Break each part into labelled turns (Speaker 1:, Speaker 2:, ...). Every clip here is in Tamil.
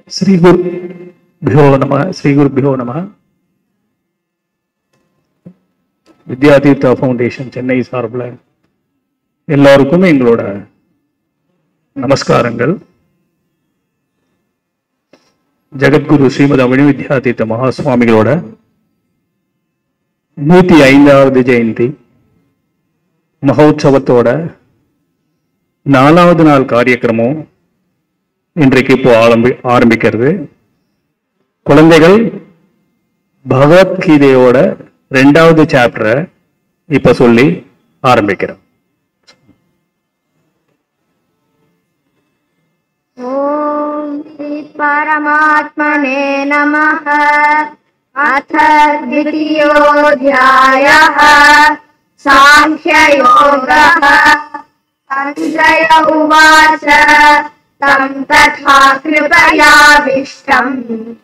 Speaker 1: ஸ்ரீகுருபியோ நம ஸ்ரீகுருபியோ நம வித்யாதீர்த்தா ஃபவுண்டேஷன் சென்னை சார்பில் எல்லாருக்கும் எங்களோட நமஸ்காரங்கள் ஜெகத்குரு ஸ்ரீமத் அமினி வித்யாதீர்த்த மகா சுவாமிகளோட நூத்தி ஐந்தாவது ஜெயந்தி மகோத்சவத்தோட நாலாவது நாள் காரியக்கிரமம் இன்றைக்கு இப்போ ஆரம்பி ஆரம்பிக்கிறது குழந்தைகள் பகவத்கீதையோட ரெண்டாவது சாப்டரை இப்ப சொல்லி ஆரம்பிக்கிறோம்
Speaker 2: ॐ श्री परमात्मने नमः अथ द्वितीयोऽध्यायः साङ्ख्ययोगः सञ्जय उवाच तं तथा कृपयाविष्टम्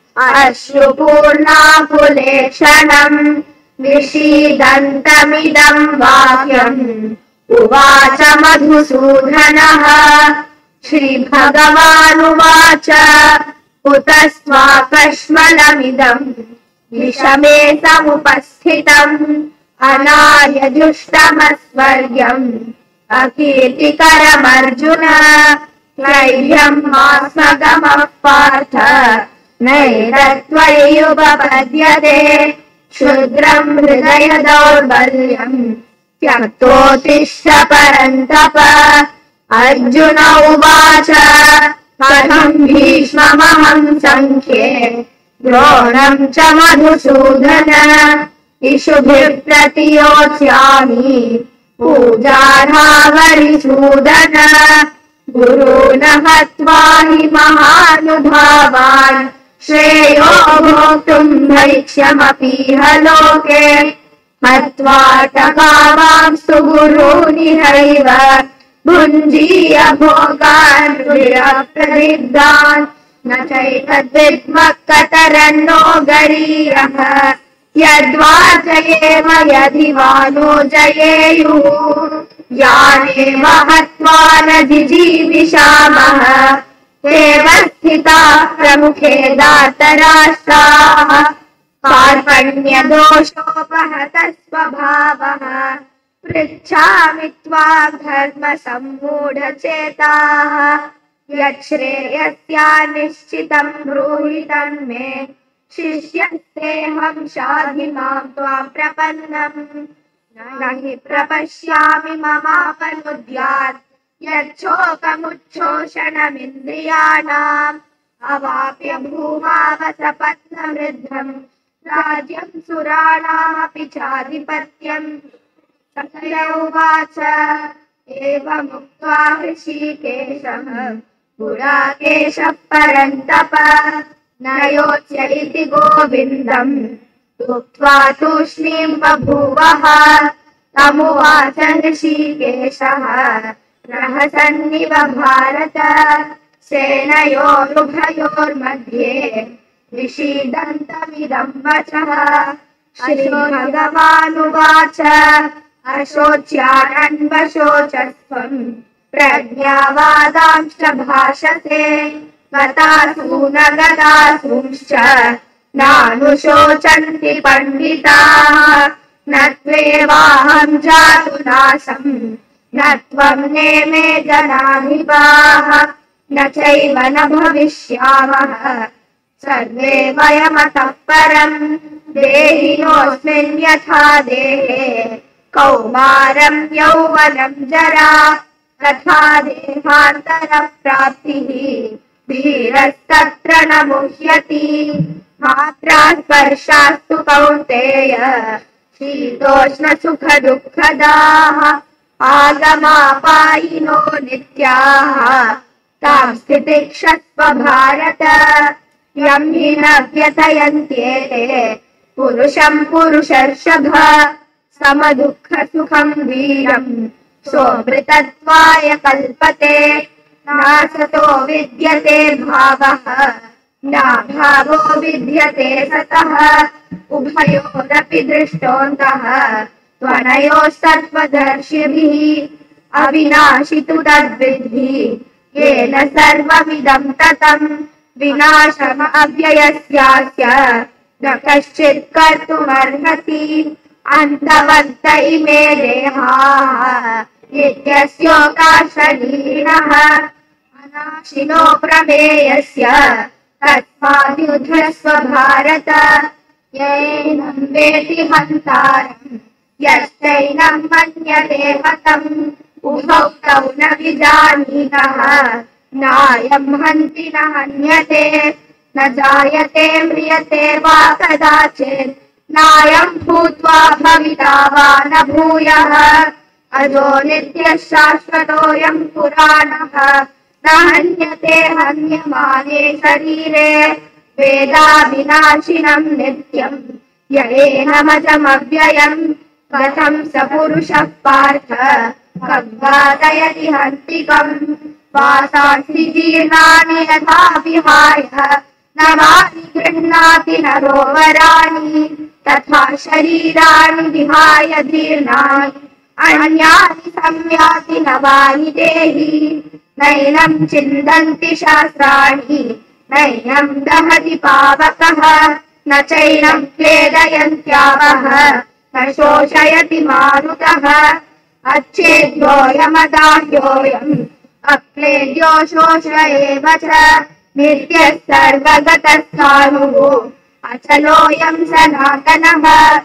Speaker 2: अश्रुपूर्णाकुलेक्षणम् विषीदन्तमिदम् वाक्यम् उवाच मधुसूदनः श्रीभगवानुवाच कुतस्त्वाकश्मलमिदम् विषमे समुपस्थितम् अनार्यजुष्टमस्वर्ग्यम् अकीर्तिकरमर्जुन क्लैभ्यम् मास्मगमः पार्थ नैरत्वयुपपद्यते क्षुद्रम् हृदय दौर्बल्यम् त्यक्तोत्तिष्ठ परन्तप अर्जुन उवाच कथम् भीष्ममहम् सङ्ख्ये द्रोणम् च मधुसूदन इषुभिः प्रतियोत्स्यामि पूजार्हावरिसूदन गुरून् हत्वा हि महानुभावान् श्रेयो भोक्तुम् भैक्ष्यमपीह लोके हत्वा टकावांस्तु गुरूनिहैव भुञ्जीय भोगान् प्रदिग्धान् न चैतद्विद्मः कतरन्नो गरीयः यद्वा जयेम यदि वा नो जयेयुः यानेव हत्वा न जिजीविषामः एव स्थिताः प्रमुखे दातराष्ट्राः कार्पण्यदोषोपहतः स्वभावः पृच्छामि त्वां धर्मसम्मूढचेताः यच्छ्रेयस्या निश्चितं ब्रूहि तन्मे शिष्यस्तेऽहं शाधि मां त्वां प्रपन्नम् न हि प्रपश्यामि ममापनुद्यात् यच्छोकमुच्छोषणमिन्द्रियाणाम् अवाप्य भूमावसपत्नवृद्धम् राज्यं सुराणामपि चाधिपत्यम् सखय उवाच एवमुक्त्वा ऋषिकेशः पुराकेशः परन्तप न योच्य इति गोविन्दम् उक्त्वा तूष्णीम् बभूवः तमुवाच ऋषिकेशः रहसन्निव भारत सेनयोरुभयोर्मध्ये विषीदन्तमिदम् वचः श्रीभगवानुवाच अशोच्यानन्वशोचस्त्वम् प्रज्ञावादांश्च भाषते गतासु न गतासूंश्च नानुशोचन्ति पण्डिताः न त्वेवाहम् जातु नासम् न त्वम् नेमे जनाधिपाः न चैव न भविष्यामः सर्वे वयमतः परम् देहिनोऽस्मिन् यथा देहे कौमारम् यौवनम् जरा तथा देहान्तरप्राप्तिः धीरस्तत्र न मुह्यति मात्रा स्पर्शास्तु कौन्तेय शीतोष्णसुखदुःखदाः आगमापायिनो नित्याः तां स्थितिक्षस्व भारत यं हि न व्यथयन्त्येते पुरुषम् पुरुषर्षभ समदुःखसुखम् वीरम् सोऽमृतत्वाय कल्पते नासतो विद्यते भावः नाभावो विद्यते सतः उभयोरपि दृष्टोऽन्तः त्वनयोस्तत्त्वदर्शिभिः अविनाशि तु तद्विद्धि येन सर्वमिदं ततम् विनाशम अव्ययस्यास्य न कश्चित् कर्तुमर्हति अन्तवन्त इमे देहाः नित्यस्योकाशलीनः अनाशिनो प्रमेयस्य तस्माद्युधस्व भारत येनं वेति हन्तारम् यश्चैनं मन्यते हतम् उभौ तौ न विजानीतः नायं हन्ति न हन्यते न जायते म्रियते वा कदाचित् नायं भूत्वा भविता वा न भूयः अजो नित्यः शाश्वतोऽयं पुराणः न हन्यते हन्यमाने शरीरे वेदाविनाशिनं नित्यम् येनमजमव्ययम् कथं स पुरुषः पार्थ कब्बादयति हन्तिकम् वासांसि जीर्णानि यथा विहाय नवानि गृह्णाति नरोवराणि तथा शरीराणि विहाय जीर्णानि अन्यानि संयाति नवानि देहि नैनं चिन्तन्ति शास्त्राणि नैनं दहति पावकः न चैनं क्लेदयन्त्यावः न शोषयति मारुतः अच्छेद्योऽयमदाह्योऽयम् अक्लेद्यो शोष एव च नित्यः सर्वगतस्थाणुः अचलोऽयं सनातनः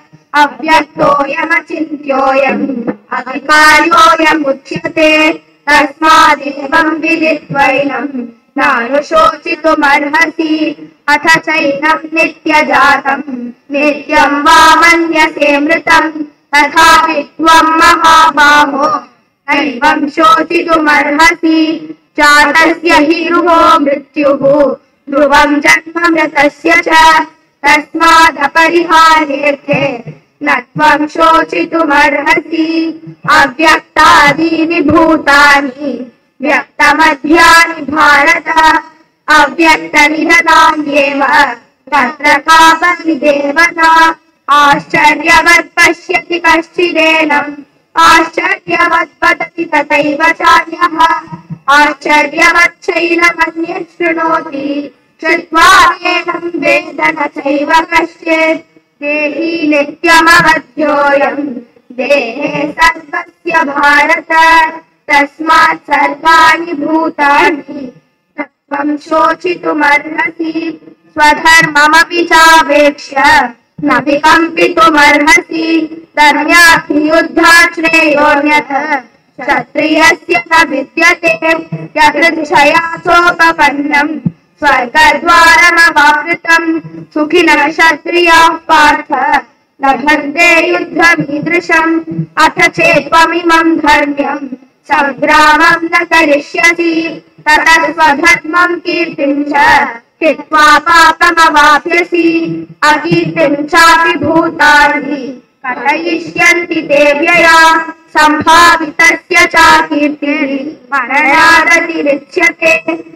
Speaker 2: अव्यक्तोऽयमचिन्त्योऽयम् अधिकार्योऽयमुच्यते तस्मादेवं विदित्वैनं नानुशोचितुमर्हसि अथ चैनं नित्यजातं नित्यं वा मन्यसे मृतं तथापि त्वं महाबाहो नैवं शोचितुमर्हसि जातस्य हि ध्रुवो मृत्युः ध्रुवं जन्म मृतस्य च तस्मादपरिहारेऽर्थे न त्वं शोचितुमर्हसि अव्यक्तादीनि भूतानि व्यक्तमध्यानि भारत अव्यक्तनिधनान्येव तत्र का बलिदेवता आश्चर्यवत् पश्यति कश्चिदेनम् आश्चर्यवत् वदति तथैव चान्यः आश्चर्यवच्चैनमन्यः शृणोति श्रुत्वा एनं वेद न चैव कश्चित् देही नित्यमवध्योऽयम् देहे सर्वस्य भारत तस्मात् सर्वाणि भूतानि त्वं शोचितुमर्हसि स्वधर्ममपि चावेक्ष्य न विकम्पितुमर्हसि धर्म्यार्थि युद्धात् श्रेयोऽन्यथ क्षत्रियस्य न विद्यते यदृच्छया सोपपन्नम् स्वर्गद्वारमवावृतम् सुखिनः क्षत्रियाः पार्थ लभन्ते युद्धमीदृशम् अथ चेत्त्वमिमम् धर्म्यम् सङ्ग्रामम् न करिष्यसि ततः स्वधर्मम् कीर्तिम् च हित्वा पापमवाप्यसि अकीर्तिम् चापि भूतानि कथयिष्यन्ति ते व्यया सम्भावितस्य चाकीर्तिः मरणादतिरिच्यते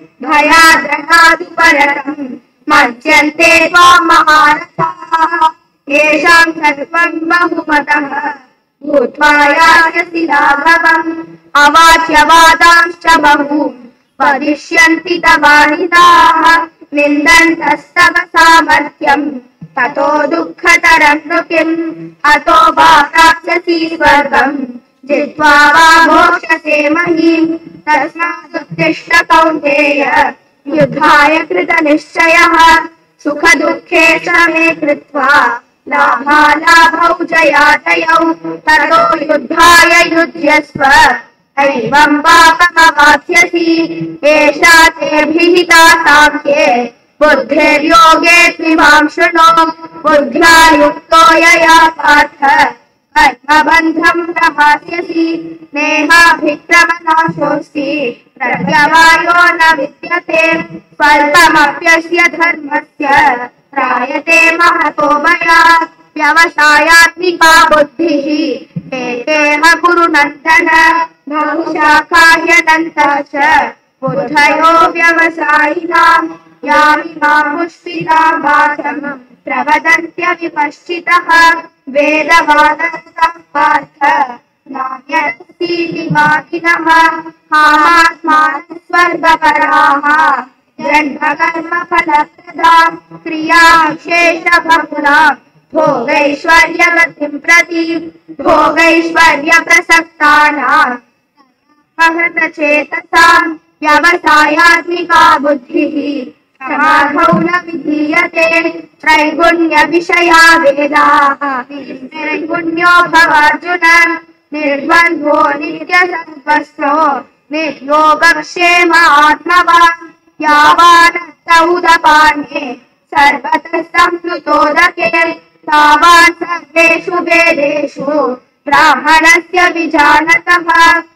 Speaker 2: भयाद्रहादुपरतम् मज्यन्ते त्वाम् महारथाः येषाम् सर्वम् बहुमतः भूत्वा यास्यसि लाघवम् अवाच्यवादांश्च बहु वदिष्यन्ति तवानिताः निन्दन्तस्तव सामर्थ्यम् ततो दुःखतरम् नु किम् अतो वा प्राप्स्यसि स्वर्गम् जित्वा वा मोक्षसे महीम् तस्मादुत्तिष्ठ कौन्तेय युद्धाय कृतनिश्चयः सुखदुःखे श्रमे कृत्वा लाभालाभौ जयाजयौ ततो युद्धाय युध्यस्व एवं पापमवाप्स्यसि एषा ते विहिता साङ्ख्ये बुद्धिर्योगे त्विमां शृणु बुद्ध्या युक्तो यया पार्थ कर्मबन्धं प्रहास्यसि नेहाभिक्रमनाशोऽस्ति प्रत्यवायो न विद्यते स्वल्पमप्यस्य धर्मस्य त्रायते महतो भयात् व्यवसायात्मिका बुद्धिः एकेह गुरुनन्दन बहुशाखाह्यनन्ता च बुद्धयो व्यवसायिनाम् यामिमां पुष्पितां वाचम् प्रवदन्त्यविपश्चितः वेदवादः पार्थ नान्यस्तीति वाकिनः कामात्मानः स्वर्गपराः जन्मकर्मफलप्रदाम् क्रियाविशेषबहुलाम् भोगैश्वर्यवतिम् प्रति भोगैश्वर्यप्रसक्तानाम् महतचेतसाम् व्यवसायात्मिका बुद्धिः समाधौ न विधीयते त्रैगुण्यविषया वेदाः त्रैगुण्यो भवार्जुन निर्द्वन्द्वो नित्यसत्त्वस्तो निर्योगक्षेम आत्मवान् यावानत्त उदपाने सर्वतः संप्लुतोदके तावान् सर्वेषु वेदेषु ब्राह्मणस्य विजानतः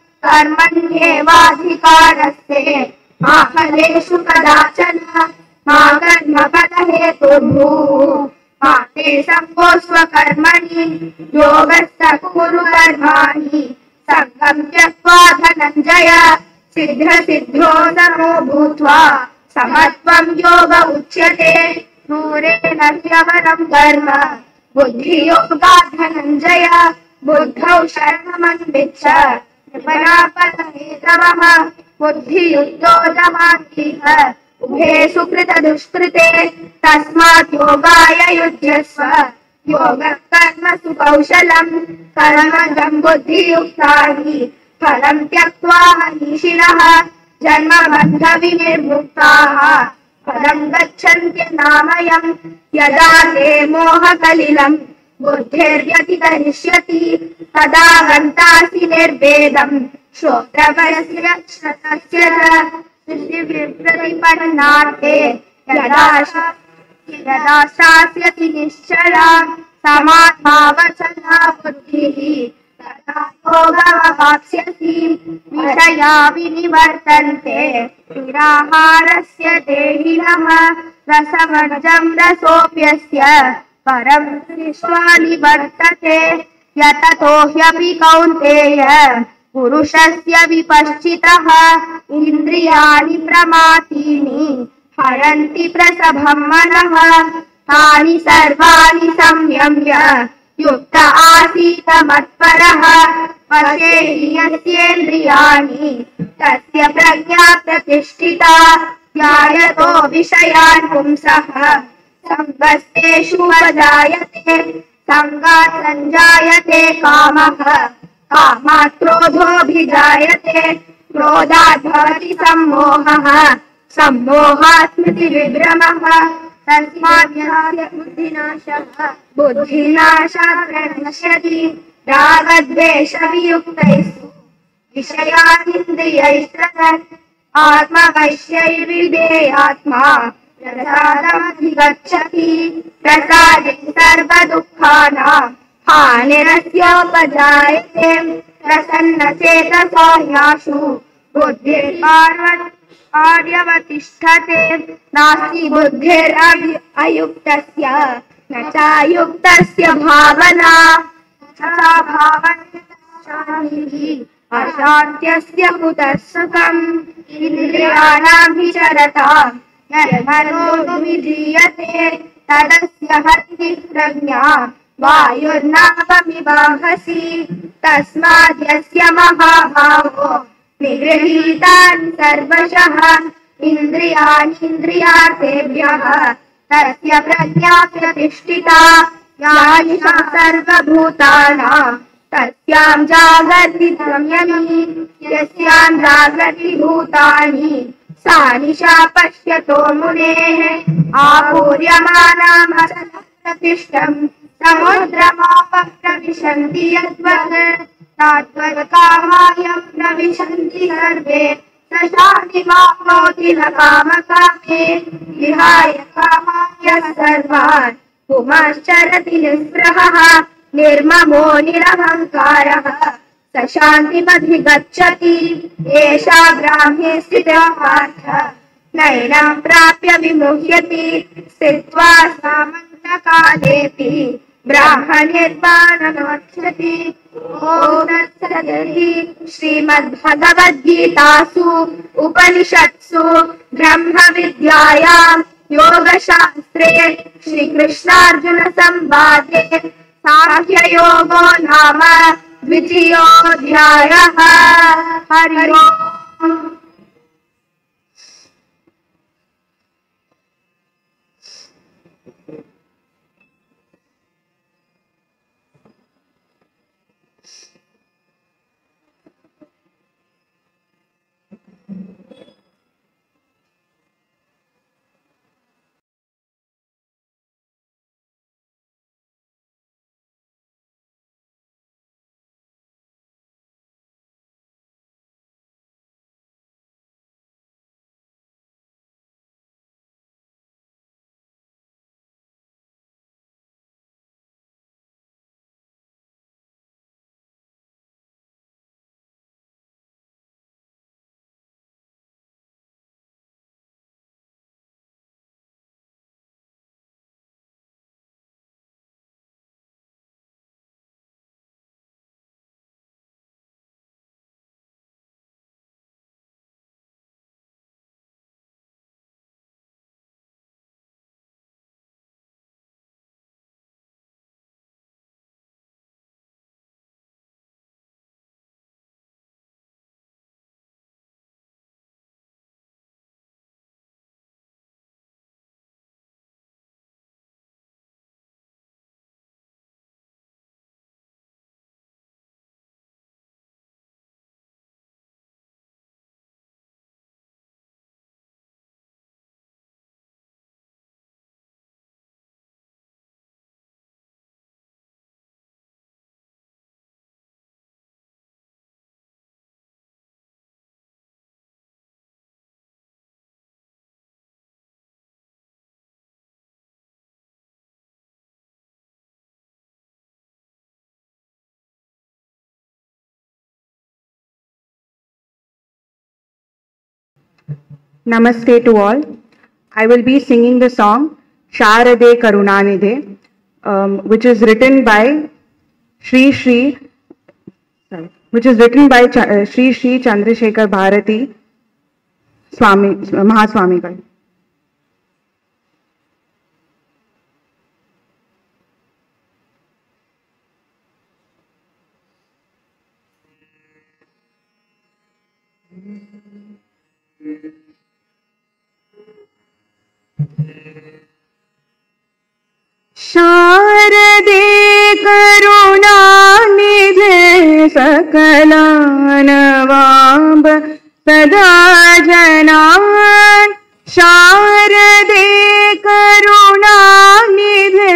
Speaker 2: कर्मण्येवाधिकारस्ते मा फलेषु कदाचन मा कर्मफलहेतुर्भूः मा ते सङ्गोस्वकर्मणि योगस्य कुरु कर्माणि सङ्गम् त्यक्त्वा धनञ्जय सिद्ध-सिद्धो समो भूत्वा समत्वं योग उच्यते नूरेण ह्यवरं कर्म बुद्धियोगात् धनञ्जय बुद्धौ शरणमन्विच्छ कृपणापरहेतवः बुद्धियुक्तो दमातीह उभे सुकृतदुष्कृते तस्मात् योगाय युज्यस्व योगः कर्मसु कौशलम् कर्मजम् बुद्धियुक्तानि फलम् त्यक्त्वा मनीषिणः जन्मबन्धविनिर्मुक्ताः फलम् गच्छन्त्यनामयम् यदा ते मोहकलिलम् बुद्धिर्व्यतिकरिष्यति तदा गन्तासि निर्वेदम् श्रोत्रवस्य श्रतस्य च प्रतिपन्नार्थे यदा शा- यदा शास्यति निश्चला समाधावचना बुद्धिः तदा योगमवाप्स्यसि विषया विनिवर्तन्ते निराहारस्य देहिनः रसवर्जं रसोऽप्यस्य परं दृष्ट्वा निवर्तते यततो ह्यपि कौन्तेय पुरुषस्य विपश्चितः इन्द्रियाणि प्रमातीनि हरन्ति प्रसभं मनः तानि सर्वाणि संयम्य युक्त आसीत मत्परः वशे हि यस्येन्द्रियाणि तस्य प्रज्ञा प्रतिष्ठिता ध्यायतो विषयान् पुंसः सङ्गस्तेषु उपजायते सङ्गात् सञ्जायते कामः कामात् क्रोधोऽभिजायते क्रोधात् भवति सम्मोहः सम्मोहात् स्मृतिविभ्रमः तस्मात् यस्य बुद्धिनाशः बुद्धिनाशात् प्रणश्यति रागद्वेषवियुक्तैस्तु विषयानिन्द्रियैस्तत् आत्मवैश्यैर्विधेयात्मा प्रसादमधिगच्छति प्रसादे सर्वदुःखानां हानिरस्योपजायते प्रसन्नचेतसो ह्याशु बुद्धिर्पार्वत् आर्यवतिष्ठते नास्ति बुद्धिरभि अयुक्तस्य न चायुक्तस्य भावना न चा भावना अशान्त्यस्य कुतः सुखम् इन्द्रियाणां विचरता यन्मनो विधीयते तदस्य हति प्रज्ञा वायुर्नावमिवाहसि तस्माद् यस्य महाभावो निगृहीतानि सर्वशः इन्द्रियाणीन्द्रियार्थेभ्यः तस्य प्रज्ञा प्रतिष्ठिता यानि सा सर्वभूतानां तस्यां जागर्ति संयमी यस्यां जागर्ति भूतानि सा निशा पश्यतो मुनेः आपूर्यमानामसतिष्ठम् समुद्रमापप्रविशन्ति यद्वत् तात्वत्कामायं प्रविशन्ति सर्वे स शान्तिमाप्नोति न कामकामे विहाय कामाय सर्वान् पुमाश्चरति निःस्पृहः निर्ममो निरहङ्कारः स शान्तिमधिगच्छति एषा ब्राह्मे स्थिता पार्थ नैनं प्राप्य विमुह्यति स्थित्वा सामन्तकालेऽपि ब्राह्मनिर्वाणमोक्षति ॐ तत्सदिति श्रीमद्भगवद्गीतासु उपनिषत्सु ब्रह्मविद्यायां योगशास्त्रे श्रीकृष्णार्जुनसंवादे साङ्ख्ययोगो नाम द्वितीयोऽध्यायः हरि ओम्
Speaker 3: Namaste to all. I will be singing the song Sharade Karunanide, um, which is written by Sri Sri, sorry, which is written by Ch- uh, Sri Sri Chandrasekhar Bharati Swami, Mahaswamigal. शारदे करुणानिधे सकलानवाम्ब सदा जनान् शारदे करुणानिधे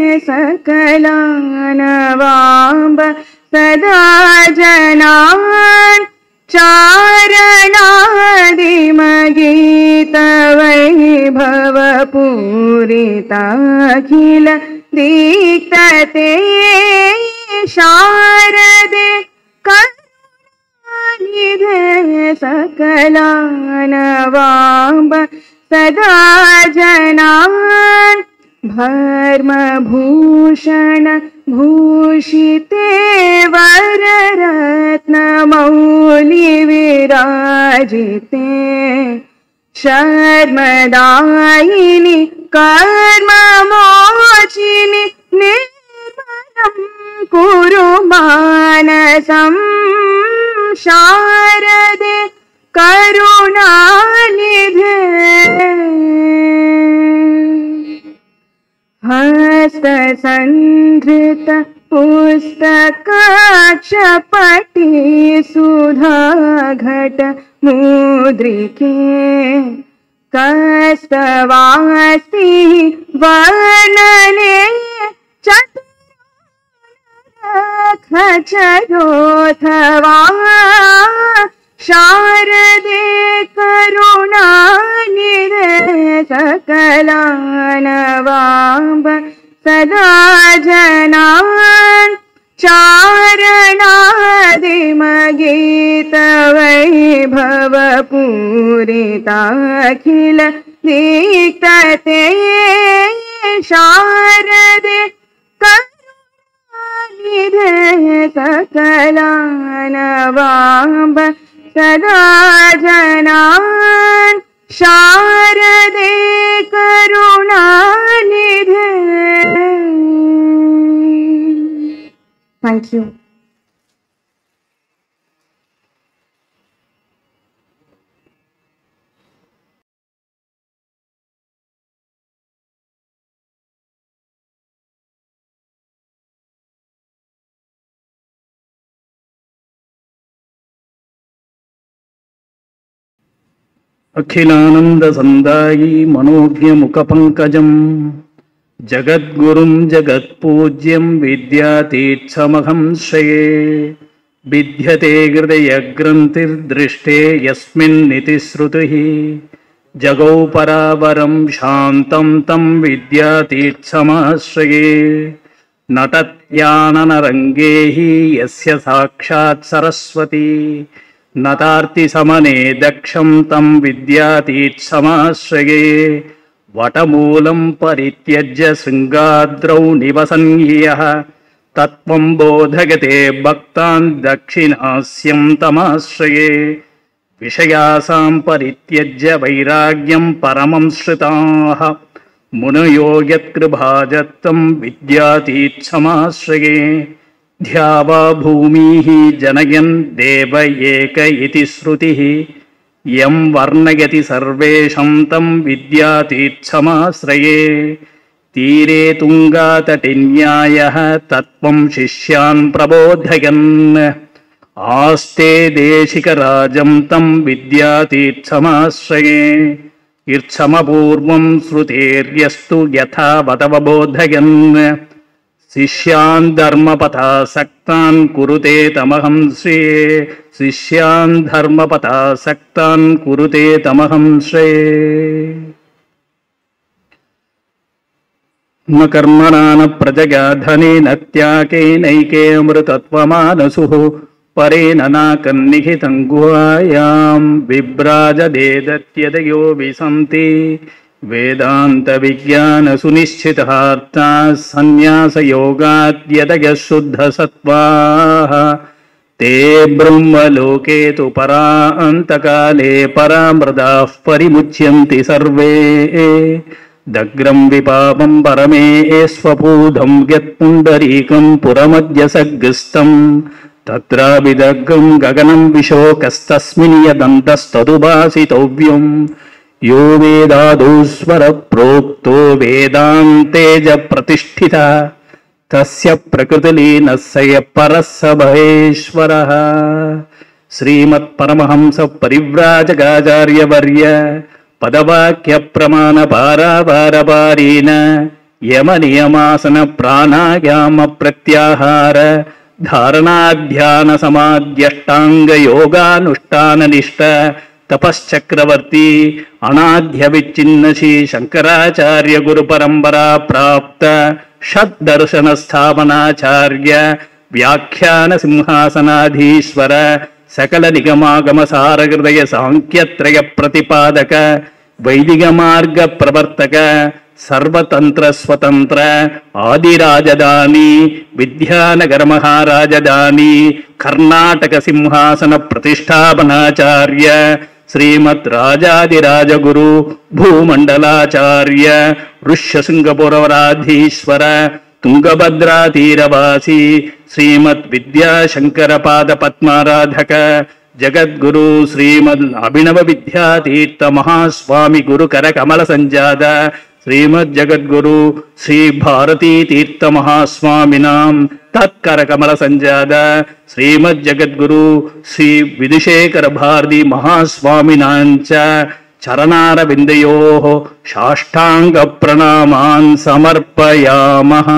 Speaker 3: सकलानवाम्ब सदा जनान् चारणादिमगीतवैभवपूरिताखिल दीक्तते शारदे करुणानिधे सकलानवाम्ब सदा जनान् भर्मभूषण भूषिते वररत्नमौलिविराजिते शर्मदायिनि कर्ममोचिनि निर्मलं कुरु मानसं शारदे करुणानिधे हस्तसन्धृत पुस्तकाक्षपटी सुधाघट मुद्रिके कस्तवास्ति वर्णने चतुरथवा शारदे करुणानिधे सकलानवाम्ब सदा जनान् चारणादिमगीतवैभवपूरिताखिल दीक्तते शारदे करुणानिधे सकलानवाम्ब सदा जनान् शारदे करुणानिधे Thank you.
Speaker 1: అఖిలానందసందాయి మనోజ్ఞముఖపంకజం జగద్గురుం జగత్పూజ్యం విద్యాతీర్థమహం శ్రయే విద్యతే హృదయగ్రంథిర్దృష్టే యస్మిన్నితి శృతి జగౌ పరావరం శాంతం తం విద్యాతీర్థమాశ్రయే నటత్యాననరంగే యస్య సాక్షాత్ సరస్వతి నతార్తి సమనే దక్షం తం విద్యాతీత్సమాశ్రయే వటమూలం పరిత్యజ్య శృంగాద్రౌ నివసన్య తత్వం బోధగతే భక్తాన్ దక్షిణాస్యం తమాశ్రయే విషయాసాం పరిత్యజ్య వైరాగ్యం పరమం శ్రుతాః మునయో యత్కృభాజత్తం విద్యాతీత్సమాశ్రయే ధ్యావా భూమిः జనయన్ దేవ ఏక ఇతి శృతిः యం వర్ణయతి సర్వేషం తం విద్యాతీర్థమాశ్రయే తీరే తుంగాతటిన్యాయः తత్వం శిష్యాన్ ప్రబోధయన్ ఆస్తే దేశికరాజం తం విద్యాతీర్థమాశ్రయే ఇర్చమపూర్వం శృతేర్యస్తు యథావతవబోధయన్ శిష్యాన్ ధర్మపథాసక్తాన్ కురుతే తమహం శ్రే శిష్యాన్ ధర్మపథాసక్తాన్ కురుతే తమహం శ్రే న కర్మణా న ప్రజగా ధనేన త్యాకేనైకే మృతత్వమానసు परेण नाकन्निहितं गुहायां बिभ्राजदेदत्यदयो विसन्ति वेदान्तविज्ञानसुनिश्चितार्थाः सन्न्यासयोगाद्यदयः शुद्धसत्त्वाः ते ब्रह्मलोके तु परान्तकाले परामृदाः परिमुच्यन्ति सर्वे दग्रं विपापं परमे स्वपूधं यत्पुण्डरीकं पुरमद्यसग्स्तम् तत्राभिदग्गं गगनं विशोकस्तस्मिन् यदन्तस्तदुभासितव्यम् यो वेदादोस्वरप्रोक्तो वेदान्तेज प्रतिष्ठितः तस्य प्रकृतिलीनः स यः परः स महेश्वरः श्रीमत्परमहंस परिव्राजकाचार्यवर्य पदवाक्यप्रमाणपारावारपारीन यमनियमासन प्राणायाम प्रत्याहार धारणाध्यान समाध्यष्टाङ्गयोगानुष्ठाननिष्ठ तपश्चक्रवर्ती अनाध्य विच्छिन्न श्री शंकराचार्य गुरु परंपरा प्राप्त षड्दर्शन स्थापनाचार्य व्याख्यान सिंहासनाधीश्वर सकल निगमागम सार हृदय सांख्यत्रय प्रतिपादक वैदिक मार्ग प्रवर्तक सर्वतंत्र स्वतंत्र आदिराजधानी विद्यानगर महाराजधानी कर्नाटक सिंहासन प्रतिष्ठापनाचार्य श्रीमत् राजादिराजगुरु भूमण्डलाचार्य ऋष्यशृङ्गपुरवराधीश्वर तुङ्गभद्रातीरवासी श्रीमत् विद्याशङ्करपाद पद्माराधक जगद्गुरु श्रीमद् अभिनव विद्यातीर्थ महास्वामि गुरुकर कमल सञ्जात श्रीमद् जगद्गुरु श्री भारती तीर्थ महास्वामिनां तत्कर कमल सञ्जात श्रीमद् जगद्गुरु श्री विधुशेखर भारती महास्वामिनां च चरणारविन्दयोः साष्टाङ्गप्रणामान् समर्पयामः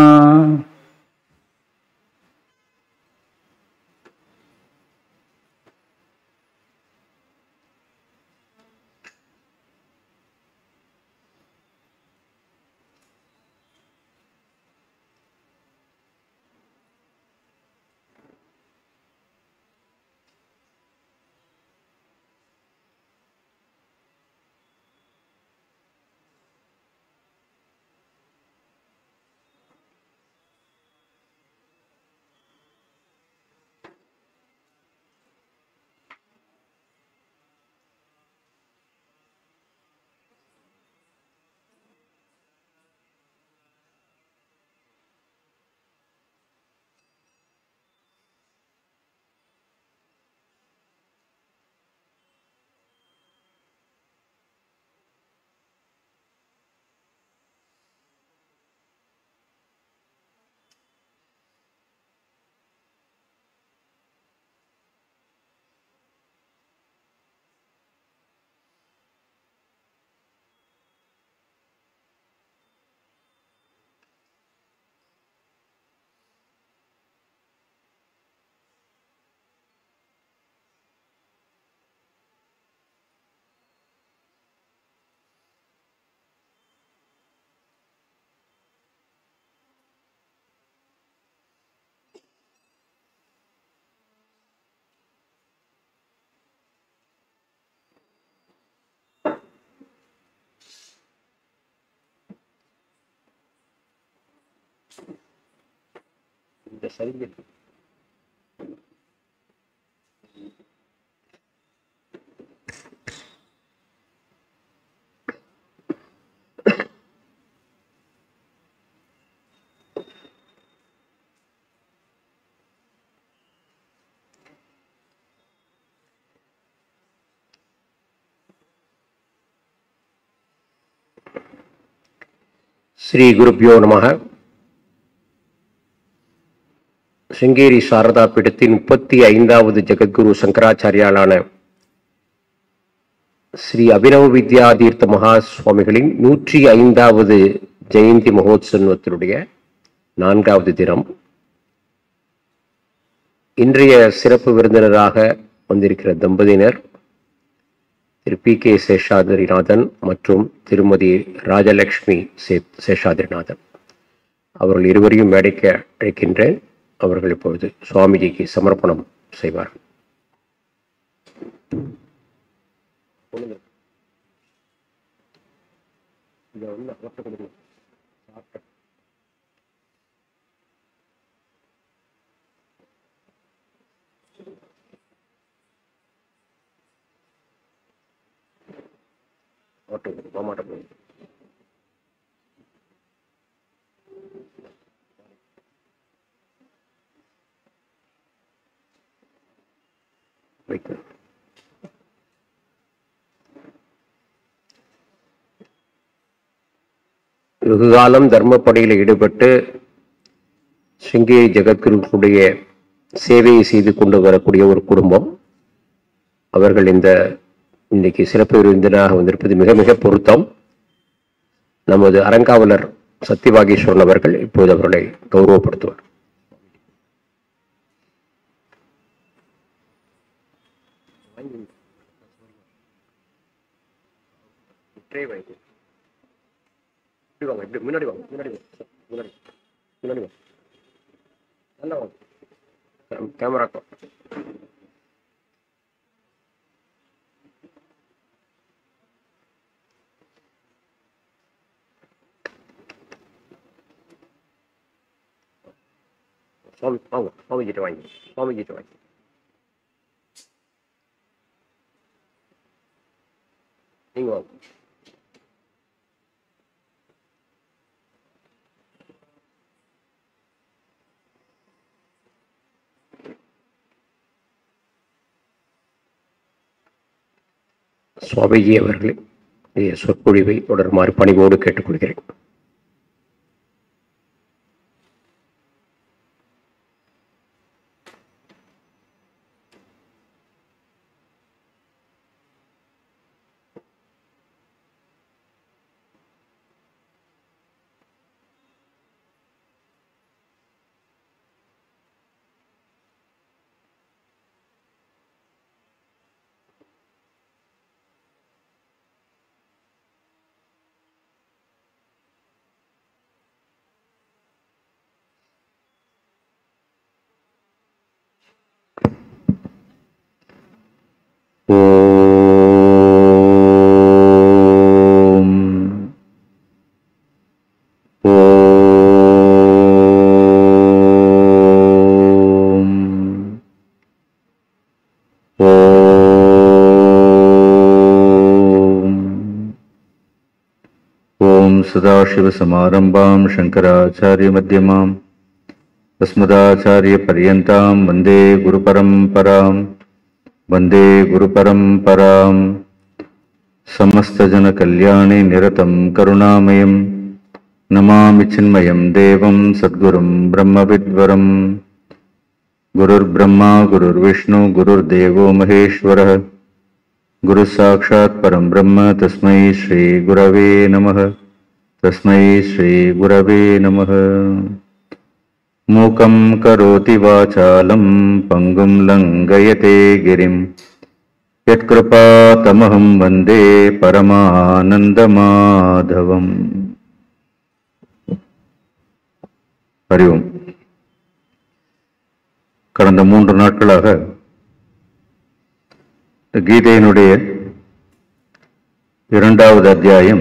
Speaker 4: ஸ்ரீ குருப்பியோ நமக சிங்கேரி சாரதா பீடத்தின் முப்பத்தி ஐந்தாவது ஜெகத்குரு சங்கராச்சாரியாலான ஸ்ரீ அபினவ வித்யாதீர்த்த மகா சுவாமிகளின் நூற்றி ஐந்தாவது ஜெயந்தி மகோத்சவத்தினுடைய நான்காவது தினம் இன்றைய சிறப்பு விருந்தினராக வந்திருக்கிற தம்பதியினர் திரு பி கே சேஷாதிரிநாதன் மற்றும் திருமதி ராஜலக்ஷ்மி சே சேஷாதிரிநாதன் அவர்கள் இருவரையும் மேடைக்க அழைக்கின்றேன் அவர்கள் இப்பொழுது சுவாமிஜிக்கு சமர்ப்பணம் செய்வார்கள் மாமாட்ட வைக்கிறேன் வெகுகாலம் தர்மப்பணியில் ஈடுபட்டு சிங்கேரி ஜெகத்குருடைய சேவையை செய்து கொண்டு வரக்கூடிய ஒரு குடும்பம் அவர்கள் இந்த இன்னைக்கு சிறப்பு விருந்தினராக வந்திருப்பது மிக மிக பொருத்தம் நமது அறங்காவலர் சத்யபாகேஸ்வரன் அவர்கள் இப்போது அவர்களை கௌரவப்படுத்துவார் இப்படி வாங்க இப்படி முன்னாடி வாங்க முன்னாடி வாங்க முன்னாடி முன்னாடி வாங்க நல்லா வாங்க கேம்- கேமராக்கு சுவாமி வாங்க சுவாமி கிட்ட வாங்கி சுவாமி கிட்ட வாங்கி நீங்க வாங்க சுவாமிஜி அவர்களே இந்த சொற்பொழிவை தொடருமாறு பணிவோடு கேட்டுக்கொள்கிறேன் ஓம் ஓம் ஓம் ஓம் சதாசிவசமாரம்பாம் சங்கராச்சாரியமத்தியமாம் अस्मदाचार्यपर्यन्तां वन्दे गुरुपरम्परां वन्दे गुरुपरम्परां समस्तजनकल्याणे निरतं करुणामयं नमामि चिन्मयं देवं सद्गुरुं ब्रह्मविद्वरम् गुरुर्ब्रह्मा गुरुर्विष्णु गुरुर्देवो महेश्वरः गुरुः साक्षात् परं ब्रह्म तस्मै श्रीगुरवे नमः तस्मै श्रीगुरवे नमः मूकं करोति वाचालं पङ्गुं लङ्घयते गिरिं यत्कृपातमहं वन्दे பரமானந்தமாதவம் அறிவோம் கடந்த மூன்று நாட்களாக இந்த கீதையினுடைய இரண்டாவது அத்தியாயம்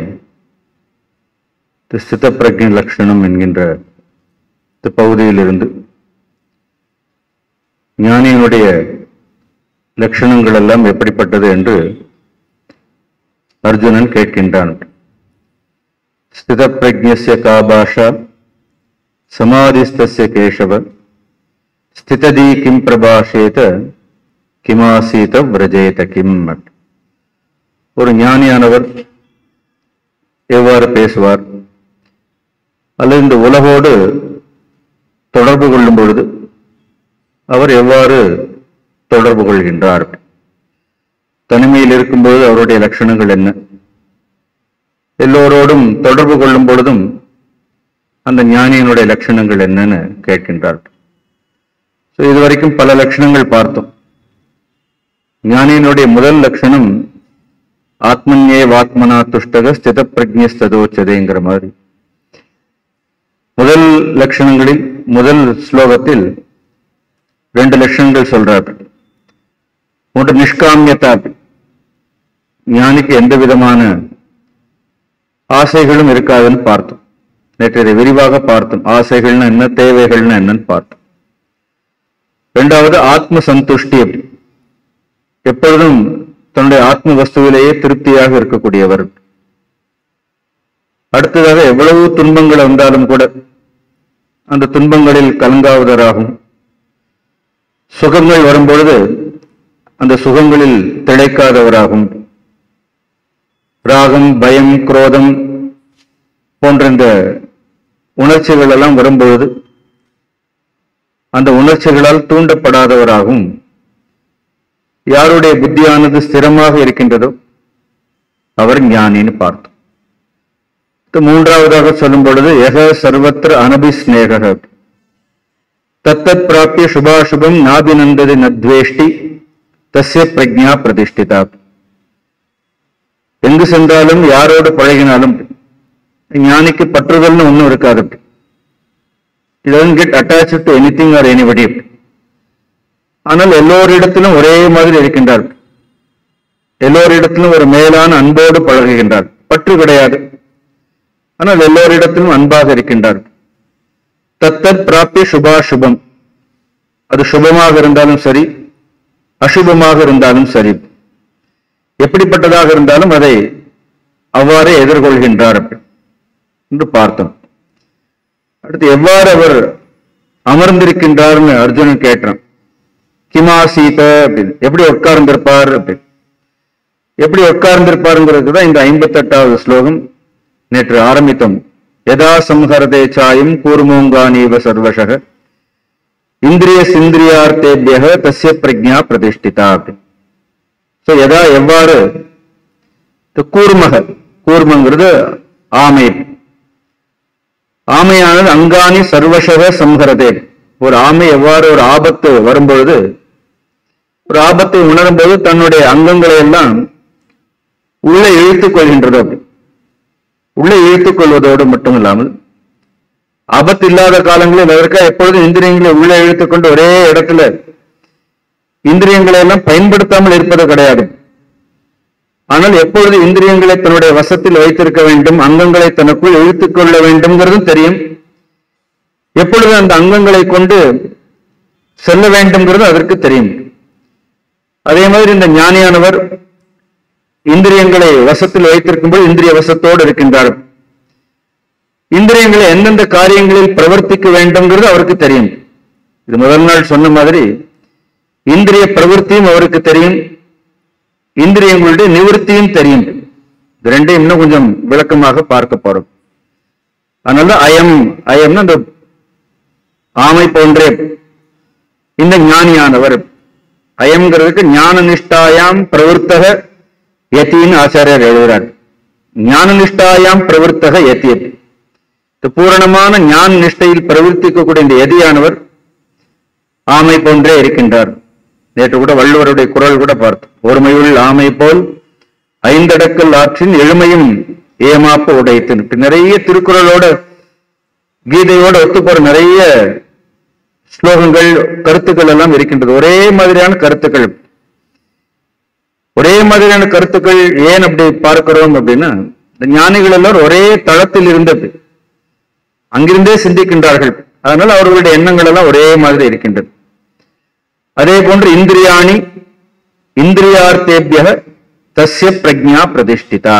Speaker 4: ஸ்தித பிரஜை லட்சணம் என்கின்ற இந்த பகுதியிலிருந்து ஞானியினுடைய லட்சணங்கள் எல்லாம் எப்படிப்பட்டது என்று அர்ஜுனன் கேட்கின்றான் ஸ்தித பிரஜ்யஸ்ய கா பாஷா சமாதிஸ்தஸ்ய கேசவ ஸ்திததி கிம் பிரபாஷேத கிமாசீத விரஜேத கிம் ஒரு ஞானியானவர் எவ்வாறு பேசுவார் அல்லது இந்த உலகோடு தொடர்பு கொள்ளும் பொழுது அவர் எவ்வாறு தொடர்பு கொள்கின்றார் தனிமையில் இருக்கும்போது அவருடைய லட்சணங்கள் என்ன எல்லோரோடும் தொடர்பு கொள்ளும் பொழுதும் அந்த ஞானியினுடைய லட்சணங்கள் என்னன்னு கேட்கின்றார் ஸோ இதுவரைக்கும் பல லட்சணங்கள் பார்த்தோம் ஞானியினுடைய முதல் லட்சணம் ஆத்மன்யே வாத்மனா துஷ்டக ஸ்தித பிரஜ்யஸ்ததோச்சதேங்கிற மாதிரி முதல் லட்சணங்களில் முதல் ஸ்லோகத்தில் ரெண்டு லட்சணங்கள் சொல்றார் ஒன்று நிஷ்காமியதா ஞானிக்கு எந்த விதமான ஆசைகளும் இருக்காதுன்னு பார்த்தோம் நேற்று இதை விரிவாக பார்த்தோம் ஆசைகள்னா என்ன தேவைகள்னா என்னன்னு பார்த்தோம் இரண்டாவது ஆத்ம சந்துஷ்டி அப்படி எப்பொழுதும் தன்னுடைய ஆத்ம வஸ்துவிலேயே திருப்தியாக இருக்கக்கூடியவர் அடுத்ததாக எவ்வளவு துன்பங்கள் வந்தாலும் கூட அந்த துன்பங்களில் கலங்காவதராகும் சுகங்கள் வரும்பொழுது அந்த சுகங்களில் திளைக்காதவராகும் ராகம் பயம் குரோதம் போன்ற இந்த உணர்ச்சிகள் எல்லாம் வரும்பொழுது அந்த உணர்ச்சிகளால் தூண்டப்படாதவராகவும் யாருடைய புத்தியானது ஸ்திரமாக இருக்கின்றதோ அவர் ஞானின்னு பார்த்தோம் இது மூன்றாவதாக சொல்லும் பொழுது எக சர்வத்திர அனபிஸ்நேக தத்தத் பிராப்பிய சுபாசுபம் நாபிநந்தது நத்வேஷ்டி தஸ்ய பிரஜா பிரதிஷ்டிதா எங்கு சென்றாலும் யாரோடு பழகினாலும் ஞானிக்கு பற்றுதல்னு ஒன்றும் இருக்காது it doesn't get attach to anything or anybody ஆனால் எல்லோரிடத்திலும் ஒரே மாதிரி இருக்கின்றார் எல்லோரிடத்திலும் ஒரு மேலான அன்போடு பழகுகின்றார் பற்று கிடையாது ஆனால் எல்லோரிடத்திலும் அன்பாக இருக்கின்றார் தத்தத் பிராப்பிய சுபாசுபம் அது சுபமாக இருந்தாலும் சரி அசுபமாக இருந்தாலும் சரி எப்படிப்பட்டதாக இருந்தாலும் அதை அவ்வாறே எதிர்கொள்கின்றார் என்று பார்த்தோம் அடுத்து எவ்வாறு அவர் அமர்ந்திருக்கின்றார்னு அர்ஜுனன் கேட்டான் கிமா சீத அப்படின்னு எப்படி உட்கார்ந்திருப்பார் அப்படின்னு எப்படி உட்கார்ந்திருப்பாருங்கிறது தான் இந்த ஐம்பத்தெட்டாவது ஸ்லோகம் நேற்று ஆரம்பித்தோம் யதா சம்ஹரதே சாயம் கூர்மோங்கானீவ சர்வசக இந்திரிய சிந்திரியார்த்தேபியக தஸ்ய பிரஜா பிரதிஷ்டிதா அப்படின்னு ஸோ எதா எவ்வாறு இந்த கூர்மக கூர்மங்கிறது ஆமை ஆமையானது அங்காணி சர்வசக சம்ஹரதே ஒரு ஆமை எவ்வாறு ஒரு ஆபத்து வரும்பொழுது ஒரு ஆபத்தை உணரும்போது தன்னுடைய அங்கங்களை எல்லாம் உள்ளே இழுத்துக் கொள்கின்றது அப்படி உள்ளே இழுத்துக் கொள்வதோடு மட்டும் இல்லாமல் ஆபத்து இல்லாத காலங்களில் அதற்காக எப்பொழுதும் இந்திரியங்களை உள்ளே இழுத்துக் கொண்டு ஒரே இடத்துல இந்திரியங்களை எல்லாம் பயன்படுத்தாமல் இருப்பது கிடையாது ஆனால் எப்பொழுது இந்திரியங்களை தன்னுடைய வசத்தில் வைத்திருக்க வேண்டும் அங்கங்களை தனக்குள் இழுத்துக் கொள்ள வேண்டும்ங்கிறதும் தெரியும் எப்பொழுது அந்த அங்கங்களை கொண்டு செல்ல வேண்டும்ங்கிறது அதற்கு தெரியும் அதே மாதிரி இந்த ஞானியானவர் இந்திரியங்களை வசத்தில் வைத்திருக்கும்போது இந்திரிய வசத்தோடு இருக்கின்றார் இந்திரியங்களை எந்தெந்த காரியங்களில் பிரவர்த்திக்க வேண்டும்ங்கிறது அவருக்கு தெரியும் இது முதல் நாள் சொன்ன மாதிரி இந்திரிய பிரவൃத்தியும் அவருக்கு தெரியும் இந்திரியங்களுடைய நிவர்த்தியும் தெரியும் இது ரெண்டையும் இன்னும் கொஞ்சம் விளக்கமாக பார்க்க போறோம் அதனால அயம் அயம்னு அந்த ஆமை போன்றே இந்த ஞானியானவர் அயம்ங்கிறதுக்கு ஞான நிஷ்டாயாம் பிரவர்த்தக யத்தின்னு ஆச்சாரியர் எழுதுகிறார் ஞான நிஷ்டாயாம் பிரவர்த்தக யத்தி இந்த பூரணமான ஞான நிஷ்டையில் பிரவர்த்திக்கக்கூடிய இந்த எதியானவர் ஆமை போன்றே இருக்கின்றார் நேற்று கூட வள்ளுவருடைய குரல் கூட பார்த்தோம் ஒருமையுள் ஆமை போல் ஐந்தடக்கல் ஆற்றின் எழுமையும் ஏமாப்ப உடைத்து இப்படி நிறைய திருக்குறளோட கீதையோட ஒத்துப்போற நிறைய ஸ்லோகங்கள் கருத்துக்கள் எல்லாம் இருக்கின்றது ஒரே மாதிரியான கருத்துக்கள் ஒரே மாதிரியான கருத்துக்கள் ஏன் அப்படி பார்க்கிறோம் அப்படின்னா இந்த ஞானிகள் எல்லாரும் ஒரே தளத்தில் இருந்தது அங்கிருந்தே சிந்திக்கின்றார்கள் அதனால அவர்களுடைய எண்ணங்கள் எல்லாம் ஒரே மாதிரி இருக்கின்றது அதே போன்று இந்திரியாணி இந்திரியார்த்தேபிய தஸ்ய பிரஜா பிரதிஷ்டிதா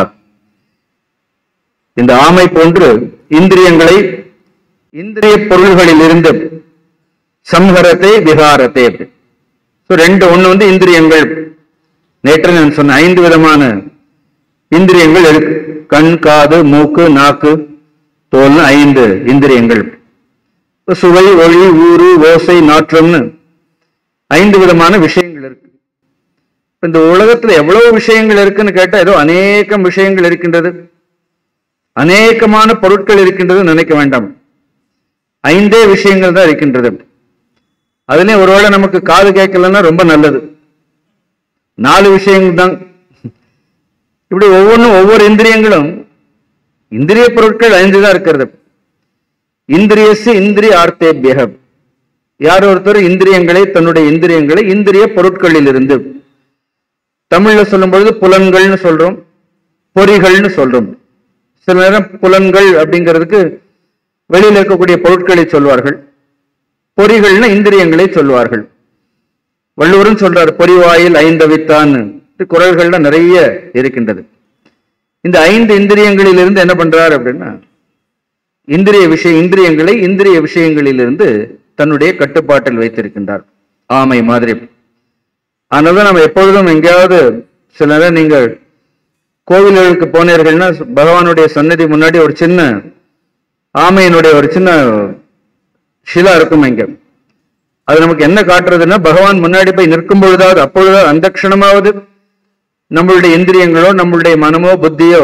Speaker 4: இந்த ஆமை போன்று இந்திரியங்களை இந்திரிய பொருள்களில் இருந்து சம்ஹரத்தை விகாரத்தை So, ரெண்டு ஒண்ணு வந்து இந்திரியங்கள் நேற்று நான் சொன்ன ஐந்து விதமான இந்திரியங்கள் இருக்கு கண் காது மூக்கு நாக்கு தோல்னு ஐந்து இந்திரியங்கள் இப்ப சுவை ஒளி ஊறு ஓசை நாற்றம்னு ஐந்து விதமான விஷயங்கள் இருக்கு இப்ப இந்த உலகத்துல எவ்வளவு விஷயங்கள் இருக்குன்னு கேட்டா ஏதோ அநேகம் விஷயங்கள் இருக்கின்றது அநேகமான பொருட்கள் இருக்கின்றது நினைக்க வேண்டாம் ஐந்தே விஷயங்கள் தான் இருக்கின்றது அதுலயே ஒருவேளை நமக்கு காது கேட்கலன்னா ரொம்ப நல்லது நாலு விஷயங்கள் தான் இப்படி ஒவ்வொன்றும் ஒவ்வொரு இந்திரியங்களும் இந்திரிய பொருட்கள் ஐந்து தான் இருக்கிறது இந்திரியசு இந்திரிய ஆர்த்தேபியக யார் ஒருத்தர் இந்திரியங்களை தன்னுடைய இந்திரியங்களை இந்திரிய பொருட்களில் இருந்து தமிழ்ல சொல்லும் பொழுது புலன்கள்னு சொல்றோம் பொறிகள்னு சொல்றோம் சில நேரம் புலன்கள் அப்படிங்கிறதுக்கு வெளியில இருக்கக்கூடிய பொருட்களை சொல்வார்கள் பொறிகள்னு இந்திரியங்களை சொல்வார்கள் வள்ளுவரும் சொல்றார் பொறிவாயில் ஐந்தவித்தான் குரல்கள்ல நிறைய இருக்கின்றது இந்த ஐந்து இந்திரியங்களிலிருந்து என்ன பண்றார் அப்படின்னா இந்திரிய விஷய இந்திரியங்களை இந்திரிய விஷயங்களிலிருந்து தன்னுடைய கட்டுப்பாட்டில் வைத்திருக்கின்றார் ஆமை மாதிரி அதனாலதான் நம்ம எப்பொழுதும் எங்கேயாவது சில நேரம் நீங்கள் கோவில்களுக்கு போனீர்கள்னா பகவானுடைய சன்னதி முன்னாடி ஒரு சின்ன ஆமையினுடைய ஒரு சின்ன ஷிலா இருக்கும் இங்க அது நமக்கு என்ன காட்டுறதுன்னா பகவான் முன்னாடி போய் நிற்கும் பொழுதாவது அப்பொழுதாவது அந்த க்ஷணமாவது நம்மளுடைய இந்திரியங்களோ நம்மளுடைய மனமோ புத்தியோ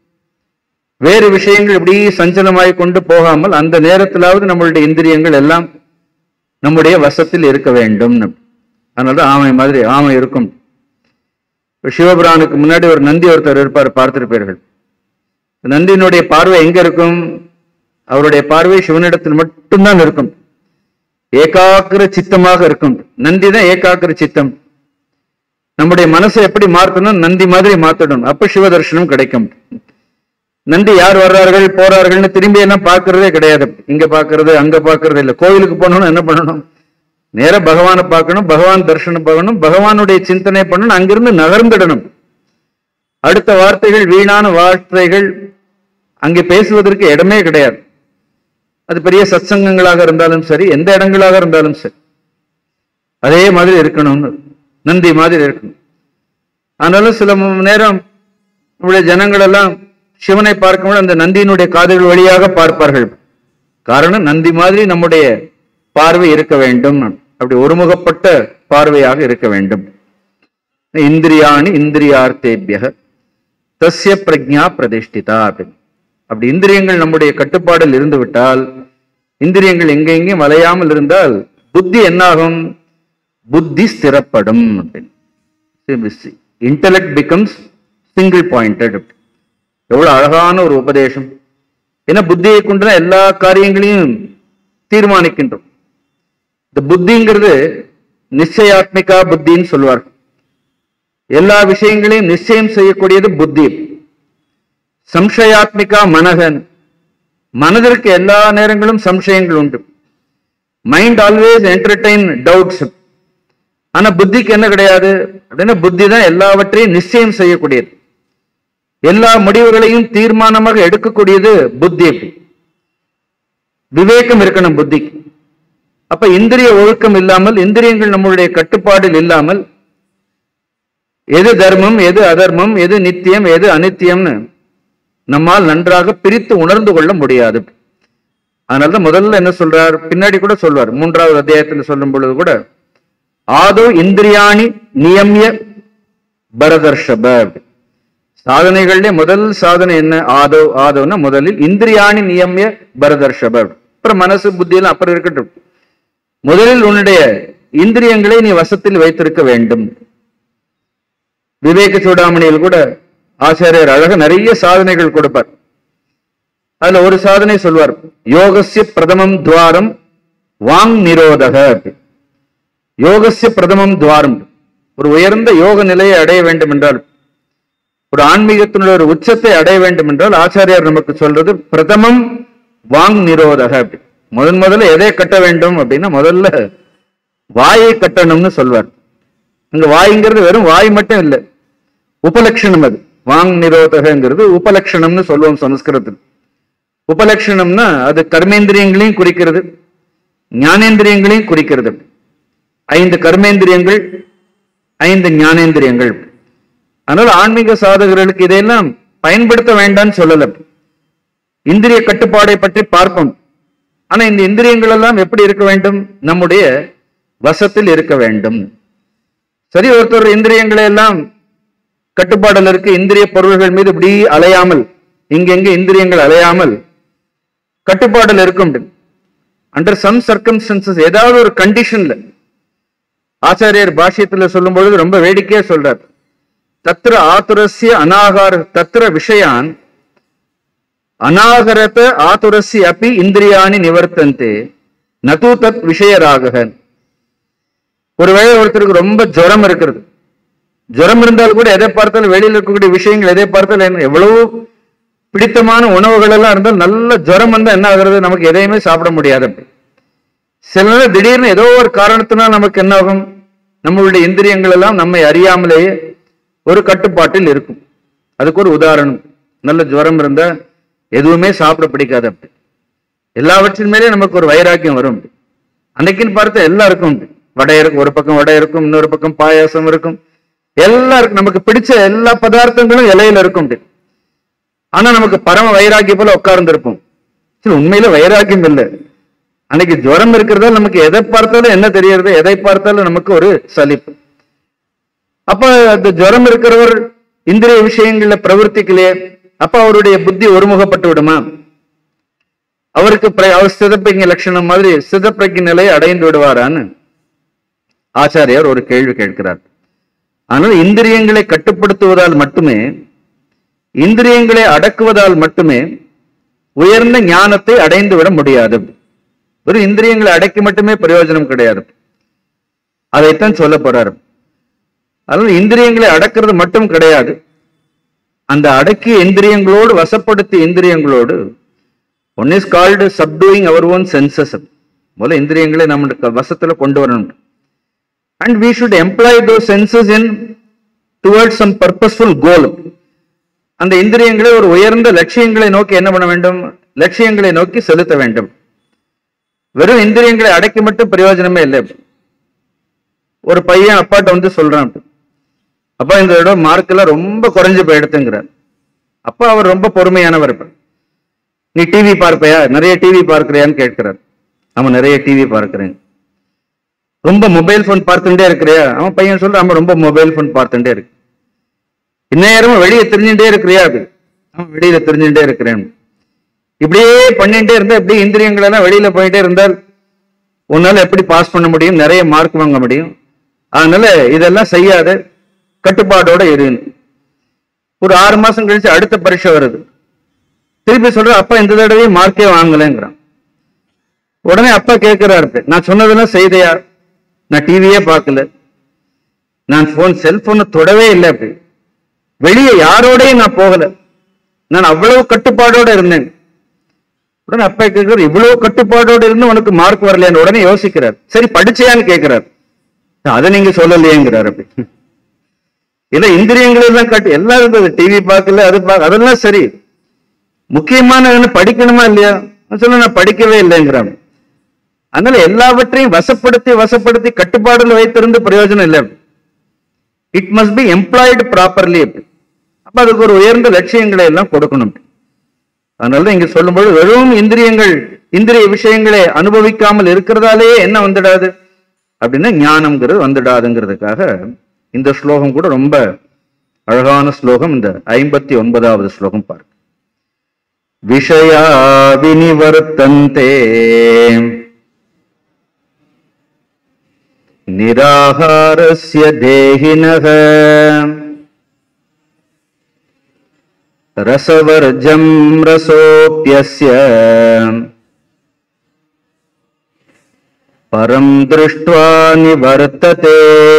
Speaker 4: வேறு விஷயங்கள் இப்படி சஞ்சலமாய் கொண்டு போகாமல் அந்த நேரத்திலாவது நம்மளுடைய இந்திரியங்கள் எல்லாம் நம்முடைய வசத்தில் இருக்க வேண்டும் அதனாலதான் ஆமை மாதிரி ஆமை இருக்கும் இப்ப சிவபிரானுக்கு முன்னாடி ஒரு நந்தி ஒருத்தர் இருப்பார் பார்த்திருப்பீர்கள் நந்தியினுடைய பார்வை எங்க இருக்கும் அவருடைய பார்வை சிவனிடத்தில் மட்டும்தான் இருக்கும் ஏகாக்கிர சித்தமாக இருக்கும் நந்தி தான் ஏகாக்கிர சித்தம் நம்முடைய மனசை எப்படி மாற்றணும் நந்தி மாதிரி மாத்தணும் அப்ப சிவ தரிசனம் கிடைக்கும் நந்தி யார் வர்றார்கள் போறார்கள்னு திரும்பி எல்லாம் பார்க்கறதே கிடையாது இங்க பார்க்கறது அங்க பார்க்கறது இல்ல கோவிலுக்கு போகணும்னு என்ன பண்ணணும் நேரா பகவானை பார்க்கணும் பகவான் தரிசனம் பார்க்கணும் பகவானுடைய சிந்தனை பண்ணணும் அங்கிருந்து நகர்ந்துடணும் அடுத்த வார்த்தைகள் வீணான வார்த்தைகள் அங்கே பேசுவதற்கு இடமே கிடையாது அது பெரிய சத்சங்கங்களாக இருந்தாலும் சரி எந்த இடங்களாக இருந்தாலும் சரி அதே மாதிரி இருக்கணும்னு நந்தி மாதிரி இருக்கணும் அதனால சில ம- நேரம் நம்முடைய ஜனங்கள் எல்லாம் சிவனை பார்க்கும்போது அந்த நந்தியினுடைய காதுகள் வழியாக பார்ப்பார்கள் காரணம் நந்தி மாதிரி நம்முடைய பார்வை இருக்க வேண்டும் அப்படி ஒருமுகப்பட்ட பார்வையாக இருக்க வேண்டும் இந்திரியாணி இந்திரியார்த்தேபியக தஸ்ய பிரக்ஞா பிரதிஷ்டிதா அப்படின்னு அப்படி இந்திரியங்கள் நம்முடைய கட்டுப்பாடில் இருந்து விட்டால் இந்திரியங்கள் எங்கெங்கேயும் வளையாமல் இருந்தால் புத்தி என்னாகும் புத்தி ஸ்திரப்படும் அப்படின்னு இன்டலெக்ட் பிகம்ஸ் சிங்கிள் பாயிண்டட் எவ்வளவு அழகான ஒரு உபதேசம் ஏன்னா புத்தியை கொண்டுதான் எல்லா காரியங்களையும் தீர்மானிக்கின்றோம் இந்த புத்திங்கிறது நிச்சயாத்மிகா புத்தின்னு சொல்லுவார் எல்லா விஷயங்களையும் நிச்சயம் செய்யக்கூடியது புத்தி சம்சயாத்மிகா மனகன் மனதிற்கு எல்லா நேரங்களும் சம்சயங்கள் உண்டு மைண்ட் ஆல்வேஸ் என்டர்டைன் டவுட்ஸ் ஆனா புத்திக்கு என்ன கிடையாது அப்படின்னா புத்தி தான் எல்லாவற்றையும் நிச்சயம் செய்யக்கூடியது எல்லா முடிவுகளையும் தீர்மானமாக எடுக்கக்கூடியது புத்தி விவேகம் இருக்கணும் புத்திக்கு அப்ப இந்திரிய ஒழுக்கம் இல்லாமல் இந்திரியங்கள் நம்மளுடைய கட்டுப்பாடில் இல்லாமல் எது தர்மம் எது அதர்மம் எது நித்தியம் எது அனித்தியம்னு நம்மால் நன்றாக பிரித்து உணர்ந்து கொள்ள முடியாது அதனாலதான் முதல்ல என்ன சொல்றார் பின்னாடி கூட சொல்வார் மூன்றாவது அத்தியாயத்தில் சொல்லும் பொழுது கூட ஆதோ இந்திரியாணி நியமிய பரதர்ஷப சாதனைகள்ல முதல் சாதனை என்ன ஆதோ ஆதோன்னா முதலில் இந்திரியாணி நியமிய பரதர்ஷப அப்புறம் மனசு புத்தியெல்லாம் அப்புறம் இருக்கட்டும் முதலில் உன்னுடைய இந்திரியங்களை நீ வசத்தில் வைத்திருக்க வேண்டும் விவேக சூடாமணியில் கூட ஆச்சாரியர் அழக நிறைய சாதனைகள் கொடுப்பார் அதுல ஒரு சாதனை சொல்வார் யோகஸ்ய பிரதமம் துவாரம் வாங் நிரோதக யோகஸ்ய பிரதமம் துவாரம் ஒரு உயர்ந்த யோக நிலையை அடைய வேண்டும் என்றால் ஒரு ஆன்மீகத்தினுடைய ஒரு உச்சத்தை அடைய வேண்டும் என்றால் ஆச்சாரியார் நமக்கு சொல்றது பிரதமம் வாங் நிரோதக அப்படி முதன் முதல்ல எதை கட்ட வேண்டும் அப்படின்னா முதல்ல வாயை கட்டணும்னு சொல்வார் அங்க வாய்ங்கிறது வெறும் வாய் மட்டும் இல்லை உபலட்சணம் அது வாங் நிரோதகங்கிறது உபலட்சணம்னு சொல்லுவோம் சமஸ்கிருதத்தில் உபலட்சணம்னா அது கர்மேந்திரியங்களையும் குறிக்கிறது ஞானேந்திரியங்களையும் குறிக்கிறது ஐந்து கர்மேந்திரியங்கள் ஐந்து ஞானேந்திரியங்கள் அதனால ஆன்மீக சாதகர்களுக்கு இதையெல்லாம் பயன்படுத்த வேண்டாம்னு சொல்லல இந்திரிய கட்டுப்பாடை பற்றி பார்ப்போம் ஆனா இந்த இந்திரியங்கள் எல்லாம் எப்படி இருக்க வேண்டும் நம்முடைய வசத்தில் இருக்க வேண்டும் சரி ஒருத்தர் இந்திரியங்களை எல்லாம் கட்டுப்பாடுல இருக்கு இந்திரிய பொருள்கள் மீது இப்படி அலையாமல் இங்கெங்க இந்திரியங்கள் அலையாமல் கட்டுப்பாடுல இருக்கும் அண்டர் சம் சர்க்கம்ஸ்டன்சஸ் ஏதாவது ஒரு கண்டிஷன்ல ஆச்சாரியர் பாஷ்யத்துல சொல்லும் பொழுது ரொம்ப வேடிக்கையா சொல்றார் தத்திர ஆதுரஸ்ய அநாகார தத்திர விஷயான் அநாகரத ஆதுரஸ்ய அப்பி இந்திரியாணி நிவர்த்தந்தே நது தத் விஷயராக ஒருவேளை ஒருத்தருக்கு ரொம்ப ஜுரம் இருக்கிறது ஜுரம் இருந்தால் கூட எதை பார்த்தாலும் வெளியில இருக்கக்கூடிய விஷயங்கள் எதை பார்த்தாலும் என்ன- எவ்வளவு பிடித்தமான உணவுகள் எல்லாம் இருந்தால் நல்ல ஜுரம் வந்தா என்ன ஆகுறது நமக்கு எதையுமே சாப்பிட முடியாது அப்படி. சில நேரம் திடீர்னு ஏதோ ஒரு காரணத்தினால் நமக்கு என்ன ஆகும் நம்மளுடைய இந்திரியங்கள் எல்லாம் நம்மை அறியாமலேயே ஒரு கட்டுப்பாட்டில் இருக்கும் அதுக்கு ஒரு உதாரணம் நல்ல ஜுரம் இருந்தா எதுவுமே சாப்பிட பிடிக்காது அப்படி எல்லாவற்றின் மேலே நமக்கு ஒரு வைராக்கியம் வரும் அன்னைக்குன்னு பார்த்து எல்லாம் இருக்கும் வடை இருக்கும் ஒரு பக்கம் வடை இருக்கும் இன்னொரு பக்கம் பாயாசம் இருக்கும் எல்லாம் இருக்கும் நமக்கு பிடிச்ச எல்லா பதார்த்தங்களும் இலையில இருக்கும் அப்படி. ஆனா நமக்கு பரம வைராக்கியம் போல உட்கார்ந்துருப்போம் சரி உண்மையில வைராக்கியம் இல்லை அன்னைக்கு ஜுரம் இருக்கிறதால நமக்கு எதை பார்த்தாலும் என்ன தெரியறது எதை பார்த்தாலும் நமக்கு ஒரு சலிப்பு அப்ப அந்த ஜுரம் இருக்கிறவர் இந்திரிய விஷயங்கள்ல பிரவர்த்திக்கலையே அப்ப அவருடைய புத்தி ஒருமுகப்பட்டு விடுமா அவருக்கு பிர- அவர் சிதப்பிங்க லட்சணம் மாதிரி சிதப்பிரஜ நிலையை அடைந்து விடுவாரான்னு ஆச்சாரியார் ஒரு கேள்வி கேட்கிறார் ஆனால் இந்திரியங்களை கட்டுப்படுத்துவதால் மட்டுமே இந்திரியங்களை அடக்குவதால் மட்டுமே உயர்ந்த ஞானத்தை அடைந்து விட முடியாது வெறும் இந்திரியங்களை அடக்கி மட்டுமே பிரயோஜனம் கிடையாது அதைத்தான் சொல்ல போறாரு அதனால இந்திரியங்களை அடக்கிறது மட்டும் கிடையாது அந்த அடக்கிய இந்திரியங்களோடு வசப்படுத்திய இந்திரியங்களோடு one is called subduing our own senses முதல்ல இந்திரியங்களை நம்மளுக்கு வசத்துல கொண்டு வரணும் and we should employ those senses in towards some purposeful goal அந்த இந்திரியங்களை ஒரு உயர்ந்த லட்சியங்களை நோக்கி என்ன பண்ண வேண்டும் லட்சியங்களை நோக்கி செலுத்த வேண்டும் வெறும் இந்திரியங்களை அடக்கி மட்டும் பிரயோஜனமே இல்லை ஒரு பையன் அப்பாட்ட வந்து சொல்றான் அப்பா இந்த தடவை மார்க் எல்லாம் ரொம்ப குறைஞ்சு போயிடுத்துங்கிறார் அப்பா அவர் ரொம்ப பொறுமையானவர் இப்ப நீ டிவி பார்ப்பையா நிறைய டிவி பார்க்கிறியான்னு கேட்கிறார் அவன் நிறைய டிவி பார்க்கிறேன் ரொம்ப மொபைல் போன் பார்த்துட்டே இருக்கிறியா அவன் பையன் சொல்ற அவன் ரொம்ப மொபைல் போன் பார்த்துட்டே இருக்கு இந்நேரமும் வெளியே தெரிஞ்சுட்டே இருக்கிறியா அது அவன் வெளியில தெரிஞ்சுட்டே இருக்கிறேன் இப்படியே பண்ணிட்டே இருந்தா இப்படி இந்திரியங்கள் எல்லாம் வெளியில போயிட்டே இருந்தால் உன்னால எப்படி பாஸ் பண்ண முடியும் நிறைய மார்க் வாங்க முடியும் அதனால இதெல்லாம் செய்யாத கட்டுப்பாடோட இரு ஒரு ஆறு மாசம் கழிச்சு அடுத்த பரீட்சை வருது திருப்பி சொல்ற அப்பா இந்த தடவை மார்க்கே வாங்கலைங்கிறான் உடனே அப்பா கேட்கிறாரு நான் சொன்னதெல்லாம் செய்தையா நான் டிவியே பார்க்கல நான் போன் செல்போனை தொடவே இல்லை அப்படி வெளியே யாரோடையும் நான் போகல நான் அவ்வளவு கட்டுப்பாடோட இருந்தேன் உடனே அப்பா கேட்கிறார் இவ்வளவு கட்டுப்பாடோட இருந்து உனக்கு மார்க் வரலையான்னு உடனே யோசிக்கிறார் சரி படிச்சியான்னு கேட்கிறார் அதை நீங்க சொல்லலையேங்கிறார் அப்படி இல்ல இந்திரியங்கள் எல்லாம் கட்டு எல்லாம் இருந்தது டிவி பார்க்கல அது பார்க்க அதெல்லாம் சரி முக்கியமான என்ன படிக்கணுமா இல்லையா நான் சொல்ல நான் படிக்கவே இல்லைங்கிறான் அதனால எல்லாவற்றையும் வசப்படுத்தி வசப்படுத்தி கட்டுப்பாடுல வைத்திருந்து பிரயோஜனம் இல்லை it must be employed properly அப்ப அதுக்கு ஒரு உயர்ந்த லட்சியங்களை எல்லாம் கொடுக்கணும் அதனாலதான் இங்க சொல்லும்போது வெறும் இந்திரியங்கள் இந்திரிய விஷயங்களை அனுபவிக்காமல் இருக்கிறதாலேயே என்ன வந்துடாது அப்படின்னா ஞானம்ங்கிறது வந்துடாதுங்கிறதுக்காக இந்த ஸ்லோகம் கூட ரொம்ப அழகான ஸ்லோகம் இந்த ஐம்பத்தி ஒன்பதாவது ஸ்லோகம் பாருங்க விஷயா வினிவர்த்தந்தே நிராகாரஸ்ய தேகினக ரசவர்ஜம் ரசோப்யஸ்ய பரம் திருஷ்டுவா நிவர்த்ததே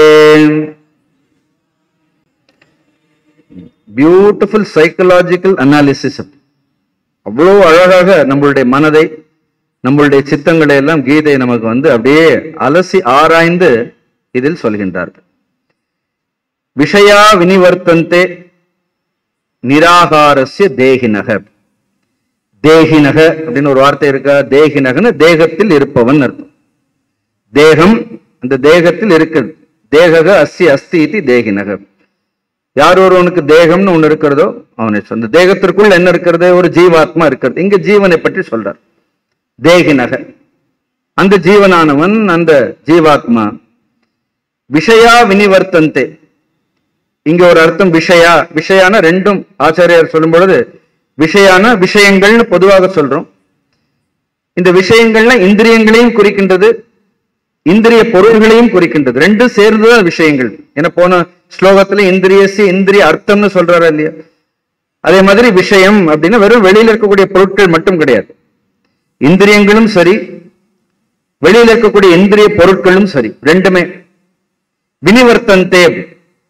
Speaker 4: பியூட்டிஃபுல் சைக்கலாஜிக்கல் அனாலிசிஸ் அவ்வளோ அழகாக நம்மளுடைய மனதை நம்மளுடைய சித்தங்களை எல்லாம் கீதை நமக்கு வந்து அப்படியே அலசி ஆராய்ந்து இதில் சொல்கின்றார்கள் விஷயா வினிவர்த்தந்தே நிராகாரஸ்ய தேகினக தேகினக அப்படின்னு ஒரு வார்த்தை இருக்கா தேகினகன்னு தேகத்தில் இருப்பவன் அர்த்தம் தேகம் அந்த தேகத்தில் இருக்குது தேகக அஸ்தி அஸ்தி இது தேகினக யார் ஒருவனுக்கு தேகம்னு ஒண்ணு இருக்கிறதோ அவனை சொல். அந்த தேகத்திற்குள் என்ன இருக்கிறது ஒரு ஜீவாத்மா இருக்கிறது இங்க ஜீவனை பற்றி சொல்றார் தேகினக அந்த ஜீவனானவன் அந்த ஜீவாத்மா விஷயா வினிவர்த்தந்தே இங்க ஒரு அர்த்தம் விஷயா விஷயான ரெண்டும் ஆச்சாரியார் சொல்லும் பொழுது விஷயான விஷயங்கள்னு பொதுவாக சொல்றோம் இந்த விஷயங்கள்ல இந்திரியங்களையும் குறிக்கின்றது இந்திரிய பொருள்களையும் குறிக்கின்றது ரெண்டும் சேர்ந்துதான் விஷயங்கள் என போன ஸ்லோகத்துல இந்திரியசி இந்திரிய அர்த்தம்னு சொல்றாரு இல்லையா அதே மாதிரி விஷயம் அப்படின்னா வெறும் வெளியில இருக்கக்கூடிய பொருட்கள் மட்டும் கிடையாது இந்திரியங்களும் சரி வெளியில இருக்கக்கூடிய இந்திரிய பொருட்களும் சரி ரெண்டுமே வினிவர்த்தந்தே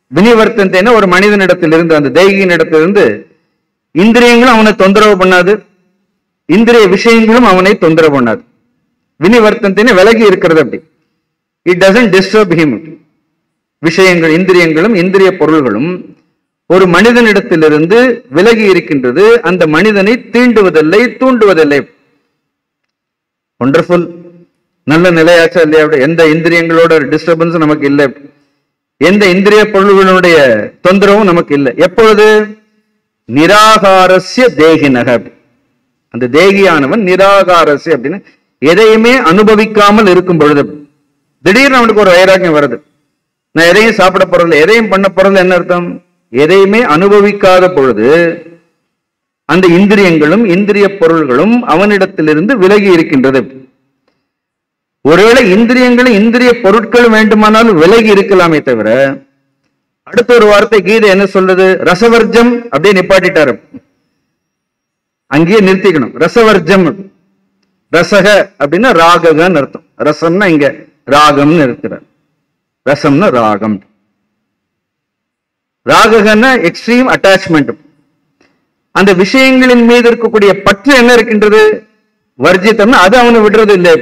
Speaker 4: வினிவர்த்தந்தேன ஒரு மனிதனிடத்திலிருந்து அந்த தேகியின் இடத்திலிருந்து இந்திரியங்களும் அவனை தொந்தரவு பண்ணாது இந்திரிய விஷயங்களும் அவனை தொந்தரவு பண்ணாது வினிவர்த்தந்தேன விலகி இருக்கிறது அப்படி இட் டசன்ட் டிஸ்டர்ப் ஹிம் விஷயங்கள் இந்திரியங்களும் இந்திரிய பொருள்களும் ஒரு மனிதனிடத்திலிருந்து விலகி இருக்கின்றது அந்த மனிதனை தீண்டுவதில்லை தூண்டுவதில்லை ஒண்டர்ஃபுல் நல்ல நிலையாச்சா இல்லையா அப்படி எந்த இந்திரியங்களோட டிஸ்டர்பன்ஸ் நமக்கு இல்லை எந்த இந்திரிய பொருள்களுடைய தொந்தரவும் நமக்கு இல்லை எப்பொழுது நிராகாரஸ்ய தேகினக அப்படி. அந்த தேகியானவன் நிராகாரஸ்ய அப்படின்னு எதையுமே அனுபவிக்காமல் இருக்கும் பொழுது திடீர்னு அவனுக்கு ஒரு வைராக்கியம் வருது நான் எதையும் சாப்பிட போறதில்ல எதையும் பண்ண போறதில்ல என்ன அர்த்தம் எதையுமே அனுபவிக்காத பொழுது அந்த இந்திரியங்களும் இந்திரிய பொருள்களும் அவனிடத்திலிருந்து விலகி இருக்கின்றது ஒருவேளை இந்திரியங்களும் இந்திரிய பொருட்களும் வேண்டுமானாலும் விலகி இருக்கலாமே தவிர அடுத்த ஒரு வார்த்தை கீதை என்ன சொல்றது ரசவர்ஜம் அப்படியே நிப்பாட்டிட்டாரு அங்கேயே நிறுத்திக்கணும் ரசவர்ஜம் ரசக அப்படின்னா ராககன்னு அர்த்தம் ரசம்னா இங்க ராகம்னு இருக்கிறார் ரசம்னா ராகம் ராககன்னா எக்ஸ்ட்ரீம் அட்டாச்மெண்ட் அந்த விஷயங்களின் மீது இருக்கக்கூடிய பற்று என்ன இருக்கின்றது வர்ஜித்தம்னா அது அவனை விடுறது இல்லை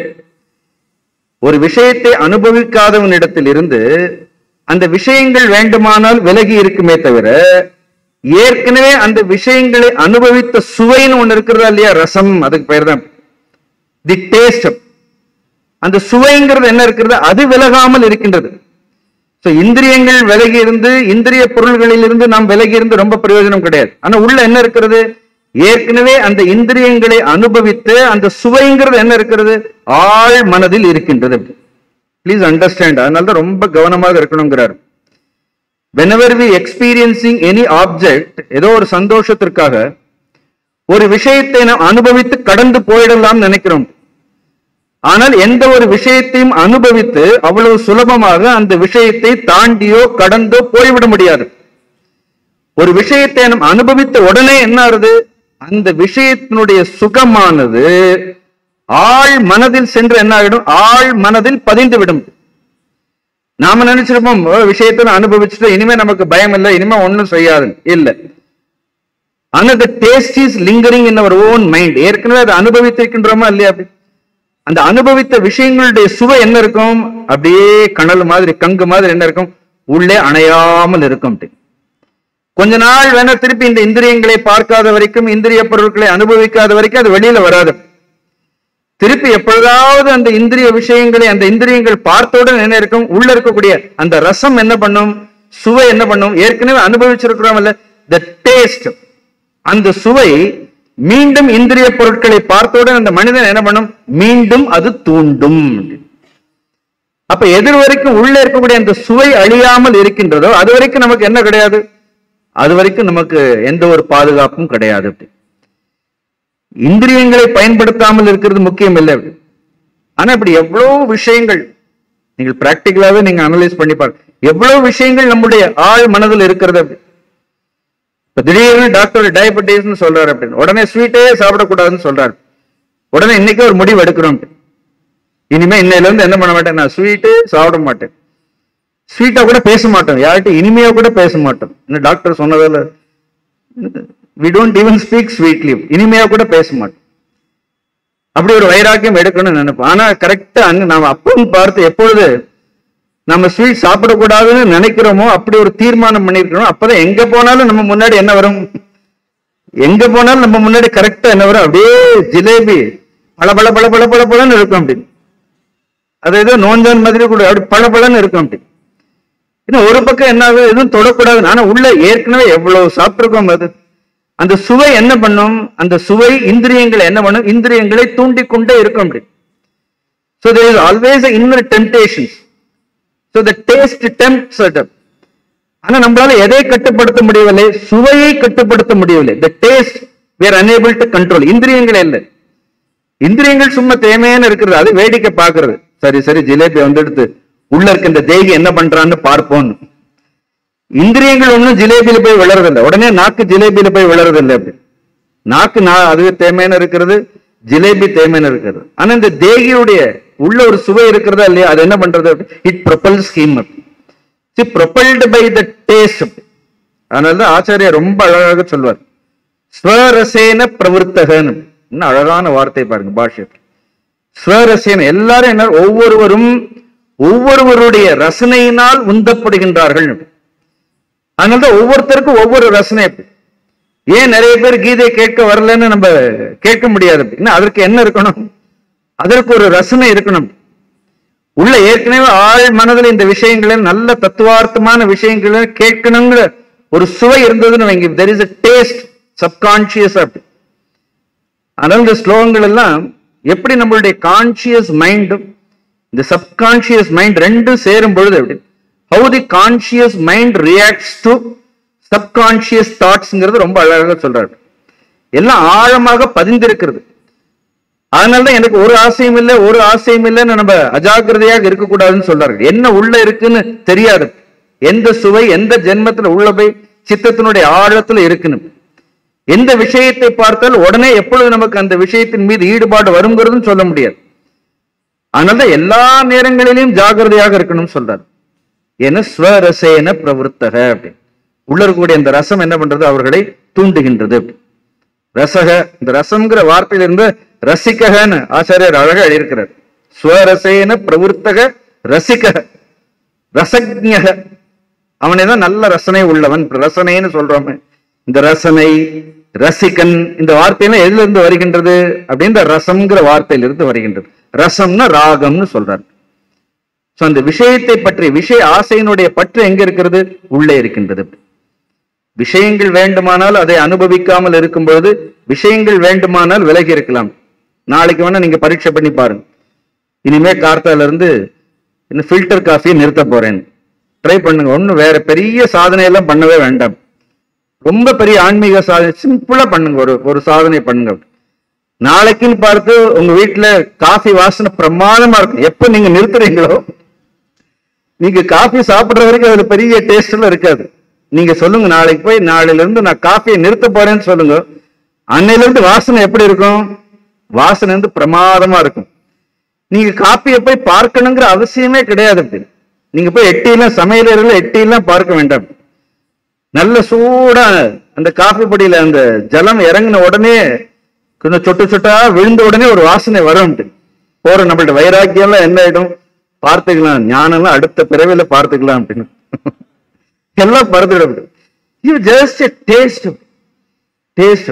Speaker 4: ஒரு விஷயத்தை அனுபவிக்காதவனிடத்தில் இருந்து அந்த விஷயங்கள் வேண்டுமானால் விலகி இருக்குமே தவிர ஏற்கனவே அந்த விஷயங்களை அனுபவித்த சுவைன்னு ஒண்ணு இருக்கிறதா இல்லையா ரசம் அதுக்கு பெயர் தான் தி டேஸ்ட் அந்த சுவைங்கிறது என்ன இருக்கிறது அது விலகாமல் இருக்கின்றது சோ இந்திரியங்கள் விலகி இருந்து இந்திரிய பொருள்களில் இருந்து நாம் விலகி இருந்து ரொம்ப பிரயோஜனம் கிடையாது ஆனா உள்ள என்ன இருக்கிறது ஏற்கனவே அந்த இந்திரியங்களை அனுபவித்து அந்த சுவைங்கிறது என்ன இருக்கிறது ஆழ் மனதில் இருக்கின்றது ப்ளீஸ் அண்டர்ஸ்டாண்ட் அதனால தான் ரொம்ப கவனமாக இருக்கணுங்கிறார் whenever we experiencing any object ஏதோ ஒரு சந்தோஷத்திற்காக ஒரு விஷயத்தை நாம் அனுபவித்து கடந்து போயிடலாம் நினைக்கிறோம் ஆனால் எந்த ஒரு விஷயத்தையும் அனுபவித்து அவ்வளவு சுலபமாக அந்த விஷயத்தை தாண்டியோ கடந்தோ போய்விட முடியாது ஒரு விஷயத்தை நாம் அனுபவித்த உடனே என்ன ஆகுது அந்த விஷயத்தினுடைய சுகமானது ஆழ் மனதில் சென்று என்ன ஆகிடும் ஆழ் மனதில் பதிந்து விடும் நாம நினைச்சிருப்போம் "ஓ, விஷயத்தை நான் அனுபவிச்சுட்டு இனிமே நமக்கு பயம் இல்லை இனிமே ஒண்ணும் செய்யாது இல்ல ஆனா the taste is lingering in our own mind ஏற்கனவே அதை அனுபவித்திருக்கின்றோமா இல்லையா அப்படி அந்த அனுபவித்த விஷயங்களுடைய சுவை என்ன இருக்கும் அப்படியே கனல் மாதிரி கங்கு மாதிரி என்ன இருக்கும் உள்ளே அணையாமல் இருக்கும் அப்படி. கொஞ்ச நாள் வேணா திருப்பி இந்த இந்திரியங்களை பார்க்காத வரைக்கும் இந்திரிய பொருட்களை அனுபவிக்காத வரைக்கும் அது வெளியில வராது திருப்பி எப்பொழுதாவது அந்த இந்திரிய விஷயங்களை அந்த இந்திரியங்கள் பார்த்தவுடன் என்ன இருக்கும் உள்ள இருக்கக்கூடிய அந்த ரசம் என்ன பண்ணும் சுவை என்ன பண்ணும் ஏற்கனவே அனுபவிச்சிருக்கிறோம் த டேஸ்ட் அந்த சுவை மீண்டும் இந்திரிய பொருட்களை பார்த்தவுடன் அந்த மனிதன் என்ன பண்ணும் மீண்டும் அது தூண்டும் அப்ப எதிர் வரைக்கும் உள்ள இருக்கக்கூடிய அந்த சுவை அழியாமல் இருக்கின்றதோ அது வரைக்கும் நமக்கு என்ன கிடையாது அது வரைக்கும் நமக்கு எந்த ஒரு பாதுகாப்பும் கிடையாது அப்படி இந்திரியங்களை பயன்படுத்தாமல் இருக்கிறது முக்கியம் இல்லை ஆனா இப்படி எவ்வளவு விஷயங்கள் நீங்கள் பிராக்டிக்கலாவே நீங்க அனலைஸ் பண்ணி பாருங்க எவ்வளவு விஷயங்கள் நம்முடைய ஆழ் மனதில் இருக்கிறது அப்படி இப்ப திடீர்னு டாக்டர் டயபெட்டிஸ்னு சொல்றாரு அப்படின்னு உடனே ஸ்வீட்டே சாப்பிடக்கூடாதுன்னு சொல்றாரு உடனே இன்னைக்கு ஒரு முடிவு எடுக்கிறோம் அப்படி. இனிமே இன்னையில இருந்து என்ன பண்ண மாட்டேன் நான் ஸ்வீட்டு சாப்பிட மாட்டேன் ஸ்வீட்டா கூட பேச மாட்டோம் யார்கிட்ட இனிமையா கூட பேச மாட்டோம் இன்னும் டாக்டர் சொன்னதால we don't even speak sweetly இனிமையா கூட பேச மாட்டோம் அப்படி ஒரு வைராக்கியம் எடுக்கணும்னு நினைப்போம் ஆனா கரெக்டா அங்க நாம அப்பன்னு பார்த்து எப்பொழுது நம்ம ஸ்வீட் சாப்பிடக்கூடாதுன்னு நினைக்கிறோமோ அப்படி ஒரு தீர்மானம் பண்ணிருக்கிறோம் அப்பதான் எங்க போனாலும் நம்ம முன்னாடி என்ன வரும் எங்க போனாலும் நம்ம முன்னாடி கரெக்டா என்ன வரும் அப்படியே ஜிலேபி பல பல பல பல பல பலன்னு இருக்கும் அப்படி அது ஏதோ நோஞ்சான் மாதிரி கூட அப்படி பல பலன்னு இருக்கும் அப்படி இன்னும் ஒரு பக்கம் என்ன ஆகுது எதுவும் தொடக்கூடாது ஆனா உள்ள ஏற்கனவே எவ்வளவு சாப்பிட்டிருக்கோம் அது அந்த சுவை என்ன பண்ணும் அந்த சுவை இந்திரியங்களை என்ன பண்ணும் இந்திரியங்களை தூண்டிக் கொண்டே இருக்கும் அப்படி So there is always an inner temptations. So the taste tempts us. ஆனா நம்மளால எதை கட்டுப்படுத்த முடியவில்லை சுவையை கட்டுப்படுத்த முடியவில்லை the taste we are unable to control இந்திரியங்கள் இல்லை இந்திரியங்கள் சும்மா தேமையான இருக்கிறது அது வேடிக்கை பார்க்கிறது சரி சரி ஜிலேபி வந்துடுத்து உள்ள இருக்க இந்த தேகி என்ன பண்றான்னு பார்ப்போம்னு இந்திரியங்கள் ஒண்ணும் ஜிலேபியில போய் விழறதில்லை உடனே நாக்கு ஜிலேபியில போய் விழறதில்லை அப்படி நாக்கு நான் அது தேமையான இருக்கிறது ஜிலேபி தேமையான இருக்கிறது ஆனா இந்த தேகியுடைய உள்ள ஒரு சுவை இருக்கிறதா இல்லையா அது என்ன பண்றது it propel scheme see propelled by the taste அதனாலதான் ஆச்சாரியர் ரொம்ப அழகாக சொல்வார் ஸ்வரசேன பிரவருத்தகன்னு இன்னும் அழகான வார்த்தை பாருங்க பாஷ்யம் ஸ்வரசேன எல்லாரும் என்ன ஒவ்வொருவரும் ஒவ்வொருவருடைய ரசனையினால் உந்தப்படுகின்றார்கள் அதனாலதான் ஒவ்வொருத்தருக்கும் ஒவ்வொரு ரசனை ஏன் நிறைய பேர் கீதை கேட்க வரலன்னு நம்ம கேட்க முடியாது இன்னும் அதற்கு என்ன இருக்கணும் அதற்கு ஒரு ரசனை இருக்கணும் உள்ள ஏற்கனவே ஆள் மனதில் இந்த விஷயங்களை நல்ல தத்துவார்த்தமான விஷயங்களை கேட்கணுங்கிற ஒரு சுவை இருந்ததுன்னு வைங்க there is a taste subconscious அப்படி அதனால இந்த ஸ்லோகங்கள் எல்லாம் எப்படி நம்மளுடைய கான்சியஸ் மைண்டும் இந்த சப்கான்சியஸ் மைண்ட் ரெண்டும் சேரும் பொழுது எப்படி how the conscious mind reacts to subconscious தாட்ஸ்ங்கிறது ரொம்ப அழகாக சொல்றாரு எல்லாம் ஆழமாக பதிந்திருக்கிறது அதனாலதான் எனக்கு ஒரு ஆசையும் இல்லை ஒரு ஆசையும் இல்லைன்னு நம்ம அஜாக்கிரதையாக இருக்கக்கூடாதுன்னு சொல்றாரு என்ன உள்ள இருக்குன்னு தெரியாது எந்த சுவை எந்த ஜென்மத்துல உள்ள போய் சித்தத்தினுடைய ஆழத்துல இருக்குன்னு எந்த விஷயத்தை பார்த்தால் உடனே எப்பொழுது நமக்கு அந்த விஷயத்தின் மீது ஈடுபாடு வருங்கிறதும் சொல்ல முடியாது அதனால எல்லா நேரங்களிலும் ஜாகிரதையாக இருக்கணும்னு சொல்றாரு ஏன்னா ஸ்வரசேன பிரவருத்தக அப்படின்னு உள்ள இருக்கக்கூடிய இந்த ரசம் என்ன பண்றது அவர்களை தூண்டுகின்றது ரசக இந்த ரசம்ங்கிற வார்த்தையிலிருந்து ரசிக்ககன்னு ஆச்சாரியர் அழகா எழுதியிருக்கிறார் ஸ்வரசேன பிரவருத்தக ரசிக்கக ரசஜக அவனே தான் நல்ல ரசனை உள்ளவன் ரசனைன்னு சொல்றோமே இந்த ரசனை ரசிகன் இந்த வார்த்தையெல்லாம் எதுல இருந்து வருகின்றது அப்படின்ற ரசம்ங்கிற வார்த்தையிலிருந்து வருகின்றது ரசம்னா ராகம்னு சொல்றாரு சோ அந்த விஷயத்தை பற்றி விஷய ஆசையினுடைய பற்று எங்க இருக்கிறது உள்ளே இருக்கின்றது விஷயங்கள் வேண்டுமானால் அதை அனுபவிக்காமல் இருக்கும் பொழுது விஷயங்கள் வேண்டுமானால் விலகி இருக்கலாம் நாளைக்கு வேணா நீங்க பரீட்சை பண்ணி பாருங்க இனிமே கார்த்தால இருந்து இன்னும் ஃபில்டர் காஃபியை நிறுத்த போறேன் ட்ரை பண்ணுங்க ஒன்றும் வேற பெரிய சாதனை எல்லாம் பண்ணவே வேண்டாம் ரொம்ப பெரிய ஆன்மீக சாதனை சிம்பிளா பண்ணுங்க ஒரு ஒரு சாதனை பண்ணுங்க நாளைக்குன்னு பார்த்து உங்க வீட்டுல காஃபி வாசனை பிரமாதமா இருக்கும் எப்ப நீங்க நிறுத்துறீங்களோ நீங்க காஃபி சாப்பிடுற வரைக்கும் அதுல பெரிய டேஸ்ட் எல்லாம் இருக்காது நீங்க சொல்லுங்க நாளைக்கு போய் நாளையில இருந்து நான் காஃபியை நிறுத்த போறேன்னு சொல்லுங்க அன்னையில இருந்து வாசனை எப்படி இருக்கும் வாசனை வந்து பிரமாதமா இருக்கும் நீங்க காப்பியை போய் பார்க்கணுங்கிற அவசியமே கிடையாது அப்படி நீங்க போய் எட்டியெல்லாம் சமையலறையில எட்டியெல்லாம் பார்க்க வேண்டாம் நல்ல சூடா அந்த காஃபி பொடியில அந்த ஜலம் இறங்கின உடனே கொஞ்சம் சொட்டு சொட்டா விழுந்த உடனே ஒரு வாசனை வரும் போற நம்மள்ட்ட வைராக்கியம் எல்லாம் என்ன ஆயிடும் பார்த்துக்கலாம் ஞானம்லாம் அடுத்த பிறவில பார்த்துக்கலாம் அப்படின்னு எல்லாம் பறந்துடும் யூ ஜஸ்ட் டேஸ்ட் டேஸ்ட்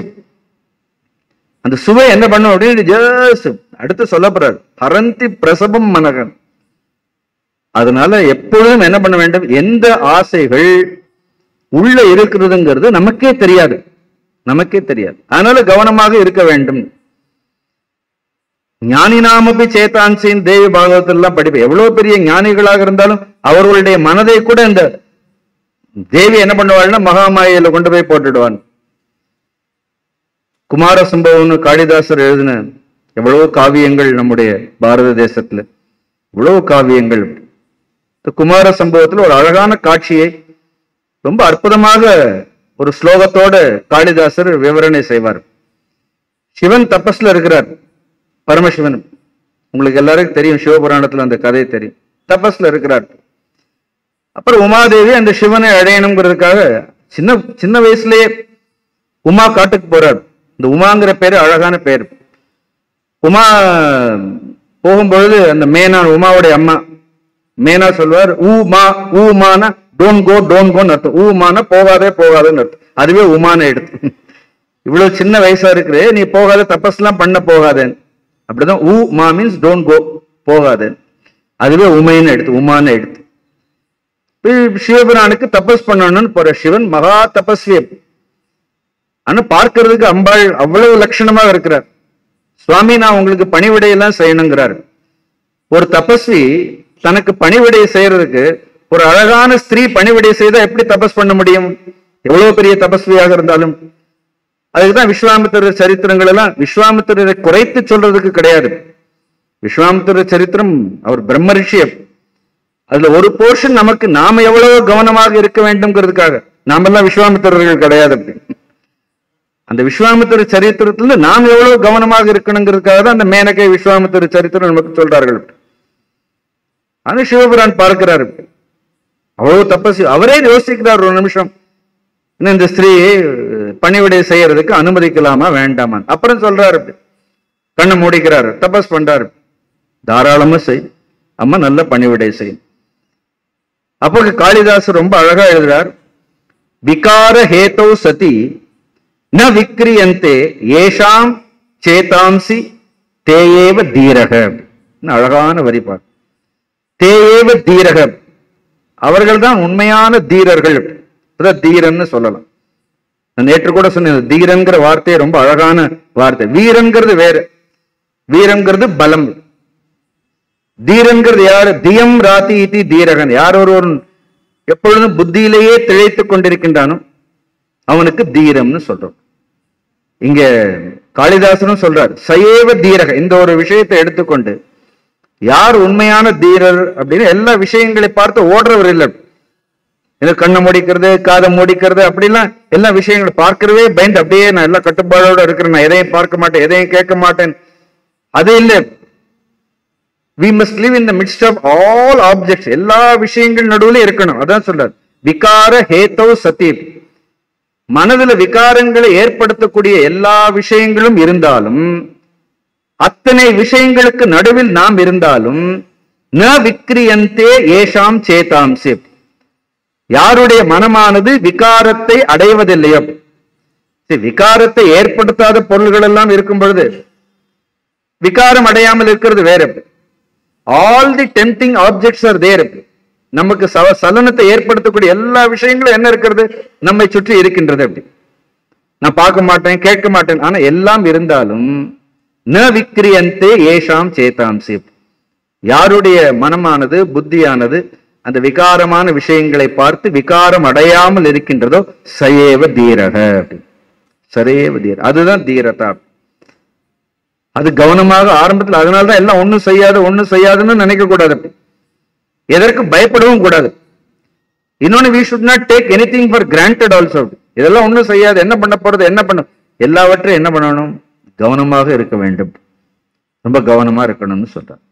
Speaker 4: அந்த சுவை என்ன பண்ணும் அப்படின்னு ஜஸ்ட் அடுத்து சொல்ல போறாரு ஹரந்தி பிரசவம் மனகன் அதனால எப்பொழுதும் என்ன பண்ண வேண்டும் எந்த ஆசைகள் உள்ள இருக்கிறதுங்கிறது நமக்கே தெரியாது நமக்கே தெரியாது அதனால கவனமாக இருக்க வேண்டும் ஞானி நாமப்பி சேத்தான்சின் தேவி பாகவதெல்லாம் படிப்பு எவ்வளவு பெரிய ஞானிகளாக இருந்தாலும் அவர்களுடைய மனதை கூட இந்த தேவி என்ன பண்ணுவாள்னா மகாமாயில கொண்டு போய் போட்டுடுவான் குமார சம்பவம்னு காளிதாசர் எழுதின எவ்வளவு காவியங்கள் நம்முடைய பாரத தேசத்துல இவ்வளவு காவியங்கள் இந்த குமார சம்பவத்துல ஒரு அழகான காட்சியை ரொம்ப அற்புதமாக ஒரு ஸ்லோகத்தோட காளிதாசர் விவரணை செய்வார் சிவன் தபஸ்ல இருக்கிறார் பரமசிவன் உங்களுக்கு எல்லாருக்கும் தெரியும் சிவபுராணத்துல அந்த கதை தெரியும் தபஸ்ல இருக்கிறார் அப்புறம் உமாதேவி அந்த சிவனை அடையணுங்கிறதுக்காக சின்ன சின்ன வயசுலயே உமா காட்டுக்கு போறார் இந்த உமாங்கிற பேரு அழகான பேர் உமா போகும்பொழுது அந்த மேனா உமாவுடைய அம்மா மேனா சொல்வார் ஊ மா ஊ மானா டோன்ட் கோ டோன்ட் கோன்னு அர்த்தம் ஊ மானா போகாதே போகாதேன்னு அர்த்தம் அதுவே உமான எடுத்து இவ்வளவு சின்ன வயசா இருக்கிறே நீ போகாத தபஸ்லாம் பண்ண போகாதேன்னு அப்படிதான் ஊ மா மீன்ஸ் டோன்ட் கோ போகாதேன்னு அதுவே உமைன்னு எடுத்து உமான்னு எடுத்து இப்ப சிவபிரானுக்கு தபஸ் பண்ணணும்னு போற சிவன் மகா தபஸ்வி ஆனா பார்க்கிறதுக்கு அம்பாள் அவ்வளவு லட்சணமா இருக்கிறார் சுவாமி நான் உங்களுக்கு பணிவிடையெல்லாம் செய்யணுங்கிறாரு ஒரு தபஸ்வி தனக்கு பணிவிடை செய்யறதுக்கு ஒரு அழகான ஸ்திரீ பணிவிடை செய்தா எப்படி தபஸ் பண்ண முடியும் எவ்வளவு பெரிய தபஸ்வியாக இருந்தாலும் அதுக்குதான் விஸ்வாமித்திர சரித்திரங்கள் எல்லாம் விஸ்வாமித்திரரை குறைத்து சொல்றதுக்கு கிடையாது விஸ்வாமித்திர சரித்திரம் அவர் பிரம்ம ரிஷி அதுல ஒரு போர்ஷன் நமக்கு நாம எவ்வளவு கவனமாக இருக்க வேண்டும்ங்கிறதுக்காக நாமெல்லாம் விஸ்வாமித்திரர்கள் கிடையாது அப்படி அந்த விஸ்வாமித்திர சரித்திரத்துல நாம் எவ்வளவு கவனமாக இருக்கணுங்கிறதுக்காக தான் அந்த மேனகை விஸ்வாமித்திர சரித்திரம் நமக்கு சொல்றார்கள் ஆனா சிவபுரான் பார்க்கிறாரு அவ்வளவு தபஸ் அவரே யோசிக்கிறார் ஒரு நிமிஷம் இன்னும் இந்த ஸ்திரீ பணிவிடை செய்யறதுக்கு அனுமதிக்கலாமா வேண்டாமா அப்புறம் சொல்றாரு அப்படி. கண்ணை மூடிக்கிறாரு தபஸ் பண்றாரு தாராளமா செய் அம்மா நல்ல பணிவிடை செய் அப்போ காளிதாசர் ரொம்ப அழகா எழுதுறார் விகார ஹேதௌ சதி ந விக்ரியந்தே ஏஷாம் சேதாம்சி தேயேவ தீரக இன்னும் அழகான வரிபார் தேயேவ தீரக அவர்கள் தான் உண்மையான தீரர்கள் அதான் தீரன்னு சொல்லலாம் நான் நேற்று கூட சொன்னேன் தீரன்கிற வார்த்தையே ரொம்ப அழகான வார்த்தை வீரன்கிறது வேறு வீரங்கிறது பலம் தீரன்கிறது யாரு தியம் ராத்தி இதி தீரகன் யார் ஒருவன் எப்பொழுதும் புத்தியிலேயே திளைத்துக் கொண்டிருக்கின்றானோ அவனுக்கு தீரம்னு சொல்றோம் இங்க காளிதாசனும் சொல்றார் சயேவ தீரக இந்த ஒரு விஷயத்தை எடுத்துக்கொண்டு யார் உண்மையான தீரர் அப்படின்னு எல்லா விஷயங்களை பார்த்து ஓடுறவர் இல்லை இது கண்ணை மூடிக்கிறது காதை மூடிக்கிறது அப்படிலாம் எல்லா விஷயங்களை பார்க்கறவே பயந்து அப்படியே நான் எல்லா கட்டுப்பாடோட இருக்கிறேன் நான் எதையும் பார்க்க மாட்டேன் எதையும் கேட்க மாட்டேன் அது இல்லை we must live in the midst of all objects எல்லா விஷயங்கள் நடுவுல இருக்கணும் அதான் சொல்றாரு விகார ஹேத்தோ சத்தீப் மனதுல விகாரங்களை ஏற்படுத்தக்கூடிய எல்லா விஷயங்களும் இருந்தாலும் அத்தனை விஷயங்களுக்கு நடுவில் நாம் இருந்தாலும் ந விக்ரியந்தே ஏஷாம் சேதாம்சி யாருடைய மனமானது விகாரத்தை அடைவதில்லையோ சரி, விகாரத்தை ஏற்படுத்தாத பொருள்கள் எல்லாம் இருக்கும் பொழுது விகாரம் அடையாமல் இருக்கிறது வேற all the tempting objects are there நமக்கு சவ சலனத்தை ஏற்படுத்தக்கூடிய எல்லா விஷயங்களும் என்ன இருக்கிறது நம்மை சுற்றி இருக்கின்றது அப்படி நான் பார்க்க மாட்டேன் கேட்க மாட்டேன் ஆனா எல்லாம் இருந்தாலும் ந விக்ரியந்தே ஏஷாம் சேதாம்சி யாருடைய மனமானது புத்தியானது அந்த விகாரமான விஷயங்களை பார்த்து விகாரம் அடையாமல் இருக்கின்றதோ சயேவ தீரக சரேவ தீர அதுதான் தீரதா அது கவனமாக ஆரம்பத்தில் அதனாலதான் எல்லாம் ஒண்ணும் செய்யாது ஒண்ணும் செய்யாதுன்னு நினைக்க கூடாது அப்படி. எதற்கு பயப்படவும் கூடாது இன்னொன்னு we should not take anything for granted also இதெல்லாம் ஒண்ணும் செய்யாது என்ன பண்ண போறது என்ன பண்ணும் எல்லாவற்றையும் என்ன பண்ணணும் கவனமாக இருக்க வேண்டும் ரொம்ப கவனமா இருக்கணும்னு சொல்றார்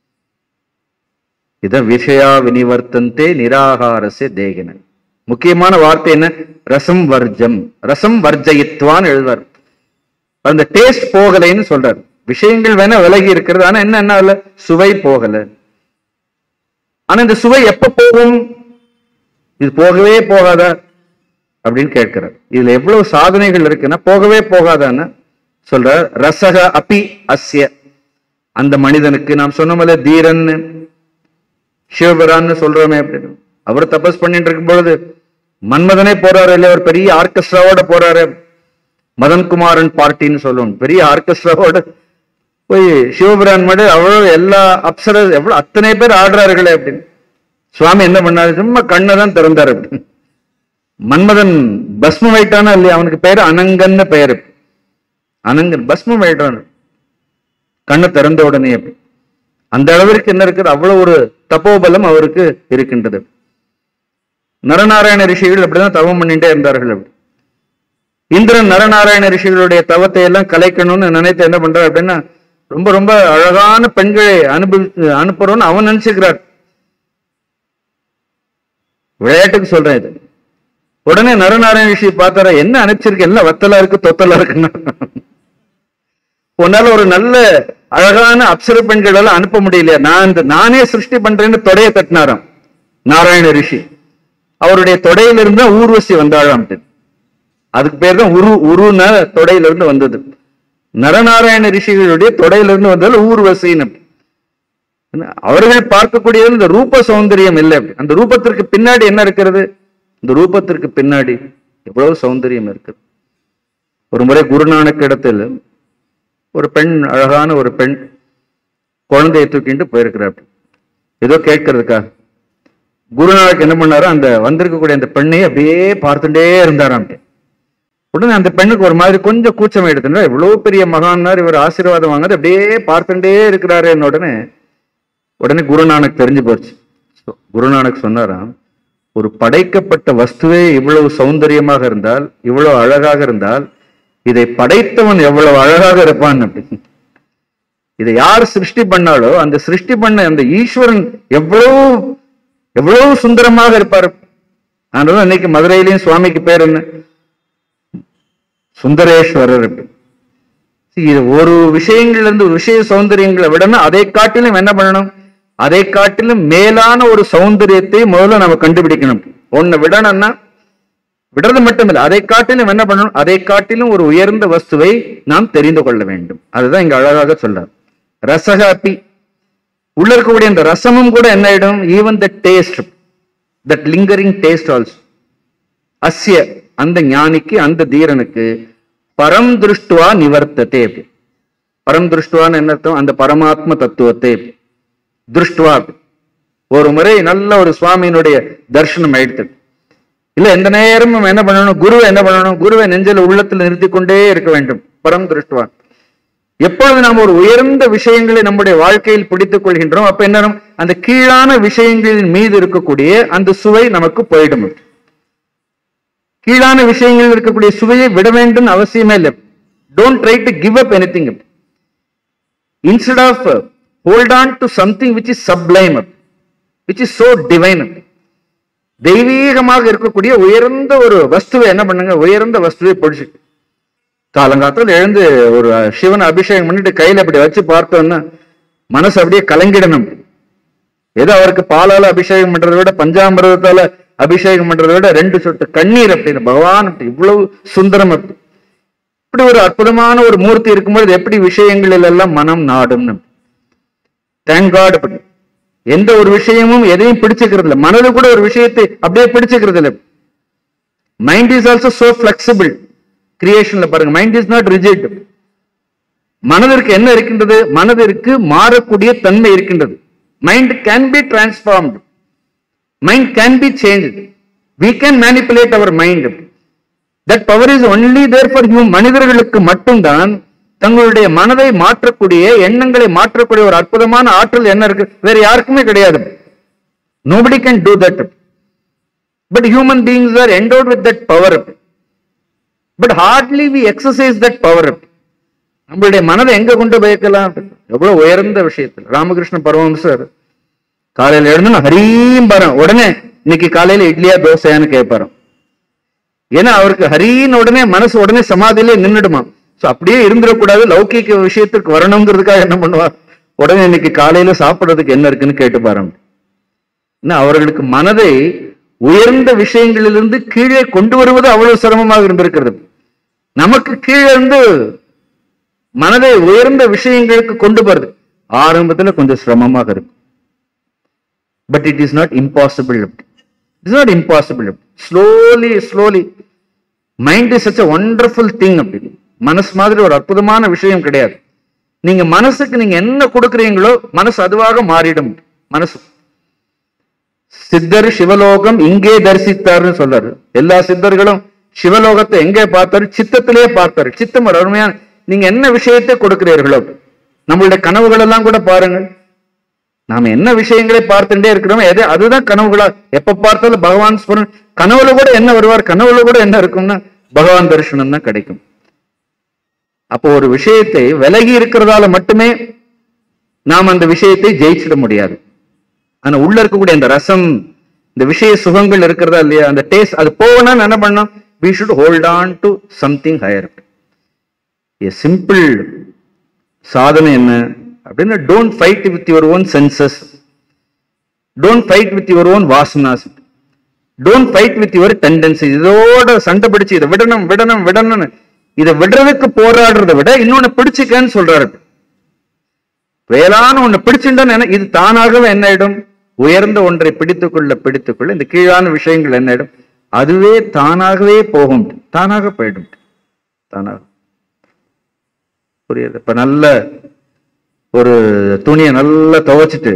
Speaker 4: இத விஷயா வினிவர்த்தந்தே நிராகாரசே தேகின முக்கியமான வார்த்தை என்ன ரசம் வர்ஜம் ரசம் வர்ஜயித்வான்னு எழுதுவார் அந்த டேஸ்ட் போகலைன்னு சொல்றார் விஷயங்கள் வேணா விலகி இருக்கிறது ஆனா என்ன என்ன இல்ல சுவை போகல ஆனா இந்த சுவை எப்ப போகும் இது போகவே போகாதா அப்படின்னு கேட்கிறார் இதுல எவ்வளவு சாதனைகள் இருக்குன்னா போகவே போகாதான்னு சொல்றார் ரசக அபி அஸ்ய அந்த மனிதனுக்கு நாம் சொன்னோம்ல தீரன்னு சிவபிரான்னு சொல்றோமே அப்படின்னு அவர் தபஸ் பண்ணிட்டு இருக்கும் பொழுது மன்மதனே போறாரு இல்லையா ஒரு பெரிய ஆர்கெஸ்ட்ராவோட போறாரு மதன்குமாரன் பார்ட்டின்னு சொல்லுவோம் பெரிய ஆர்கெஸ்ட்ராவோட போய் சிவபிரான் மடு அவ்வளவு எல்லா அப்சர எவ்வளவு அத்தனை பேர் ஆடுறார்களே அப்படின்னு சுவாமி என்ன பண்ணாரு சும்மா கண்ணை தான் திறந்தாரு அப்படின்னு மன்மதன் பஸ்மம் வைட்டானா இல்லையா அவனுக்கு பேரு அனங்கன்னு பெயரு அனங்கன் பஸ்மம் வைட்டான் கண்ணை திறந்த உடனே அப்படி அந்த அளவிற்கு என்ன இருக்குது அவ்வளவு ஒரு தப்போபலம் அவருக்கு இருக்கின்றது நரநாராயண ரிஷிகள் அப்படிதான் தவம் பண்ணிட்டே இருந்தார்கள் அப்படி இந்திரன் நரநாராயண ரிஷிகளுடைய தவத்தை எல்லாம் கலைக்கணும்னு நினைத்து என்ன பண்றார் அப்படின்னா ரொம்ப ரொம்ப அழகான பெண்களை அனுபவி அனுப்புறோம்னு அவன் நினைச்சுக்கிறார் விளையாட்டுக்கு சொல்றேன் இது உடனே நரநாராயண ரிஷி பார்த்தாரா என்ன அனுப்பிச்சிருக்கு எல்லாம் வத்தலா இருக்கு தொத்தலா இருக்குன்னா உன்னால ஒரு நல்ல அழகான அப்சர பெண்கள் எல்லாம் அனுப்ப முடியலையா நான் இந்த நானே சிருஷ்டி பண்றேன்னு தொடைய தட்டினாராம் நாராயண ரிஷி அவருடைய தொடையிலிருந்து தான் ஊர்வசி வந்தாளாம் அதுக்கு பேர் தான் உரு உருன தொடையிலிருந்து வந்தது நரநாராயண ரிஷிகளுடைய தொடையிலிருந்து வந்தது ஊர்வசின்னு அவர்கள் பார்க்கக்கூடியது இந்த ரூப சௌந்தரியம் இல்லை அப்படி. அந்த ரூபத்திற்கு பின்னாடி என்ன இருக்கிறது இந்த ரூபத்திற்கு பின்னாடி எவ்வளவு சௌந்தரியம் இருக்குது ஒரு முறை குருநானக் இடத்தில் ஒரு பெண் அழகான ஒரு பெண் குழந்தையை தூக்கிட்டு போயிருக்கிறார் ஏதோ கேட்கறதுக்காக குருநானக் என்ன பண்ணாரு அந்த வந்திருக்கக்கூடிய அந்த பெண்ணை அப்படியே பார்த்துட்டே இருந்தாராம் உடனே அந்த பெண்ணுக்கு ஒரு மாதிரி கொஞ்சம் கூச்சம் எடுத்துட்டா இவ்வளவு பெரிய மகான்னார் இவர் ஆசீர்வாதம் வாங்காது அப்படியே பார்த்துட்டே இருக்கிறாருன்னு உடனே உடனே குருநானக் தெரிஞ்சு போச்சு So, குருநானக் சொன்னாராம் ஒரு படைக்கப்பட்ட வஸ்துவே இவ்வளவு சௌந்தரியமாக இருந்தால் இவ்வளவு அழகாக இருந்தால் இதை படைத்தவன் எவ்வளவு அழகாக இருப்பான் அப்படின்னு இதை யார் சிருஷ்டி பண்ணாலோ அந்த சிருஷ்டி பண்ண அந்த ஈஸ்வரன் எவ்வளவு எவ்வளவு சுந்தரமாக இருப்பார் அதனால இன்னைக்கு மதுரையிலையும் சுவாமிக்கு பேர் என்ன சுந்தரேஸ்வரர் See, இது ஒரு விஷயங்கள்ல இருந்து ஒரு விஷய சௌந்தரியங்களை விடணும் அதை காட்டிலும் என்ன பண்ணணும் அதை காட்டிலும் மேலான ஒரு சௌந்தரியத்தை முதல்ல நம்ம கண்டுபிடிக்கணும் ஒண்ணு விடணும்னா விடுறது மட்டுமில்லை அதை காட்டிலும் என்ன பண்ணணும் அதை காட்டிலும் ஒரு உயர்ந்த வஸ்துவை நாம் தெரிந்து கொள்ள வேண்டும் அதுதான் இங்க அழகாக சொல்றார் ரசக அப்பி உள்ள இருக்கக்கூடிய அந்த ரசமும் கூட என்ன ஆயிடும் even the taste that lingering taste also அஸ்ய அந்த ஞானிக்கு அந்த தீரனுக்கு பரம் திருஷ்டுவா நிவர்த்ததே அப்படி. பரம் திருஷ்டுவான்னு என்ன அர்த்தம் அந்த பரமாத்ம தத்துவத்தை திருஷ்டுவா அப்படி. ஒரு முறை நல்ல ஒரு சுவாமியினுடைய தரிசனம் ஆயிடுத்து இல்ல எந்த நேரமும் என்ன பண்ணணும் குருவை என்ன பண்ணணும் குருவை நெஞ்சில உள்ளத்துல நிறுத்தி கொண்டே இருக்க வேண்டும் பரம் திருஷ்டுவா எப்பொழுது நாம் ஒரு உயர்ந்த விஷயங்களை நம்முடைய வாழ்க்கையில் பிடித்துக் கொள்கின்றோம் அப்ப என்ன ஆகும்? அந்த கீழான விஷயங்களின் மீது இருக்கக்கூடிய அந்த சுவை நமக்கு போயிடும் கீழான விஷயங்களில் இருக்கக்கூடிய சுவையை விட வேண்டும் அவசியமே இல்லை don't try to give up anything instead of hold on to something which is sublime which is so divine தெய்வீகமாக இருக்கக்கூடிய உயர்ந்த ஒரு வஸ்துவை என்ன பண்ணுங்க உயர்ந்த வஸ்துவை பிடிச்சு காலங்காலத்தில் எழுந்து ஒரு சிவன் அபிஷேகம் பண்ணிட்டு கையில அப்படி வச்சு பார்த்தோம்னா மனசு அப்படியே கலங்கிடணும் ஏதோ அவருக்கு பாலால அபிஷேகம் பண்றதை விட பஞ்சாமிரதத்தால அபிஷேகம் பண்றதை விட ரெண்டு சொட்டு கண்ணீர் அப்படின்னு பகவான் அப்படி இவ்வளவு சுந்தரம் அப்படி இப்படி ஒரு அற்புதமான ஒரு மூர்த்தி இருக்கும்போது எப்படி விஷயங்களில் எல்லாம் மனம் நாடும் தேங்க் காட் அப்படி எந்த ஒரு விஷயமும் எதையும் பிடிச்சுக்கிறது இல்லை மனது கூட ஒரு விஷயத்தை அப்படியே பிடிச்சுக்கிறது இல்லை mind is also so flexible கிரியேஷன்ல பாருங்க மைண்ட் இஸ் நாட் ரிஜிட் மனதிற்கு என்ன இருக்கின்றது மனதிற்கு மாறக்கூடிய தன்மை இருக்கின்றது mind can be transformed mind can be change we can manipulate our mind that power is only there for human மனிதர்களுக்கு மட்டும்தான் தங்களுடைய மனதை மாற்றக்கூடிய எண்ணங்களை மாற்றக்கூடிய ஒரு அற்புதமான ஆற்றல் என்ன இருக்கு வேற யாருக்குமே கிடையாது nobody can do that but human beings are endowed with that power but hardly we exercise that power நம்மளுடைய மனதை எங்க கொண்டு போய்க்கலாம் எவ்வளவு உயர்ந்த விஷயத்தில் ராமகிருஷ்ண பரமஹம்சர் காலையில எழுந்து நான் ஹரீம் பரம் உடனே இன்னைக்கு காலையில இட்லியா தோசையான்னு கேட்பாரு ஏன்னா அவருக்கு ஹரின்னு உடனே மனசு உடனே சமாதியிலே நின்னுடுமா சோ அப்படியே இருந்துடக்கூடாது லௌகிக விஷயத்துக்கு வரணுங்கிறதுக்காக என்ன பண்ணுவார் உடனே இன்னைக்கு காலையில சாப்பிடுறதுக்கு என்ன இருக்குன்னு கேட்டு பாருங்க ஏன்னா அவர்களுக்கு மனதை உயர்ந்த விஷயங்களிலிருந்து கீழே கொண்டு வருவது அவ்வளவு சிரமமாக இருந்திருக்கிறது நமக்கு கீழே இருந்து மனதை உயர்ந்த விஷயங்களுக்கு கொண்டு போறது ஆரம்பத்துல கொஞ்சம் சிரமமாக இருக்கும் but it is not impossible it's not impossible slowly slowly mind is such a wonderful thing அப்படி மனசு மாதிரி ஒரு அற்புதமான விஷயம் கிடையாது நீங்க மனசுக்கு நீங்க என்ன கொடுக்குறீங்களோ மனசு அதுவாக மாறிடும் மனசு சித்தர் சிவலோகம் இங்கே தரிசித்தார்னு சொல்றாரு எல்லா சித்தர்களும் சிவலோகத்தை எங்கே பார்த்தாரு சித்தத்திலே பார்த்தாரு சித்தம் ஒரு அருமையான நீங்க என்ன விஷயத்தை கொடுக்கிறீர்களோ நம்மளுடைய கனவுகள் எல்லாம் கூட பாருங்கள் நாம என்ன விஷயங்களை பார்த்துட்டே இருக்கிறோமோ எது அதுதான் கனவுகளா எப்ப பார்த்தாலும் பகவான் ஸ்மரண் கனவுல கூட என்ன வருவார் கனவுல கூட என்ன இருக்கும்னா பகவான் தரிசனம் தான் கிடைக்கும் அப்போ ஒரு விஷயத்தை விலகி இருக்கிறதால மட்டுமே நாம் அந்த விஷயத்தை ஜெயிச்சிட முடியாது ஆனா உள்ள இருக்கக்கூடிய அந்த ரசம் இந்த விஷய சுகங்கள் இருக்கிறதா இல்லையா அந்த டேஸ்ட் அது போனா என்ன பண்ணோம் we should hold on to something higher a simple சாதனை என்ன அப்படின்னா don't fight with your own senses don't fight with your own vasanas don't fight with your tendency இதோட சண்டை பிடிச்சு இதை விடணும் விடணும் விடணும்னு இதை விடுறதுக்கு போராடுறதை விட இன்னொன்னு பிடிச்சிக்கன்னு சொல்றாரு வேளான ஒண்ணு பிடிச்சுட்டோன்னு இது தானாகவே என்ன ஆயிடும் உயர்ந்த ஒன்றை பிடித்துக்கொள்ள பிடித்துக்கொள்ள இந்த கீழான விஷயங்கள் என்ன ஆயிடும் அதுவே தானாகவே போகும் தானாக போயிடும் தானாக புரியுது இப்ப நல்ல ஒரு துணியை நல்லா துவைச்சிட்டு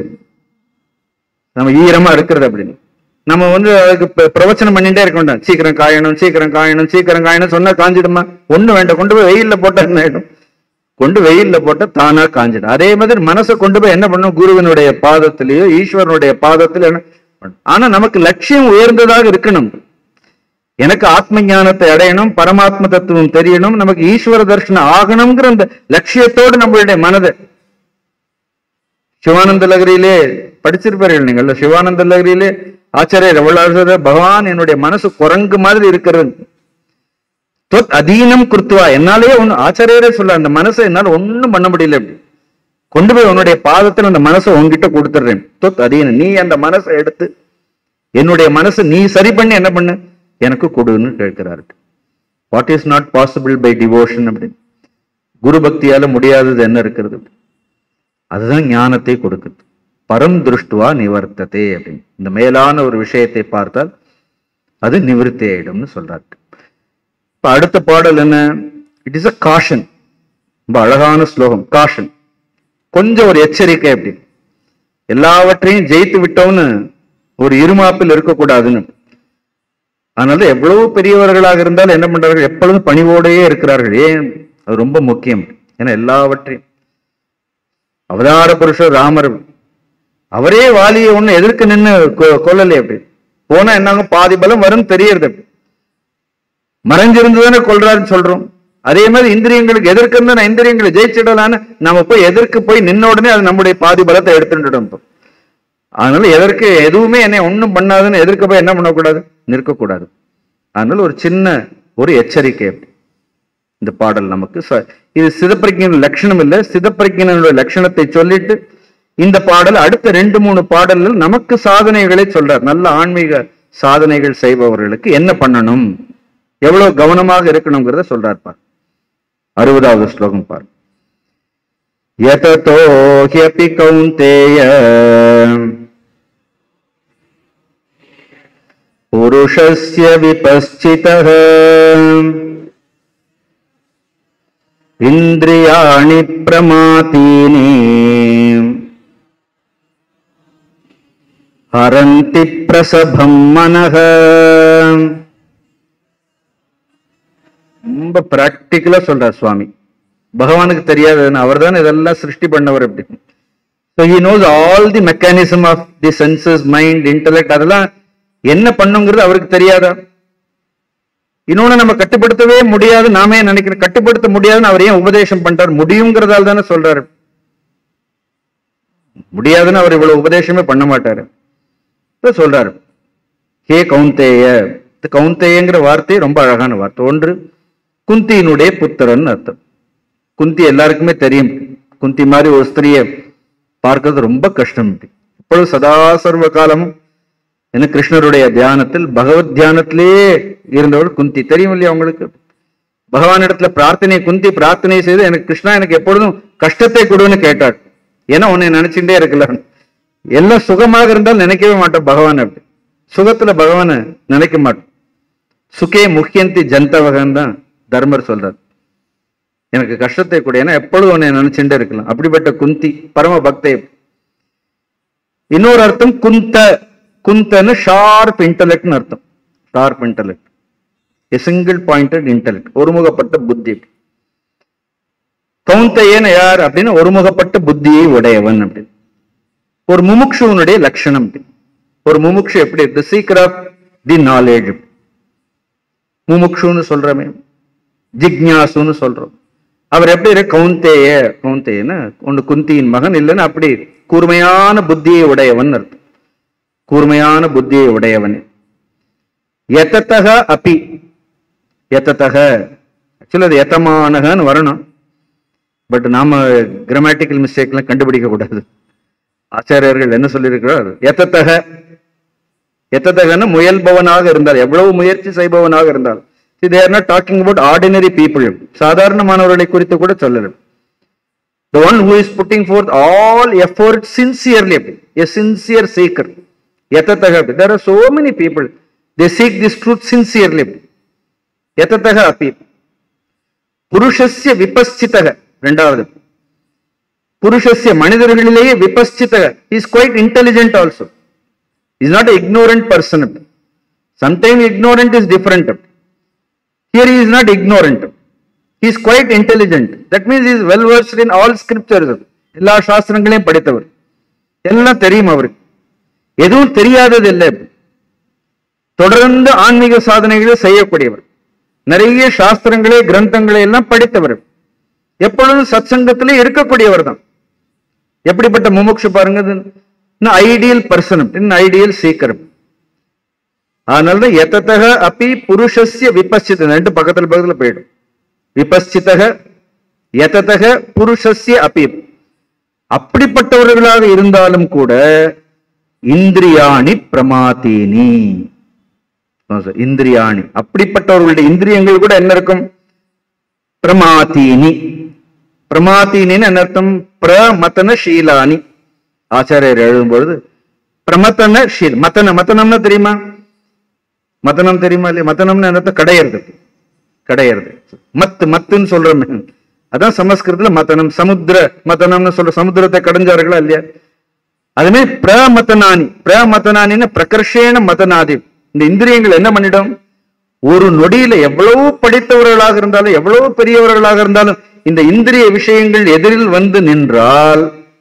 Speaker 4: நம்ம ஈரமா இருக்கிறது அப்படின்னு நம்ம வந்து அதுக்கு ப- பிரவச்சனம் பண்ணிட்டே இருக்க வேண்டாம் சீக்கிரம் காயணும் சீக்கிரம் காயணும் சீக்கிரம் காயணும் சொன்னா காஞ்சிடுமா ஒண்ணு வேண்டாம் கொண்டு போய் வெயில்ல போட்டா என்ன ஆயிடும் கொண்டு வெயில்ல போட்டா தானா காஞ்சிடும் அதே மாதிரி மனசை கொண்டு போய் என்ன பண்ணும் குருவினுடைய பாதத்திலேயோ ஈஸ்வரனுடைய பாதத்திலயோ என்ன பண்ணும். ஆனா நமக்கு லட்சியம் உயர்ந்ததாக இருக்கணும் எனக்கு ஆத்ம ஞானத்தை அடையணும் பரமாத்ம தத்துவம் தெரியணும் நமக்கு ஈஸ்வர தரிசனம் ஆகணுங்கிற அந்த லட்சியத்தோடு நம்மளுடைய மனதை சிவானந்த லகரியிலே படிச்சிருப்பார்கள் நீங்கள் சிவானந்த லகரியிலே ஆச்சாரியர் எவ்வளவு பகவான் என்னுடைய மனசு குரங்கு மாதிரி இருக்கிறது தொத் அதீனம் குருத்துவா என்னாலேயே ஒண்ணு ஆச்சாரியரே சொல்ல அந்த மனசை என்னால ஒண்ணும் பண்ண முடியல அப்படி கொண்டு போய் உன்னுடைய பாதத்துல அந்த மனசை உன்கிட்ட கொடுத்துடுறேன் தொத் அதீனம் நீ அந்த மனசை எடுத்து என்னுடைய மனசு நீ சரி பண்ணி என்ன பண்ணு எனக்கு கொடுன்னு கேட்கிறாரு what is not possible by devotion அப்படின்னு குரு பக்தியால முடியாதது என்ன இருக்கிறது அதுதான் ஞானத்தை கொடுக்குது பரம் திருஷ்டுவா நிவர்த்ததே அப்படின்னு இந்த மேலான ஒரு விஷயத்தை பார்த்தால் அது நிவர்த்தி ஆயிடும்னு சொல்றாரு இப்ப அடுத்த பாடல் என்ன இட் இஸ் அ காஷன் ரொம்ப அழகான ஸ்லோகம் காஷன் கொஞ்சம் ஒரு எச்சரிக்கை அப்படி எல்லாவற்றையும் ஜெயித்து விட்டோம்னு ஒரு இருமாப்பில் இருக்கக்கூடாதுன்னு அதனால எவ்வளவு பெரியவர்களாக இருந்தாலும் என்ன பண்றார்கள் எப்பொழுதும் பணிவோடையே இருக்கிறார்கள் ஏன் அது ரொம்ப முக்கியம் ஏன்னா எல்லாவற்றையும் அவதார புருஷர் ராமர் அவரே வாலியை ஒண்ணு எதிர்க்க நின்னு கொ- கொல்லலையே அப்படி போனா என்னாங்க பாதி பலம் வரும் தெரியறது அப்படி மறைஞ்சிருந்துதானே கொல்றாருன்னு சொல்றோம் அதே மாதிரி இந்திரியங்களுக்கு எதிர்க்க இருந்தா நான் இந்திரியங்களை ஜெயிச்சிடலான்னு நம்ம போய் எதிர்க்கு போய் நின்ன உடனே அது நம்முடைய பாதி பலத்தை எடுத்துட்டோம் இப்போ. அதனால எதற்கு எதுவுமே என்னை ஒண்ணும் பண்ணாதுன்னு எதிர்க்க போய் என்ன பண்ணக்கூடாது நிற்கக்கூடாது அதனால ஒரு சின்ன ஒரு எச்சரிக்கை அப்படி. இந்த பாடல் நமக்கு ச- இது சிதப்பிரஜின் லட்சணம் இல்லை சிதப்பிரஜனுடைய லட்சணத்தை சொல்லிட்டு இந்த பாடல் அடுத்த ரெண்டு மூணு பாடல்கள் நமக்கு சாதனைகளை சொல்றார் நல்ல ஆன்மீக சாதனைகள் செய்பவர்களுக்கு என்ன பண்ணணும் எவ்வளவு கவனமாக இருக்கணுங்கிறத சொல்றார் பார் அறுபதாவது ஸ்லோகம் பார் யததோ ஹ்யபி கௌந்தேய புருஷஸ்ய விபஸ்சிதः இந்திரியாணி பிரமாதீனி ஹரந்தி பிரசபம் மனக ரொம்ப பிராக்டிக்கலா சொல்றார் சுவாமி பகவானுக்கு தெரியாது அவர் தான் இதெல்லாம் சிருஷ்டி பண்ணவர் அப்படி so he knows all the mechanism of the senses mind intellect அதெல்லாம் என்ன பண்ணுங்கிறது அவருக்கு தெரியாதா இன்னொன்னு நம்ம கட்டுப்படுத்தவே முடியாது நாமே நினைக்கிறோம் கட்டுப்படுத்த முடியாதுன்னு அவர் ஏன் உபதேசம் பண்றார் முடியுங்கிறதால தானே சொல்றாரு முடியாதுன்னு அவர் இவ்வளவு உபதேசமே பண்ண மாட்டாரு இப்ப சொல்றாரு ஹே கவுந்தேய இந்த கவுந்தேயங்கிற வார்த்தை ரொம்ப அழகான வார்த்தை ஒன்று குந்தியினுடைய புத்திரன் அர்த்தம் குந்தி எல்லாருக்குமே தெரியும் குந்தி மாதிரி ஒரு ஸ்திரியை பார்க்கறது ரொம்ப கஷ்டம் இப்பொழுது சதா சர்வ காலமும் என்ன கிருஷ்ணருடைய தியானத்தில் பகவத் தியானத்திலேயே இருந்தவள் குந்தி தெரியும் இல்லையா உங்களுக்கு பகவானிடத்துல பிரார்த்தனை குந்தி பிரார்த்தனை செய்து எனக்கு கிருஷ்ணா எனக்கு எப்பொழுதும் கஷ்டத்தை கொடுன்னு கேட்டாள் ஏன்னா உன்னை நினைச்சுட்டே இருக்கலாம் எல்லாம் சுகமாக இருந்தால் நினைக்கவே மாட்டோம் பகவான் அப்படி சுகத்துல பகவானை நினைக்க மாட்டோம் சுகே முக்கியந்தி ஜந்தவகன் தான் தர்மர் சொல்றார் எனக்கு கஷ்டத்தை கூட ஏன்னா எப்பொழுதும் உன்னை நினைச்சுட்டே இருக்கலாம் அப்படிப்பட்ட குந்தி பரம பக்தை இன்னொரு அர்த்தம் குந்த குந்தன்னு ஷார்ப் இன்டலெக்ட்னு அர்த்தம் sharp intellect a single pointed intellect ஒருமுகப்பட்ட புத்தி கவுந்தையன் யார் அப்படின்னு ஒருமுகப்பட்ட புத்தியை உடையவன் அப்படின்னு ஒரு முமுக்ஷுவனுடைய லட்சணம் அப்படி. ஒரு முமுக்ஷு எப்படி the seeker of the knowledge முமுக்ஷுன்னு சொல்றமே ஜிக்ஞாசுன்னு சொல்றோம் அவர் எப்படி இருக்கு? கவுந்தேய கவுந்தேயன்னு ஒன்று குந்தியின் மகன் இல்லைன்னு அப்படி கூர்மையான புத்தியை உடையவன் அர்த்தம் கூர்மையான புத்தியை உடையவன் எத்தத்தக அப்பி எத்தத்தக ஆக்சுவலி அது எத்தமானகன்னு வரணும் பட் நாம கிராமட்டிக்கல் மிஸ்டேக்லாம் கண்டுபிடிக்க கூடாது ஆச்சாரியர்கள் என்ன சொல்லியிருக்கிறார் எத்தத்தக எத்தத்தகன்னு முயல்பவனாக இருந்தால் எவ்வளவு முயற்சி செய்பவனாக இருந்தால் they are not talking about ordinary people சாதாரணமானவர்களை குறித்து கூட சொல்லல the one who is putting forth all effort sincerely a sincere seeker yatataha there are so many people they seek this truth sincerely yatataha api புருஷஸ்ய விபஸ்சிதக ரெண்டாவது புருஷஸ்ய மனிதர்களிலேயே விபஸ்சிதக is quite intelligent also is not ignorant person sometime ignorant is different here he is not ignorant he is quite intelligent that means he is well versed in all scriptures எல்லா சாஸ்திரங்களையும் படித்தவர் எல்லாம் தெரியும் அவருக்கு எதுவும் தெரியாதது இல்லை தொடர்ந்து ஆன்மீக சாதனைகளை செய்யக்கூடியவர் நிறைய சாஸ்திரங்களே கிரந்தங்களை எல்லாம் படித்தவர் எப்பொழுதும் சத்சங்கத்திலே இருக்கக்கூடியவர் தான் எப்படிப்பட்ட முமுட்சு பாருங்க ஐடியல் பர்சன் ஐடியல் சீக்கரம் அதனால எத்தத்தக அப்பி புருஷஸ்ய விபஸ்சித ரெண்டு பக்கத்துல பக்கத்துல போயிடும் விபஸ்சிதக எத்தத்தக புருஷஸ்ய அப்பி அப்படிப்பட்டவர்களாக இருந்தாலும் கூட இந்திரியாணி பிரமாதீனி ஆமா சார், இந்திரியாணி அப்படிப்பட்டவர்களுடைய இந்திரியங்கள் கூட என்ன இருக்கும் பிரமாதீனி பிரமாதீனின்னு என்ன அர்த்தம் பிரமத்தன ஷீலானி ஆச்சாரியர் எழுதும் பொழுது பிரமத்தன ஷீல் மத்தன மத்தனம்னா தெரியுமா மத்தனம் தெரியுமா இல்லையா மத்தனம்னு என்ன அர்த்தம்? கடையறது கடையறது மத்து மத்துன்னு சொல்றோமே அதான் சமஸ்கிருதத்துல மத்தனம் சமுத்திர மத்தனம்னு சொல்ற சமுத்திரத்தை கடைஞ்சார்களா இல்லையா அதுமே பிரமத்தனானி பிரமத்தனானின்னு பிரகர்ஷேன மதனாதி இந்த இந்திரியங்கள் என்ன பண்ணிடும் ஒரு நொடியில எவ்வளவு படித்தவர்களாக இருந்தாலும் எவ்வளவு பெரியவர்களாக இருந்தாலும் இந்த இந்திரிய விஷயங்கள் எதிரில் வந்து நின்றால்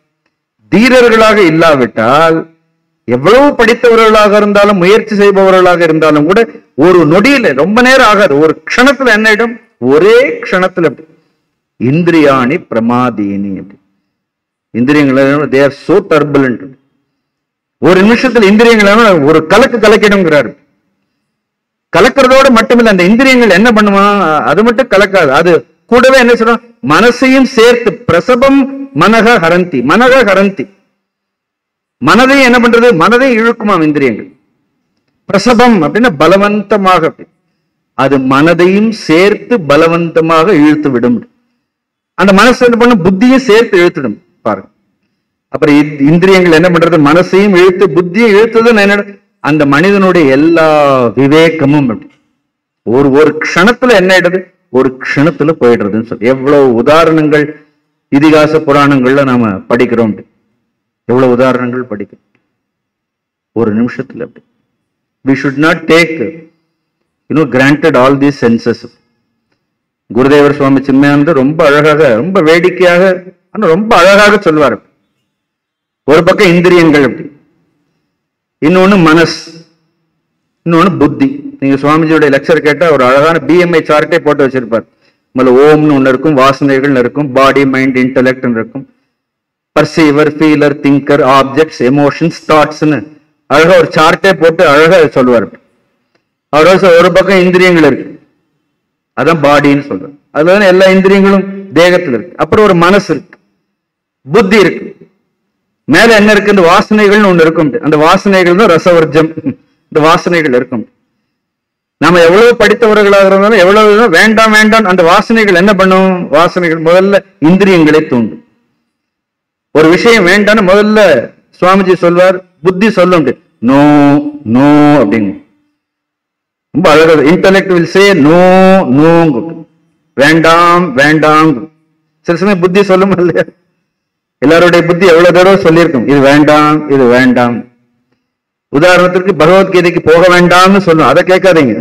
Speaker 4: தீரர்களாக இல்லாவிட்டால் எவ்வளவு படித்தவர்களாக இருந்தாலும் முயற்சி செய்பவர்களாக இருந்தாலும் கூட ஒரு நொடியில ரொம்ப நேரம் ஆகாது ஒரு க்ஷணத்துல என்ன ஆயிடும் ஒரே க்ஷணத்துல இந்திரியாணி பிரமாதீனி அப்படி இந்திரியங்கள் தேர் சோ டர்புலண்ட் ஒரு நிமிஷத்துல இந்திரியங்கள் எல்லாம் ஒரு கலக்கு கலக்கிடுங்கிறாரு கலக்கிறதோடு மட்டுமில்ல அந்த இந்திரியங்கள் என்ன பண்ணுமா அது மட்டும் கலக்காது அது கூடவே என்ன சொல்றோம் மனசையும் சேர்த்து பிரசபம் மனக ஹரந்தி மனக ஹரந்தி மனதையும் என்ன பண்றது மனதையும் இழுக்குமாம் இந்திரியங்கள் பிரசபம் அப்படின்னா பலவந்தமாக அப்படி. அது மனதையும் சேர்த்து பலவந்தமாக இழுத்து விடும் அந்த மனசு என்ன பண்ணும் புத்தியும் சேர்த்து இழுத்துடும் பாருங்க அப்புறம் இந்~ இந்திரியங்கள் என்ன பண்றது மனசையும் இழுத்து புத்தியும் இழுத்தது என்ன அந்த மனிதனுடைய எல்லா விவேகமும் அப்படி. ஒரு ஒரு க்ஷணத்துல என்ன ஆயிடுது ஒரு க்ஷணத்துல போயிடுறதுன்னு சொல்லி எவ்வளவு உதாரணங்கள் இதிகாச புராணங்கள்ல நாம படிக்கிறோம் அப்படி. எவ்வளவு உதாரணங்கள் படிக்கிறோம் ஒரு நிமிஷத்துல அப்படி we should not take you know granted all these senses குருதேவர் சுவாமி சின்மயானந்தர் ரொம்ப அழகாக ரொம்ப வேடிக்கையாக ஆனா ரொம்ப அழகாக சொல்வார் ஒரு பக்கம் இந்திரியங்கள் அப்படி இன்னொன்னு மனஸ் இன்னொன்னு புத்தி நீங்க சுவாமிஜியோட லெக்சர் கேட்டா ஒரு அழகான பிஎம்ஐ சார்ட்டே போட்டு வச்சிருப்பார் முதல்ல ஓம்னு ஒண்ணு இருக்கும் வாசனைகள் இருக்கும் பாடி மைண்ட் இன்டெலெக்ட் இருக்கும் perceiver feeler thinker objects emotions தாட்ஸ்னு அழகா ஒரு சார்ட்டே போட்டு அழகா சொல்லுவார் அவரோட சொ- ஒரு பக்கம் இந்திரியங்கள் இருக்கு அதான் பாடின்னு சொல்றேன் அதுல எல்லா இந்திரியங்களும் தேகத்துல இருக்கு அப்புறம் ஒரு மனசு இருக்கு புத்தி இருக்கு மேல என்ன இருக்கு இந்த வாசனைகள்னு ஒண்ணு இருக்கும் அந்த வாசனைகள் தான் ரசவர்ஜம் இந்த வாசனைகள் இருக்கும் நாம எவ்வளவு படித்தவர்களாக இருந்தாலும் எவ்வளவு வேண்டாம் வேண்டாம் அந்த வாசனைகள் என்ன பண்ணும் வாசனைகள் முதல்ல இந்திரியங்களை தூண்டும் ஒரு விஷயம் வேண்டாம்னு முதல்ல சுவாமிஜி சொல்வார் புத்தி சொல்லும் நோ நோ அப்படிங்க ரொம்ப அழகா intellect will say no no வேண்டாம் வேண்டாம் சில சமயம் புத்தி சொல்லும் இல்லையா எல்லாருடைய புத்தி எவ்வளவு தடவை சொல்லியிருக்கும் இது வேண்டாம் இது வேண்டாம் உதாரணத்திற்கு பகவத்கீதைக்கு போக வேண்டாம்னு சொல்லும் அதை கேட்காதீங்க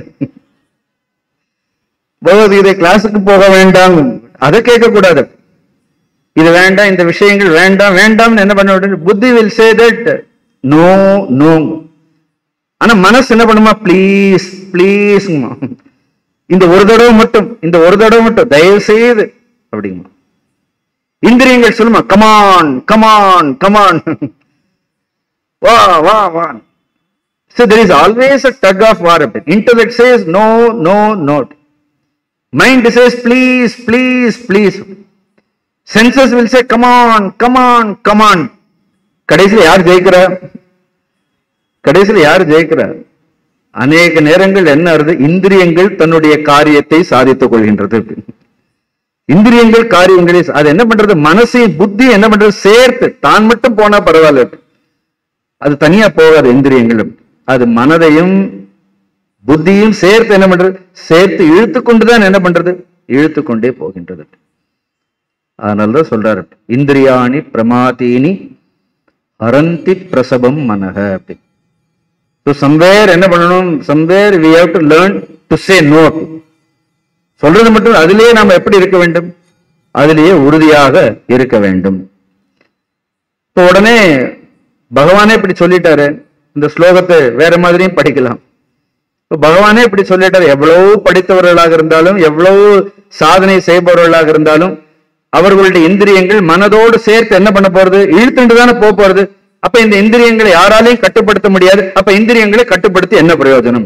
Speaker 4: பகவத்கீதை கிளாஸுக்கு போக வேண்டாம் அதை கேட்க கூடாது இது வேண்டாம் இந்த விஷயங்கள் வேண்டாம் வேண்டாம்னு என்ன பண்ண உடனே புத்தி will say that no no ஆனா மனசு என்ன பண்ணுமா ப்ளீஸ் ப்ளீஸ்மா இந்த ஒரு தடவை மட்டும் இந்த ஒரு தடவை மட்டும் தயவு செய்து அப்படிங்கம்மா இந்திரியங்கள் சொல்லுமா கமான் கமான் கமான் வா வா வா So there is always a tug of war. Intellect says no, no, no. Mind says please, please, please. Senses will say come on, come on, come on. கடைசியில் யார் ஜெயிக்கிறா கடைசியில் யார் ஜெயிக்கிறா அநேக நேரங்கள் என்ன ஆறுது இந்திரியங்கள் தன்னுடைய காரியத்தை சாதித்துக் கொள்கின்றது இந்திரியங்கள் காரியங்களை அது என்ன பண்றது மனசையும் புத்தி என்ன பண்றது சேர்த்து தான் மட்டும் போனா பரவாயில்ல அது தனியா போகாது இந்திரியங்களும் அது மனதையும் புத்தியும் சேர்த்து என்ன பண்றது சேர்த்து இழுத்து கொண்டுதான் என்ன பண்றது இழுத்து கொண்டே போகின்றது அதனாலதான் சொல்றாரு இந்திரியாணி பிரமாதீனி அரந்தி பிரசபம் மனக அப்படி ஸோ சம்வேர் என்ன பண்ணணும் somewhere we have to learn to say no சொல்றது மட்டும் அதிலேயே நாம எப்படி இருக்க வேண்டும் அதிலேயே உறுதியாக இருக்க வேண்டும் இப்போ உடனே பகவானே இப்படி சொல்லிட்டாரு இந்த ஸ்லோகத்தை வேற மாதிரியும் படிக்கலாம் இப்போ பகவானே இப்படி சொல்லிட்டாரு எவ்வளவு படித்தவர்களாக இருந்தாலும் எவ்வளவு சாதனை செய்பவர்களாக இருந்தாலும் அவர்களுடைய இந்திரியங்கள் மனதோடு சேர்த்து என்ன பண்ண போறது இழுத்துட்டு தானே போக போறது அப்ப இந்த இந்திரியங்களை யாராலையும் கட்டுப்படுத்த முடியாது அப்ப இந்திரியங்களை கட்டுப்படுத்தி என்ன பிரயோஜனம்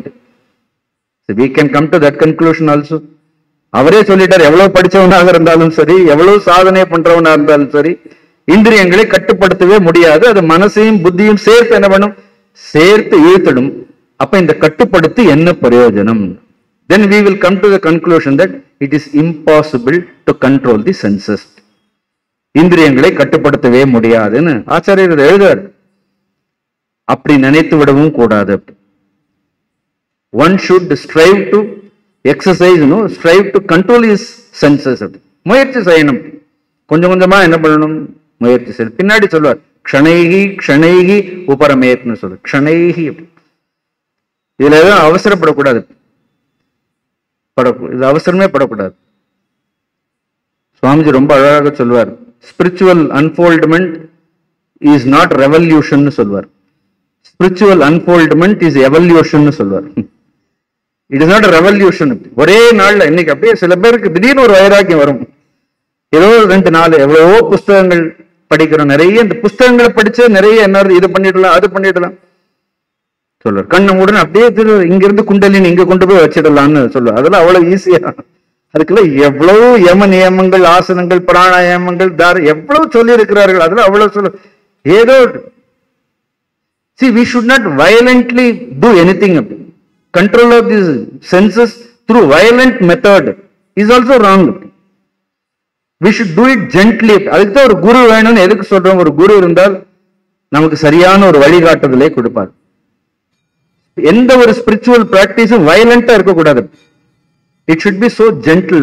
Speaker 4: we can come to that conclusion also அவரே சொல்லிட்டார் எவ்வளவு படிச்சவனாக இருந்தாலும் சரி எவ்வளவு சாதனை பண்றவனா இருந்தாலும் சரி இந்திரியங்களை கட்டுப்படுத்தவே முடியாது அது மனசையும் புத்தியும் சேர்த்து என்ன பண்ணும் சேர்த்து இழுத்திடும் அப்ப இந்த கட்டுப்படுத்தி என்ன பிரயோஜனம் then we will come to the conclusion that it is impossible to control the senses இந்திரியங்களை கட்டுப்படுத்தவே முடியாதுன்னு ஆச்சாரியர் எழுதுவார் அப்படி நினைத்து விடவும் கூடாது one should strive to exercise no strive to control is senses முயற்சி செய்யணும் கொஞ்சம் கொஞ்சமா என்ன பண்ணணும் முயற்சி செய்யணும் பின்னாடி சொல்லுவார் க்ஷணைகி க்ஷணைகி உபரமேத்னு சொல்லு க்ஷணைகி அப்படி. இதுல எதுவும் அவசரப்படக்கூடாது படக்கூ இது அவசரமே படக்கூடாது சுவாமிஜி ரொம்ப அழகாக சொல்வார் spiritual unfoldment is not revolution சொல்வார் ஸ்பிரிச்சுவல் அன்ஃபோல்ட்மெண்ட் இஸ் எவல்யூஷன் சொல்வார் இட் இஸ் நாட் ரெவல்யூஷன் ஒரே நாள்ல இன்னைக்கு அப்படியே சில பேருக்கு திடீர்னு ஒரு வைராக்கியம் வரும் ஏதோ ரெண்டு நாள் எவ்வளவோ புஸ்தகங்கள் படிக்கிறோம் நிறைய இந்த புஸ்தகங்களை படிச்சு நிறைய என்ன இது பண்ணிடலாம் அது பண்ணிடலாம் சொல்லுவார் கண்ணை மூடன அப்படியே திரு இங்க இருந்து குண்டலின் இங்க கொண்டு போய் வச்சிடலாம்னு சொல்லுவார் அதெல்லாம் அவ்வளவு ஈஸியா அதுக்குள்ள எவ்வளவு யம நியமங்கள் ஆசனங்கள் பிராணாயாமங்கள் தார எவ்வளவு சொல்லி இருக்கிறார்கள் அதுல அவ்வளவு சொல்ல ஏதோ See, we should not violently do anything. Control of these senses through violent method is also wrong. We should do it gently. அதுக்கு தான் ஒரு குரு வேணும்னு எதுக்கு சொல்றோம் ஒரு குரு இருந்தால் நமக்கு சரியான ஒரு வழிகாட்டுதலை கொடுப்பார் எந்த ஒரு ஸ்பிரிச்சுவல் பிராக்டிஸும் வயலண்டா இருக்கக்கூடாது it should be so gentle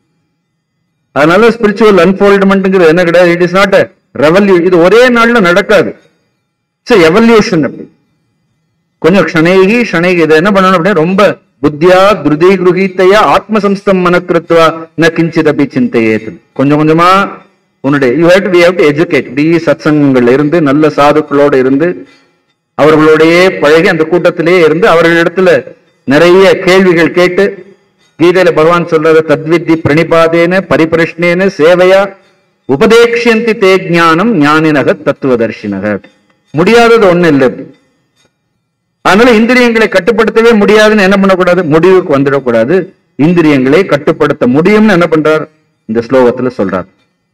Speaker 4: அதனால ஸ்பிரிச்சுவல் அன்ஃபோல்ட்மெண்ட்ங்கிறது என்ன கிடையாது இட் இஸ் நாட் ரெவல்யூ இது ஒரே நாள்ல நடக்காது இட்ஸ் எவல்யூஷன் அப்படி கொஞ்சம் க்ஷணைகி க்ஷணைகி இதை என்ன பண்ணணும் அப்படின்னா ரொம்ப புத்தியா துருதி குருகீத்தையா ஆத்மசம்ஸ்தம் மனக்கிருத்துவா ந கிஞ்சித் அப்படி சிந்தையேத்து கொஞ்சம் கொஞ்சமா உன்னுடைய you have to we have to educate the சத்சங்கங்கள்ல இருந்து நல்ல சாதுக்களோட இருந்து அவர்களோடையே பழகி அந்த கூட்டத்திலேயே இருந்து அவர்களிடத்துல நிறைய கேள்விகள் கேட்டு கீதையில பகவான் சொல்றது தத்வித்தி பிரணிபாதேன பரிபிரஷ்னேன சேவையா உபதேக்ஷந்தி தே ஞானம் ஞானினக தத்துவதர்ஷினக முடியாதது ஒண்ணு இல்லை அதனால இந்திரியங்களை கட்டுப்படுத்தவே முடியாதுன்னு என்ன பண்ணக்கூடாது முடிவுக்கு வந்துடக்கூடாது இந்திரியங்களை கட்டுப்படுத்த முடியும்னு என்ன பண்றார் இந்த ஸ்லோகத்துல சொல்றார்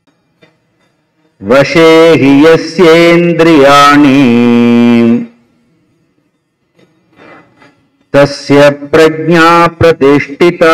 Speaker 4: வசேஹி யஸ்யேந்திரியாணி தஸ்ய பிரஜா பிரதிஷ்டிதா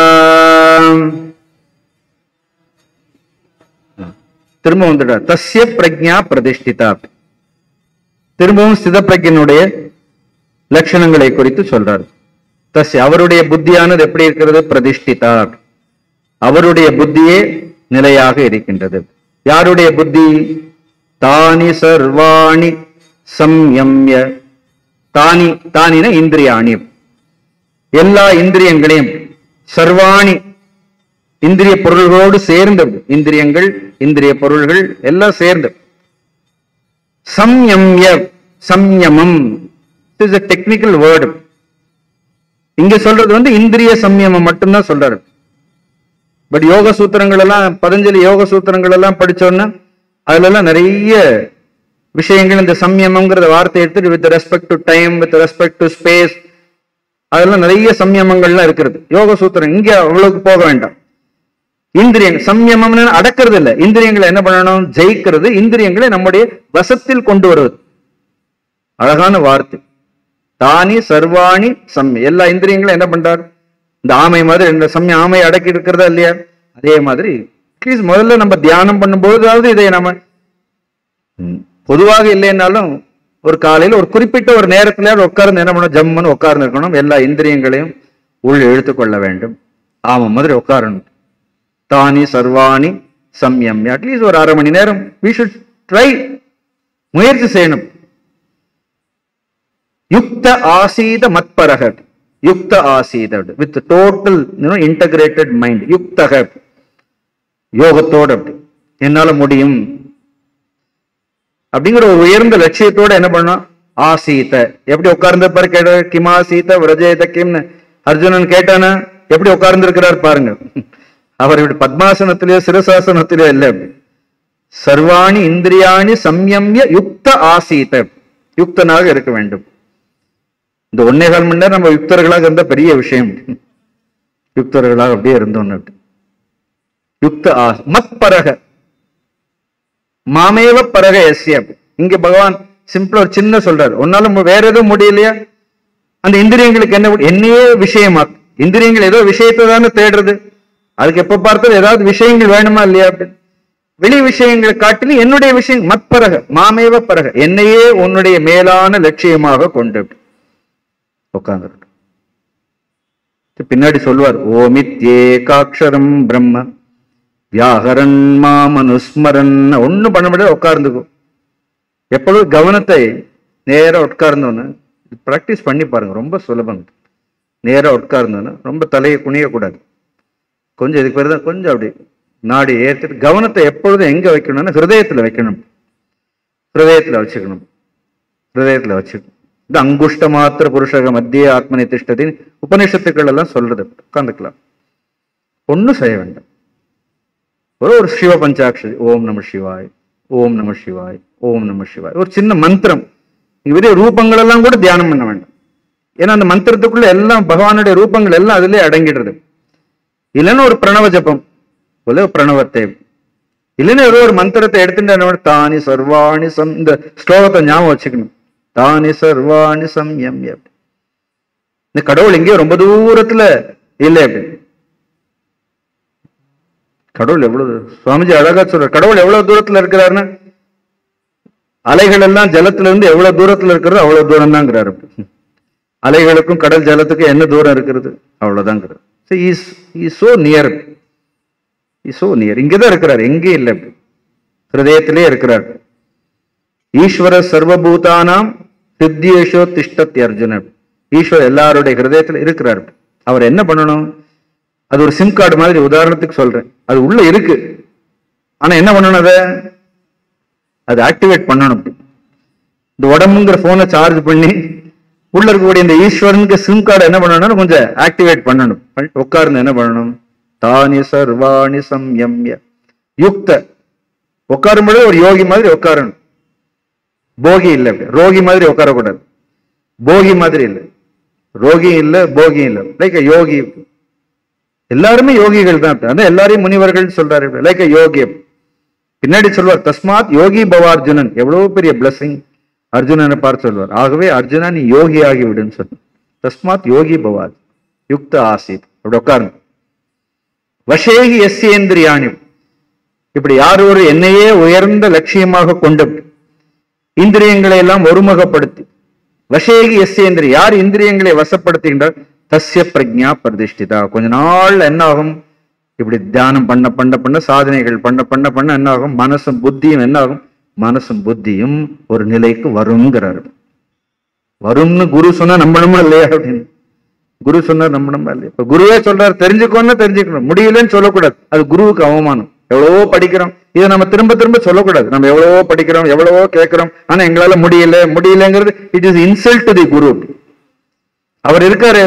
Speaker 4: திரும்ப வந்துட்டார் தஸ்ய பிரஜா பிரதிஷ்டிதா திரும்பவும் சிதப்பிரஜனுடைய லட்சணங்களை குறித்து சொல்றார் தஸ் அவருடைய புத்தியானது எப்படி இருக்கிறது பிரதிஷ்டிதா அவருடைய புத்தியே நிலையாக இருக்கின்றது யாருடைய புத்தி தானி சர்வாணி சம்யம்ய தானி தானின இந்திரியாணி எல்லா இந்திரியங்களையும் சர்வாணி இந்திரிய பொருள்களோடு சேர்ந்தது இந்திரியங்கள் இந்திரிய பொருள்கள் எல்லாம் சேர்ந்து சம்யம்ய சம்யமம் இஸ் a டெக்னிக்கல் வேர்டு இங்க சொல்றது வந்து இந்திரிய சம்யமம் மட்டும்தான் சொல்றாரு பட் யோக சூத்திரங்கள் எல்லாம் பதஞ்சலி யோக சூத்திரங்கள் எல்லாம் படிச்சோன்னா அதுல எல்லாம் நிறைய விஷயங்கள் இந்த சம்யமம்ங்கிற வார்த்தை எடுத்துட்டு with respect to time with respect to space அதெல்லாம் நிறைய சம்யமங்கள்லாம் இருக்கிறது யோக சூத்திரம் இங்க அவ்வளவுக்கு போக வேண்டாம் இந்திரியங்கள் சம்யமம்னு அடக்கிறது இல்ல இந்திரியங்களை என்ன பண்ணணும் ஜெயிக்கிறது இந்திரியங்களை நம்முடைய வசத்தில் கொண்டு வருவது அழகான வார்த்தை தானி சர்வாணி சம் எல்லா இந்திரியங்களும் என்ன பண்றார் இந்த ஆமை மாதிரி இந்த சமய ஆமை அடக்கி இருக்கிறதா இல்லையா அதே மாதிரி அட்லீஸ்ட் முதல்ல நம்ம தியானம் பண்ணும்போதாவது இதை நம்ம ம், பொதுவாக இல்லைன்னாலும் ஒரு காலையில ஒரு குறிப்பிட்ட ஒரு நேரத்துல உட்கார்ந்து என்ன பண்ணணும் ஜம்முன்னு உட்கார்ந்து இருக்கணும் எல்லா இந்திரியங்களையும் உள் இழுத்துக்கொள்ள வேண்டும் ஆமை மாதிரி உட்காரணும் தானி சர்வாணி சம்யம் அட்லீஸ்ட் ஒரு அரை மணி நேரம் வி ஷுட் ட்ரை முயற்சி செய்யணும் யுக்த ஆசீத மத்பரக யுக்த ஆசீத வித் டோட்டல் இன்டகிரேட்டட் மைண்ட் யுக்தக யோகத்தோட அப்படி என்னால முடியும் அப்படிங்கிற ஒரு உயர்ந்த லட்சியத்தோட என்ன பண்ணணும் ஆசீத எப்படி உட்கார்ந்த பாரு கேட்ட கிமா சீத விரஜேத கிம்னு அர்ஜுனன் கேட்டானா எப்படி உட்கார்ந்து இருக்கிறார் பாருங்க அவர் இப்படி பத்மாசனத்திலேயோ சிரசாசனத்திலேயோ இல்லை அப்படி சர்வாணி இந்திரியாணி சம்யம்ய யுக்த ஆசீத யுக்தனாக இருக்க வேண்டும் இந்த ஒன்னே கால் மணி நேரம் நம்ம யுக்தர்களாக இருந்த பெரிய விஷயம் யுக்தர்களாக அப்படியே இருந்தோம் யுக்த ஆ மத் பரக மாமேவ பரக எஸ்ய இங்க பகவான் சிம்பிளா ஒரு சின்ன சொல்றாரு உன்னால மு- வேற எதுவும் முடியலையா அந்த இந்திரியங்களுக்கு என்ன முடி- என்னையே விஷயமா இந்திரியங்கள் ஏதோ விஷயத்தை தானே தேடுறது அதுக்கு எப்ப பார்த்தாலும் ஏதாவது விஷயங்கள் வேணுமா இல்லையா அப்படின்னு வெளி விஷயங்களை காட்டிலும் என்னுடைய விஷயம் மத்பரக மாமேவ பரக என்னையே உன்னுடைய மேலான லட்சியமாக கொண்டு உட்கார்ந்து பின்னாடி சொல்வார் ஓமித்யேகாட்சரம் பிரம்ம வியாகரன் மாமனுஸ்மரன் ஒண்ணும் பண்ண முடியாது உட்கார்ந்துக்கும் எப்பொழுதும் கவனத்தை நேரா உட்கார்ந்தோன்னு ப்ராக்டிஸ் பண்ணி பாருங்க ரொம்ப சுலபம் இது. நேரா உட்கார்ந்தோன்னு ரொம்ப தலையை குனியக்கூடாது கொஞ்சம் இதுக்கு பேர் தான் கொஞ்சம் அப்படி நாடி ஏற்றிட்டு கவனத்தை எப்பொழுதும் எங்க வைக்கணும்னா ஹிருதயத்துல வைக்கணும் ஹிருதயத்துல வச்சுக்கணும் ஹிருதயத்துல வச்சுக்கணும் இது அங்குஷ்ட மாத்திர புருஷக மத்திய ஆத்மனை திஷ்டத்தின் உபநிஷத்துக்கள் எல்லாம் சொல்றது உட்காந்துக்கலாம் ஒண்ணும் செய்ய வேண்டாம் ஒரு ஒரு சிவ பஞ்சாட்சரி ஓம் நம சிவாய் ஓம் நம சிவாய் ஓம் நம சிவாய் ஒரு சின்ன மந்திரம் இங்க பெரிய ரூபங்கள் எல்லாம் கூட தியானம் பண்ண வேண்டாம் ஏன்னா அந்த மந்திரத்துக்குள்ள எல்லாம் பகவானுடைய ரூபங்கள் எல்லாம் அதுலயே அடங்கிடுறது இல்லைன்னா ஒரு பிரணவ ஜபம் ஒரே ஒரு பிரணவத்தை இல்லைன்னா ஏதோ ஒரு மந்திரத்தை எடுத்துட்டு என்ன பண்ணணும்? தானி சர்வாணி சம் இந்த ஸ்லோகத்தை ஞாபகம் வச்சுக்கணும் தானி சர்வாணி சம்யம் இந்த கடவுள் எங்கேயோ ரொம்ப தூரத்துல இல்லை அப்படி கடவுள் எவ்வளவு சுவாமிஜி அழகா சொல்ற கடவுள் எவ்வளவு தூரத்துல இருக்கிறாருன்னா அலைகள் எல்லாம் ஜலத்துல இருந்து எவ்வளவு தூரத்துல இருக்கிறதோ அவ்வளவு தூரம் தாங்கிறாரு அலைகளுக்கும் கடல் ஜலத்துக்கும் என்ன தூரம் இருக்கிறது அவ்வளவுதாங்கிறது சோ நியர் சோ நியர் இங்கதான் இருக்கிறார் எங்கேயும் இல்லை அப்படி ஹிருதயத்திலே இருக்கிறார் ஈஸ்வர சர்வபூதானாம் சித்தியேஷோ திஷ்டத்தி அர்ஜுனன் ஈஸ்வர் எல்லாருடைய ஹிருதயத்துல இருக்கிறார் அவர் என்ன பண்ணணும் அது ஒரு சிம் கார்டு மாதிரி உதாரணத்துக்கு சொல்றேன் அது உள்ள இருக்கு ஆனா என்ன பண்ணணும் அதை அது ஆக்டிவேட் பண்ணணும் இந்த உடம்புங்கிற போனை சார்ஜ் பண்ணி உள்ள இருக்கக்கூடிய இந்த ஈஸ்வரனுக்கு சிம் கார்டு என்ன பண்ணணும் கொஞ்சம் ஆக்டிவேட் பண்ணணும் பண்ணி உட்கார்ந்து என்ன பண்ணணும் தானி சர்வாணி சம்யம்ய யுக்த உட்காரும் பொழுது ஒரு யோகி மாதிரி உட்காரணும் போகி இல்லை அப்படி. ரோகி மாதிரி உட்காரக்கூடாது போகி மாதிரி இல்லை ரோகி இல்லை போகி இல்லை லைக் யோகி எல்லாருமே யோகிகள் தான் அப்படி. அதான் எல்லாரையும் முனிவர்கள் சொல்றாரு லைக் யோகி பின்னாடி சொல்வார் தஸ்மாத் யோகி பவார்ஜுனன் எவ்வளவு பெரிய பிளஸிங் அர்ஜுனனை பார்த்து சொல்வார் ஆகவே அர்ஜுனா நீ யோகி ஆகி விடுன்னு சொன்ன தஸ்மாத் யோகி பவார் யுக்த ஆசித் அப்படி உட்காருங்க வசேகி எஸ்யேந்திரியாணி இப்படி யார் ஒரு என்னையே உயர்ந்த லட்சியமாக கொண்டு இந்திரியங்களை எல்லாம் ஒருமுகப்படுத்தி வசேகி எஸ்யேந்திரி யார் இந்திரியங்களை வசப்படுத்துகின்றார் தஸ்ய பிரஜா பிரதிஷ்டிதா கொஞ்ச நாள் என்ன ஆகும் இப்படி தியானம் பண்ண பண்ண பண்ண சாதனைகள் பண்ண பண்ண பண்ண என்ன ஆகும் மனசும் புத்தியும் என்ன ஆகும் மனசும் புத்தியும் ஒரு நிலைக்கு வருங்கிறாரு வரும்னு குரு சொன்னா நம்பணுமா இல்லையா அப்படின்னு குரு சொன்னார் நம்பணுமா இல்லையா இப்ப குருவே சொல்றாரு தெரிஞ்சுக்கோன்னு தெரிஞ்சுக்கணும் முடியலன்னு சொல்லக்கூடாது அது குருவுக்கு அவமானம் எவ்வளவோ படிக்கிறோம் இதை நம்ம திரும்ப திரும்ப சொல்லக்கூடாது நம்ம எவ்வளவோ படிக்கிறோம் எவ்வளவோ கேட்கிறோம் ஆனா எங்களால முடியல முடியலங்கிறது it is insult to the guru அவர் இருக்காரு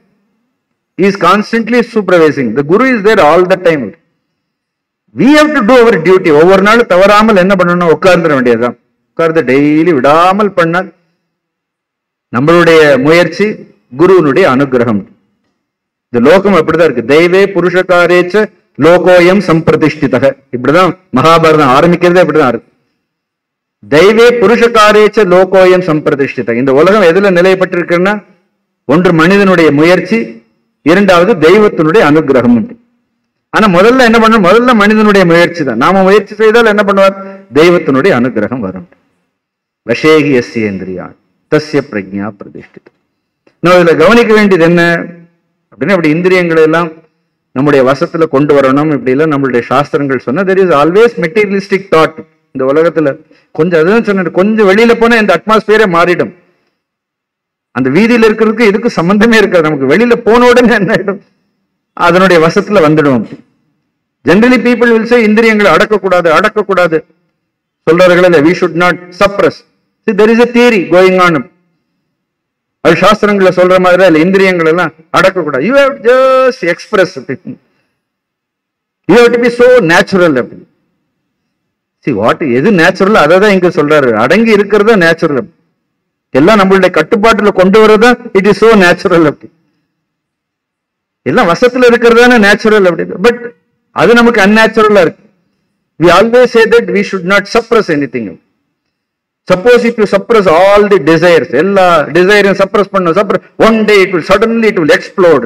Speaker 4: is constantly supervising the guru is there all the time we have to do our duty ஒவ்வொரு நாளும் தவறாமல் என்ன பண்ணணும் உட்கார்ந்துட வேண்டியதுதான் உட்கார்ந்து டெய்லி விடாமல் பண்ணால் நம்மளுடைய முயற்சி குருவினுடைய அனுகிரகம் இந்த லோகம் அப்படிதான் இருக்கு தெய்வே புருஷகாரேச்ச லோகோயம் சம்பிரதிஷ்டிதக இப்படிதான் மகாபாரதம் ஆரம்பிக்கிறதே அப்படிதான் இருக்கு தெய்வே புருஷகாரேச்ச லோகோயம் சம்பிரதிஷ்டிதக இந்த உலகம் எதுல நிலைப்பட்டிருக்குன்னா ஒன்று மனிதனுடைய முயற்சி இரண்டாவது தெய்வத்தினுடைய அனுகிரகம் ஆனா முதல்ல என்ன பண்ணணும் முதல்ல மனிதனுடைய முயற்சி தான் நாம முயற்சி செய்தால் என்ன பண்ணுவார் தெய்வத்தினுடைய அனுகிரகம் வரும் வசேகி எஸ்யேந்திரியான் தஸ்ய பிரஜா பிரதிஷ்டித நான் இதுல கவனிக்க வேண்டியது என்ன அப்படின்னா அப்படி இந்திரியங்களை எல்லாம் நம்முடைய வசத்துல கொண்டு வரணும் இப்படி எல்லாம் நம்மளுடைய சாஸ்திரங்கள் சொன்னா there is always materialistic thought இந்த உலகத்துல கொஞ்சம் அதுதான் சொன்னேன் கொஞ்சம் வெளியில போனா இந்த அட்மாஸ்பியரே மாறிடும் அந்த வீதியில இருக்கிறதுக்கு இதுக்கு சம்பந்தமே இருக்காது நமக்கு வெளியில போன உடனே என்ன ஆயிடும் அதனுடைய வசத்துல வந்துடும் ஜென்ரலி பீப்புள் வில் சே இந்திரியங்களை அடக்கக்கூடாது அடக்கக்கூடாது சொல்றார்கள் இல்ல we should not suppress there is a theory going on அது சாஸ்திரங்களை சொல்ற மாதிரி இல்ல இந்திரியங்கள் எல்லாம் அடக்கக்கூடாது you have just express you have to be so natural அப்படி சி வாட் எது நேச்சுரல் அதை தான் இங்க சொல்றாரு அடங்கி இருக்கிறதா நேச்சுரல் எல்லாம் நம்மளுடைய கட்டுப்பாட்டுல கொண்டு வரதா இட் இஸ் சோ நேச்சுரல் அப்படி எல்லாம் வசத்துல இருக்கிறதான நேச்சுரல் அப்படி பட் அது நமக்கு அந்நேச்சுரலா இருக்கு we always say that we should not suppress anything suppose if you suppress all the desires எல்லா டிசைரையும் சப்ரஸ் பண்ண suppress one day it will suddenly it will explode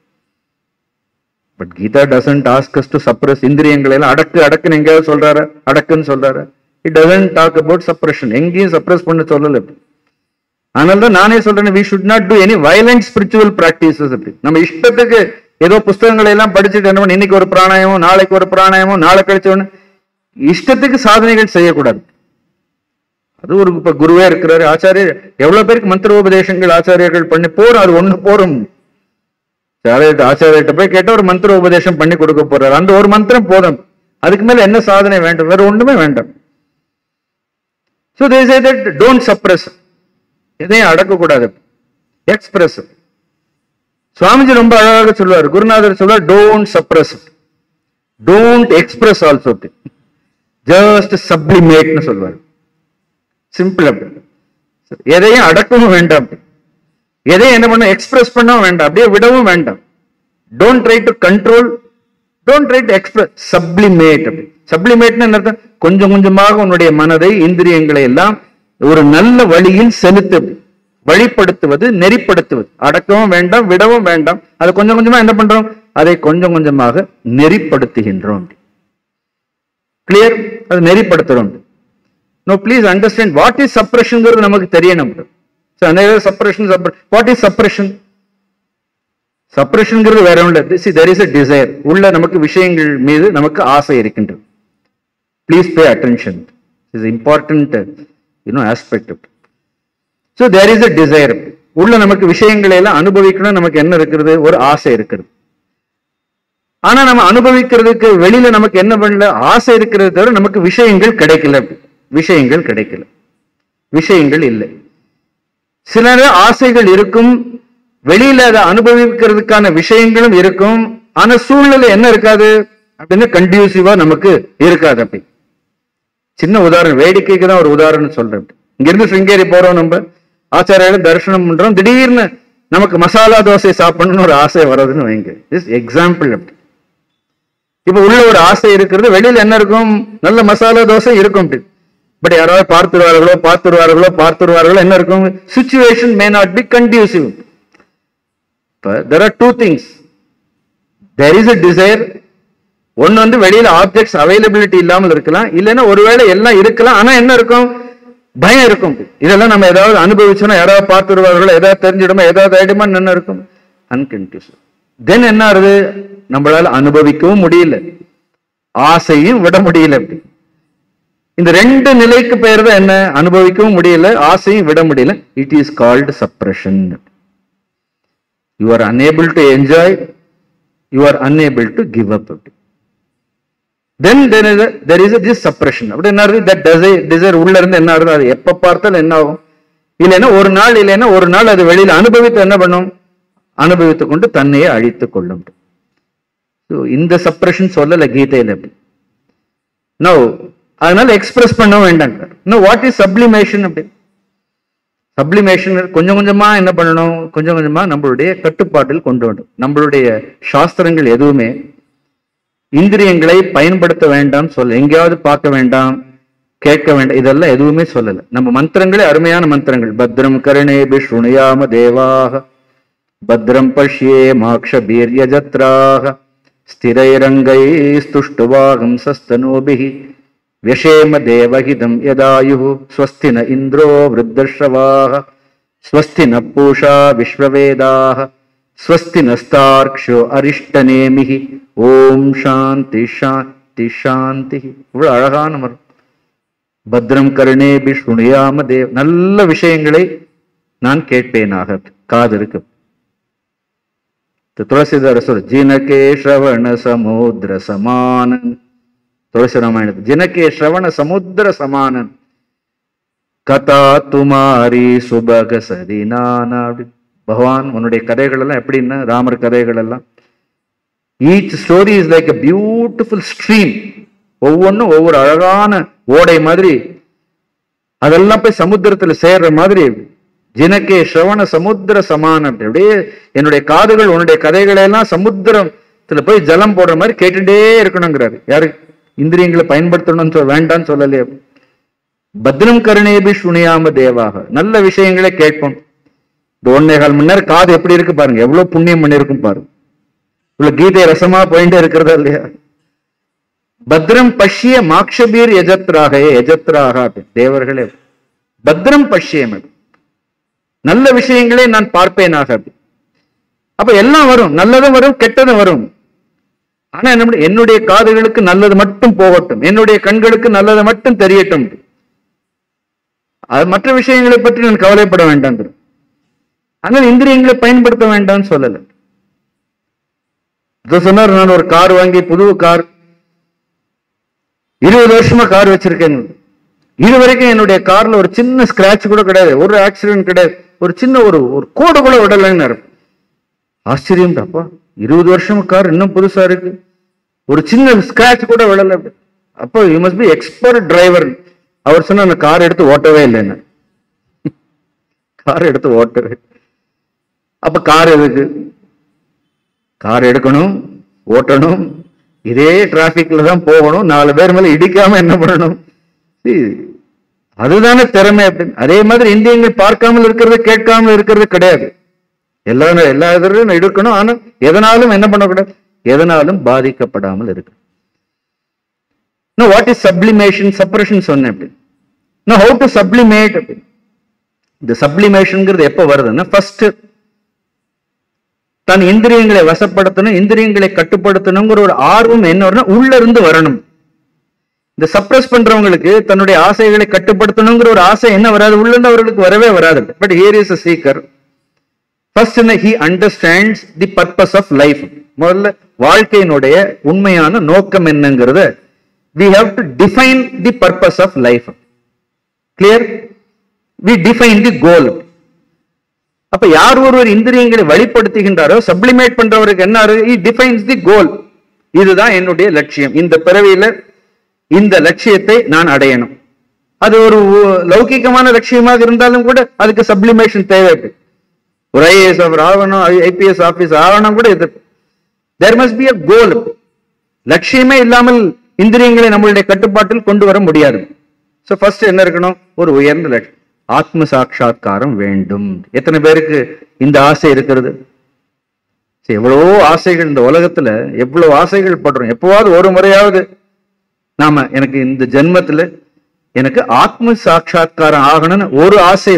Speaker 4: but Gita doesn't ask us to suppress இந்திரியங்களை எல்லாம் அடக்கு அடக்குன்னு எங்கேயாவது சொல்றாரு அடக்குன்னு சொல்றாரு it doesn't talk about suppression எங்கேயும் சப்ரஸ் பண்ண சொல்லல அப்படி அதனால தான் நானே சொல்றேன் we should not do any violent spiritual practices அப்படி நம்ம இஷ்டத்துக்கு ஏதோ புஸ்தகங்களை எல்லாம் படிச்சுட்டு என்ன பண்ண இன்னைக்கு ஒரு பிராணாயமம் நாளைக்கு ஒரு பிராணாயமம் நாளை கழிச்ச ஒண்ணு இஷ்டத்துக்கு சாதனைகள் செய்யக்கூடாது அது ஒரு இப்ப குருவே இருக்கிறாரு ஆச்சாரியர் எவ்வளவு பேருக்கு மந்திரோபதேசங்கள் ஆச்சாரியர்கள் பண்ணி போறோம் அது ஒண்ணு போறோம் ஆச்சாரியர்கிட்ட ஆச்சாரியர்கிட்ட போய் கேட்ட ஒரு மந்திர உபதேசம் பண்ணி கொடுக்க போறாரு அந்த ஒரு மந்திரம் போதும் அதுக்கு மேல என்ன சாதனை வேண்டும் வேற ஒண்ணுமே வேண்டாம் so they say that don't suppress எதையும் அடக்கக்கூடாது எக்ஸ்பிரஸ் சுவாமிஜி ரொம்ப அழகாக சொல்லுவார் குருநாதர் சொல்லுவார் don't suppress don't express also just சப்ளிமேட்னு சொல்லுவார் சிம்பிள் அப்படி எதையும் அடக்கவும் வேண்டாம் எதையும் என்ன பண்ண எக்ஸ்பிரஸ் பண்ணவும் வேண்டாம் அப்படியே விடவும் வேண்டாம் don't try to control don't try to express sublimate அப்படி சப்ளிமேட்னு என்ன அர்த்தம் கொஞ்சம் கொஞ்சமாக உன்னுடைய மனதை இந்திரியங்களை எல்லாம் ஒரு நல்ல வழியில் செலுத்து வழிப்படுத்துவது நெறிப்படுத்துவது அடக்கவும் வேண்டாம் விடவும் வேண்டாம் அதை கொஞ்சம் கொஞ்சமா என்ன பண்றோம் அதை கொஞ்சம் கொஞ்சமாக நெறிப்படுத்துகின்றோம் கிளியர் அது நெறிப்படுத்துறோம் no please understand what is சப்ரஷன்ங்கிறது நமக்கு தெரியணும் சப்ரஷன் வாட் இஸ் சப்ரஷன் சப்ரஷன்ங்கிறது வேற ஒன்று see there is a desire உள்ள நமக்கு விஷயங்கள் மீது நமக்கு ஆசை இருக்கின்றது please pay attention is important you know aspect so there is a desire உள்ள நமக்கு விஷயங்களை எல்லாம் அனுபவிக்கணும் நமக்கு என்ன இருக்கிறது ஒரு ஆசை இருக்கிறது ஆனா நம்ம அனுபவிக்கிறதுக்கு வெளியில நமக்கு என்ன பண்ணல ஆசை இருக்கிறது தவிர நமக்கு விஷயங்கள் கிடைக்கல விஷயங்கள் கிடைக்கல விஷயங்கள் இல்லை சில ஆசைகள் இருக்கும் வெளியில அதை அனுபவிக்கிறதுக்கான விஷயங்களும் இருக்கும் ஆனா சூழ்நிலை என்ன இருக்காது அப்படின்னு கண்டியூசிவா நமக்கு இருக்காது அப்படி சின்ன உதாரணம் வேடிக்கைக்கு தான் ஒரு உதாரணம் சொல்றேன் இங்கிருந்து சிங்கேரி போறோம் நம்ம ஆச்சாரியால தரிசனம் பண்றோம் திடீர்னு நமக்கு மசாலா தோசை சாப்பிடணும்னு ஒரு ஆசை வர்றதுன்னு வைங்க இஸ் எக்ஸாம்பிள் அப்படி இப்ப உள்ள ஒரு ஆசை இருக்கிறது வெளியில என்ன இருக்கும் நல்ல மசாலா தோசை இருக்கும் அப்படி பட் யாராவது பார்த்துருவார்களோ பார்த்துருவார்களோ பார்த்துருவார்களோ என்ன இருக்கும் situation may not be conducive இப்போ there are two things there is a desire ஒன்னு வந்து வெளியில ஆப்ஜெக்ட்ஸ் அவைலபிலிட்டி இல்லாமல் இருக்கலாம் இல்லைன்னா ஒருவேளை எல்லாம் இருக்கலாம் ஆனா என்ன இருக்கும் பயம் இருக்கும் இதெல்லாம் நம்ம ஏதாவது அனுபவிச்சோம்னா யாராவது பார்த்துருவார்களோ ஏதாவது தெரிஞ்சிடுமோ ஏதாவது ஆயிடுமா என்ன இருக்கும் அன்கன்டியூஸ் தென் என்ன ஆகுது நம்மளால அனுபவிக்கவும் முடியல ஆசையும் விட முடியல அப்படி இந்த ரெண்டு நிலைக்கு பெயர் தான் என்ன அனுபவிக்கவும் முடியல ஆசையும் விட முடியல it is called suppression you are unable to enjoy you are unable to give up அப்படி then then there is this suppression அப்படி என்ன ஆகுது தட் டிசைர் டிசைர் உள்ள இருந்து என்ன ஆகுது அது எப்ப பார்த்தாலும் என்ன ஆகும் இல்லைன்னா ஒரு நாள் இல்லைன்னா ஒரு நாள் அது வெளியில அனுபவித்து என்ன பண்ணும் அனுபவித்துக் கொண்டு தன்னையே அழித்துக் கொள்ளும் So, இந்த சப்ரஷன் சொல்லல கீதையில அப்படி நோ அதனால எக்ஸ்பிரஸ் பண்ண வேண்டாம் இன்னும் வாட் இஸ் சப்ளிமேஷன் அப்படி சப்ளிமேஷன் கொஞ்சம் கொஞ்சமா என்ன பண்ணணும் கொஞ்சம் கொஞ்சமா நம்மளுடைய கட்டுப்பாட்டில் கொண்டு வரணும் நம்மளுடைய சாஸ்திரங்கள் எதுவுமே இந்திரியங்களை பயன்படுத்த வேண்டாம் சொல்ல எங்கேயாவது பார்க்க வேண்டாம் கேட்க வேண்டாம் இதெல்லாம் எதுவுமே சொல்லல நம்ம மந்திரங்களே அருமையான மந்திரங்கள் பத்ரம் கருணேபி ஸ்ருணுயாம தேவாக பத்ரம் பஷ்யே மாக்ஷ பீரிய ஜத்ராக ஸ்திரைரங்கை ஸ்துஷ்டுவாகம் சஸ்தனோபிஹி व्यशेम देवहितं यदायुः स्वस्ति न इन्द्रो वृद्धश्रवाः स्वस्ति न पूषा विश्ववेदाः स्वस्ति नस्तार्क्ष्यो अरिष्टनेमिः ஓம் சாந்தி சாந்தி சாந்தி இவ்வளவு அழகான மரம் பத்ரம் கருணேபி ஸ்ருணியாம தேவ் நல்ல விஷயங்களை நான் கேட்பேனாக காது இருக்கு துளசிதார சொல் ஜினகே ஸ்ரவண சமுத்திர சமானன் துளசி ராமாயணத்து ஜினகே ஸ்ரவண சமுத்திர சமானன் கதா துமாரி சுபக சரிநானா அப்படி பகவான் உன்னுடைய கதைகள் எல்லாம் எப்படின்னா ராமர் கதைகள் எல்லாம் each story is like a beautiful stream ஒவ்வொன்றும் ஒவ்வொரு அழகான ஓடை மாதிரி அதெல்லாம் போய் சமுத்திரத்துல சேர்ற மாதிரி ஜினக்கே ஸ்ரவண சமுத்திர சமானம் அப்படி அப்படியே என்னுடைய காதுகள் உன்னுடைய கதைகளை எல்லாம் சமுத்திரத்துல போய் ஜலம் போடுற மாதிரி கேட்டுட்டே இருக்கணுங்கிறாரு யாரு இந்திரியங்களை பயன்படுத்தணும்னு சொல்ல வேண்டாம்னு சொல்லலையே பத்ரம் கருணேபி சுனியாம தேவாக நல்ல விஷயங்களை கேட்போம் இந்த ஒன்னே கால் மணி நேரம் காது எப்படி இருக்கு பாருங்க எவ்வளவு புண்ணியம் பண்ணிருக்கும் பாருங்க இவ்வளவு கீதை ரசமா போயிட்டே இருக்கிறதா இல்லையா பத்ரம் பஷ்ய மாக்ஷபீர் எஜத்ராக எஜத்ராக அப்படி. தேவர்களே பத்ரம் பஷ்யம் அப்படி. நல்ல விஷயங்களே நான் பார்ப்பேனாக அப்படி. அப்ப எல்லாம் வரும் நல்லதும் வரும் கெட்டதும் வரும் ஆனா என்ன பண்ண- என்னுடைய காதுகளுக்கு நல்லது மட்டும் போகட்டும் என்னுடைய கண்களுக்கு நல்லது மட்டும் தெரியட்டும் அது மற்ற விஷயங்களை பற்றி நான் கவலைப்பட வேண்டாம் ஆனால் இந்திரியங்களை பயன்படுத்த வேண்டாம்னு சொல்லல இதோ சொன்னார் நான் ஒரு கார் வாங்கி புது கார் இருபது வருஷமா கார் வச்சிருக்கேன் இது வரைக்கும் என்னுடைய கார்ல ஒரு சின்ன ஸ்கிராட்ச் கூட கிடையாது ஒரு ஆக்சிடென்ட் கிடையாது ஒரு சின்ன ஒரு ஒரு கோடு கூட விடலைன்னு ஆச்சரியம் அப்பா இருபது வருஷம் கார் இன்னும் புதுசா இருக்கு ஒரு சின்ன ஸ்கிராட்ச் கூட விடல அப்போ you must be expert driver அவர் சொன்ன அந்த கார் எடுத்து ஓட்டவே இல்லைன்னு கார் எடுத்து ஓட்டவே அப்ப கார் எதுக்கு கார் எடுக்கணும் ஓட்டணும் இதே டிராபிக்ல தான் போகணும் நாலு பேர் மேல இடிக்காம என்ன பண்ணணும் See, அதுதானே திறமை அப்படின்னு அதே மாதிரி இந்தியங்கள் பார்க்காமல் இருக்கிறது கேட்காமல் இருக்கிறது கிடையாது எல்லா எல்லா இதரையும் எடுக்கணும் ஆனா எதனாலும் என்ன பண்ணக்கூடாது எதனாலும் பாதிக்கப்படாமல் இருக்கு வாட் இஸ் சப்ளிமேஷன் சப்ரஷன் சொன்னேன் அப்படி ஹவு டு சப்ளிமேட் அப்படி இந்த சப்ளிமேஷன்ங்கிறது எப்ப வருதுன்னா ஃபர்ஸ்ட் தன் இந்திரியங்களை வசப்படுத்தணும் இந்திரியங்களை கட்டுப்படுத்தணுங்கிற ஒரு ஆர்வம் என்ன வரும்னா உள்ள இருந்து வரணும் இந்த சப்ரஸ் பண்றவங்களுக்கு தன்னுடைய ஆசைகளை கட்டுப்படுத்தணுங்கிற ஒரு ஆசை என்ன வராது உள்ள இருந்து அவர்களுக்கு வரவே வராது but here is a seeker first என்ன he understands the purpose of life முதல்ல வாழ்க்கையினுடைய உண்மையான நோக்கம் என்னங்கிறத we have to define the purpose of life clear we define the goal அப்ப யார் ஒருவர் இந்திரியங்களை வழிப்படுத்துகின்றாரோ சப்ளிமேட் பண்றவருக்கு என்ன டிஃபைன்ஸ் தி கோல் இதுதான் என்னுடைய லட்சியம் இந்த பிறவியில இந்த லட்சியத்தை நான் அடையணும் அது ஒரு உ- லௌகிகமான லட்சியமாக இருந்தாலும் கூட அதுக்கு சப்ளிமேஷன் தேவை ஒரு ஐஏஎஸ் அவர் ஆகணும் ஐபிஎஸ் ஆபீஸ் ஆகணும் கூட இது தேர் மஸ்ட் பி அ கோல் லட்சியமே இல்லாமல் இந்திரியங்களை நம்மளுடைய கட்டுப்பாட்டில் கொண்டு வர முடியாது சோ ஃபர்ஸ்ட் என்ன இருக்கணும் ஒரு உயர்ந்த லட்சியம் ஆத்ம சாட்சா்காரம் வேண்டும் எத்தனை பேருக்கு இந்த ஆசை இருக்கிறது சரி, எவ்வளவோ ஆசைகள் இந்த உலகத்துல எவ்வளவு ஆசைகள் படுறோம் எப்பவாவது ஒரு முறையாவது நாம எனக்கு இந்த ஜென்மத்துல எனக்கு ஆத்ம சாட்சா்காரம் ஆகணும்னு ஒரு ஆசை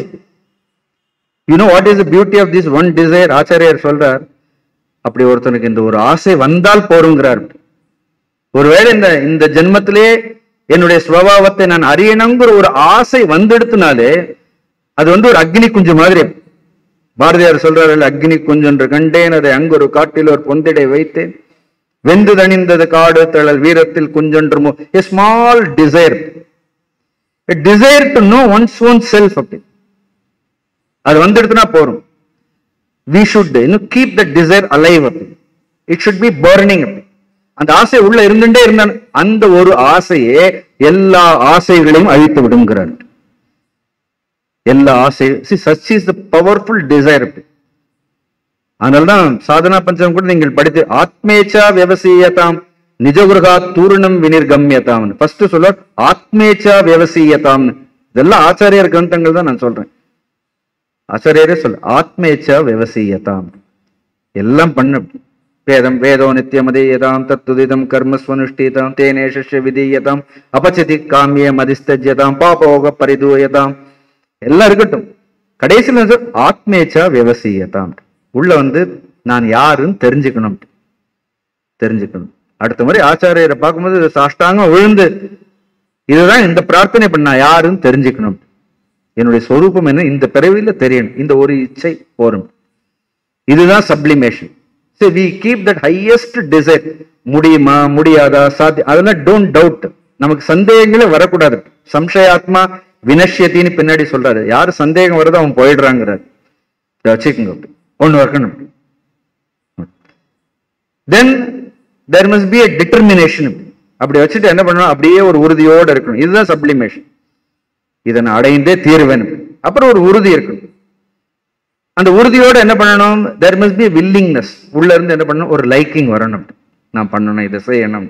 Speaker 4: you know what is the beauty of this one desire ஆச்சாரியார் சொல்றார் அப்படி ஒருத்தனுக்கு இந்த ஒரு ஆசை வந்தால் போருங்கிறார் ஒருவேளை இந்த இந்த ஜென்மத்திலே என்னுடைய சுவாவத்தை நான் அறியணுங்கிற ஒரு ஆசை வந்தெடுத்தினாலே அது வந்து ஒரு அக்னி குஞ்சு மாதிரி பாரதியார் சொல்றாரு அக்னி குஞ்சென்று கண்டேன் அதை அங்கொரு காட்டில் ஒரு பொந்திடை வைத்தேன் வெந்து தணிந்தது காடு தழல் வீரத்தில் குஞ்சொன்று a small desire desire to know one's own self அப்படி அது வந்துடுதுன்னா போறோம் வி ஷுட் இன்னும் கீப் த டிசைர் அலைவ் அப்படி இட் ஷுட் பி பர்னிங் அப்படி அந்த ஆசை உள்ள இருந்துட்டே இருந்தான் அந்த ஒரு ஆசையே எல்லா ஆசைகளையும் அழித்து விடுங்கிறார் எல்லா ஆசை such is the powerful desire அப்படி அதனால்தான் சாதனா பஞ்சம் கூட நீங்கள் படித்து ஆத்மேச்சா விவசீயதாம் நிஜகுருகா தூர்ணம் வினிர்கம்யதாம் ஃபர்ஸ்ட் சொல்ல ஆத்மேச்சா விவசீயதாம் இதெல்லாம் ஆச்சாரியர் கிரந்தங்கள் தான் நான் சொல்றேன் ஆச்சாரியரே சொல்ல ஆத்மேச்சா விவசீயதாம் எல்லாம் பண்ண வேதம் வேதோ நித்தியமதீயதாம் தத்துதிதம் கர்மஸ்வனுஷ்டிதாம் தேனே சிஷ்ய விதீயதாம் அபச்சிதி காமிய மதிஸ்தஜ்யதாம் பாபோக பரிதூயதாம் எல்லாம் இருக்கட்டும் கடைசியில் என்ன சொல்? ஆத்மேச்சா விவசீயதாம் உள்ள வந்து நான் யாருன்னு தெரிஞ்சுக்கணும் தெரிஞ்சுக்கணும் அடுத்த முறை ஆச்சாரியரை பார்க்கும்போது சாஷ்டாங்கம் விழுந்து இதுதான் இந்த பிரார்த்தனை பண்ண நான் யாருன்னு தெரிஞ்சுக்கணும் என்னுடைய சொரூபம் என்ன இந்த பிறவியில தெரியணும் இந்த ஒரு இச்சை போரும் இதுதான் சப்ளிமேஷன் சரி we keep that highest desire முடியுமா முடியாதா சாத்தியம் அதெல்லாம் டோன்ட் டவுட் நமக்கு சந்தேகங்களே வரக்கூடாது சம்சயாத்மா வினஷ்யத்தின்னு பின்னாடி சொல்றாரு யாரு சந்தேகம் வருதோ அவன் போயிடுறாங்கிறாரு இதை வச்சுக்கோங்க அப்படி. ஒண்ணு வைக்கணும் then there must be a determination அப்படி வச்சுட்டு என்ன பண்ணணும் அப்படியே ஒரு உறுதியோட இருக்கணும் இதுதான் சப்ளிமேஷன் இதை நான் அடைந்தே தீருவேன் அப்புறம் ஒரு உறுதி இருக்கணும் அந்த உறுதியோட என்ன பண்ணணும் தேர் மஸ்ட் பி வில்லிங்னஸ் உள்ள இருந்து என்ன பண்ணணும் ஒரு லைக்கிங் வரணும் நான் பண்ணணும் இதை செய்யணும்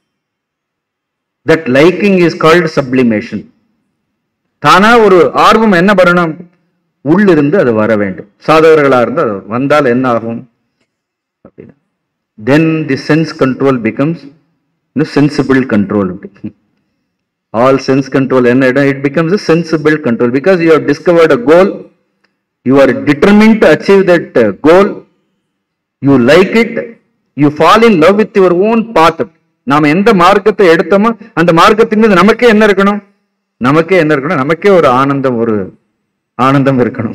Speaker 4: that liking is called sublimation தானா ஒரு ஆர்வம் என்ன பண்ணணும் உள்ளிருந்து அது வர வேண்டும் சாதகர்களா இருந்து அது வந்தால் என்ன ஆகும் அப்படின்னா then the sense control becomes sensible control all sense control என்ன இடம் it becomes sensible control because you have discovered a goal you are determined to achieve that goal you like it you fall in love with your own path நாம எந்த மார்க்கத்தை எடுத்தோமோ அந்த மார்க்கத்தின் மீது நமக்கே என்ன இருக்கணும் நமக்கே என்ன இருக்கணும் நமக்கே ஒரு ஆனந்தம் ஒரு ஆனந்தம் இருக்கணும்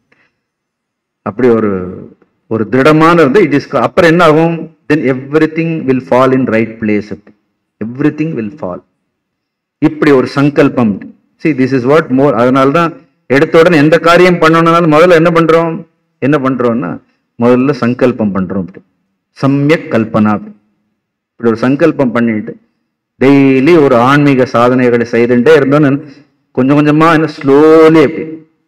Speaker 4: அப்படி ஒரு ஒரு திடமான இருந்து இட் இஸ் அப்புறம் என்ன ஆகும் then everything will fall in right place everything will fall இப்படி ஒரு சங்கல்பம் see this is what more அதனால தான் எடுத்த உடனே எந்த காரியம் பண்ணணும்னாலும் முதல்ல என்ன பண்றோம் என்ன பண்றோம்னா முதல்ல சங்கல்பம் பண்றோம் அப்படி. சம்யக் கல்பனா அப்படி. இப்படி ஒரு சங்கல்பம் பண்ணிட்டு டெய்லி ஒரு ஆன்மீக சாதனைகளை செய்துட்டே இருந்தோம்னு கொஞ்சம் கொஞ்சமா என்ன ஸ்லோலி அப்படி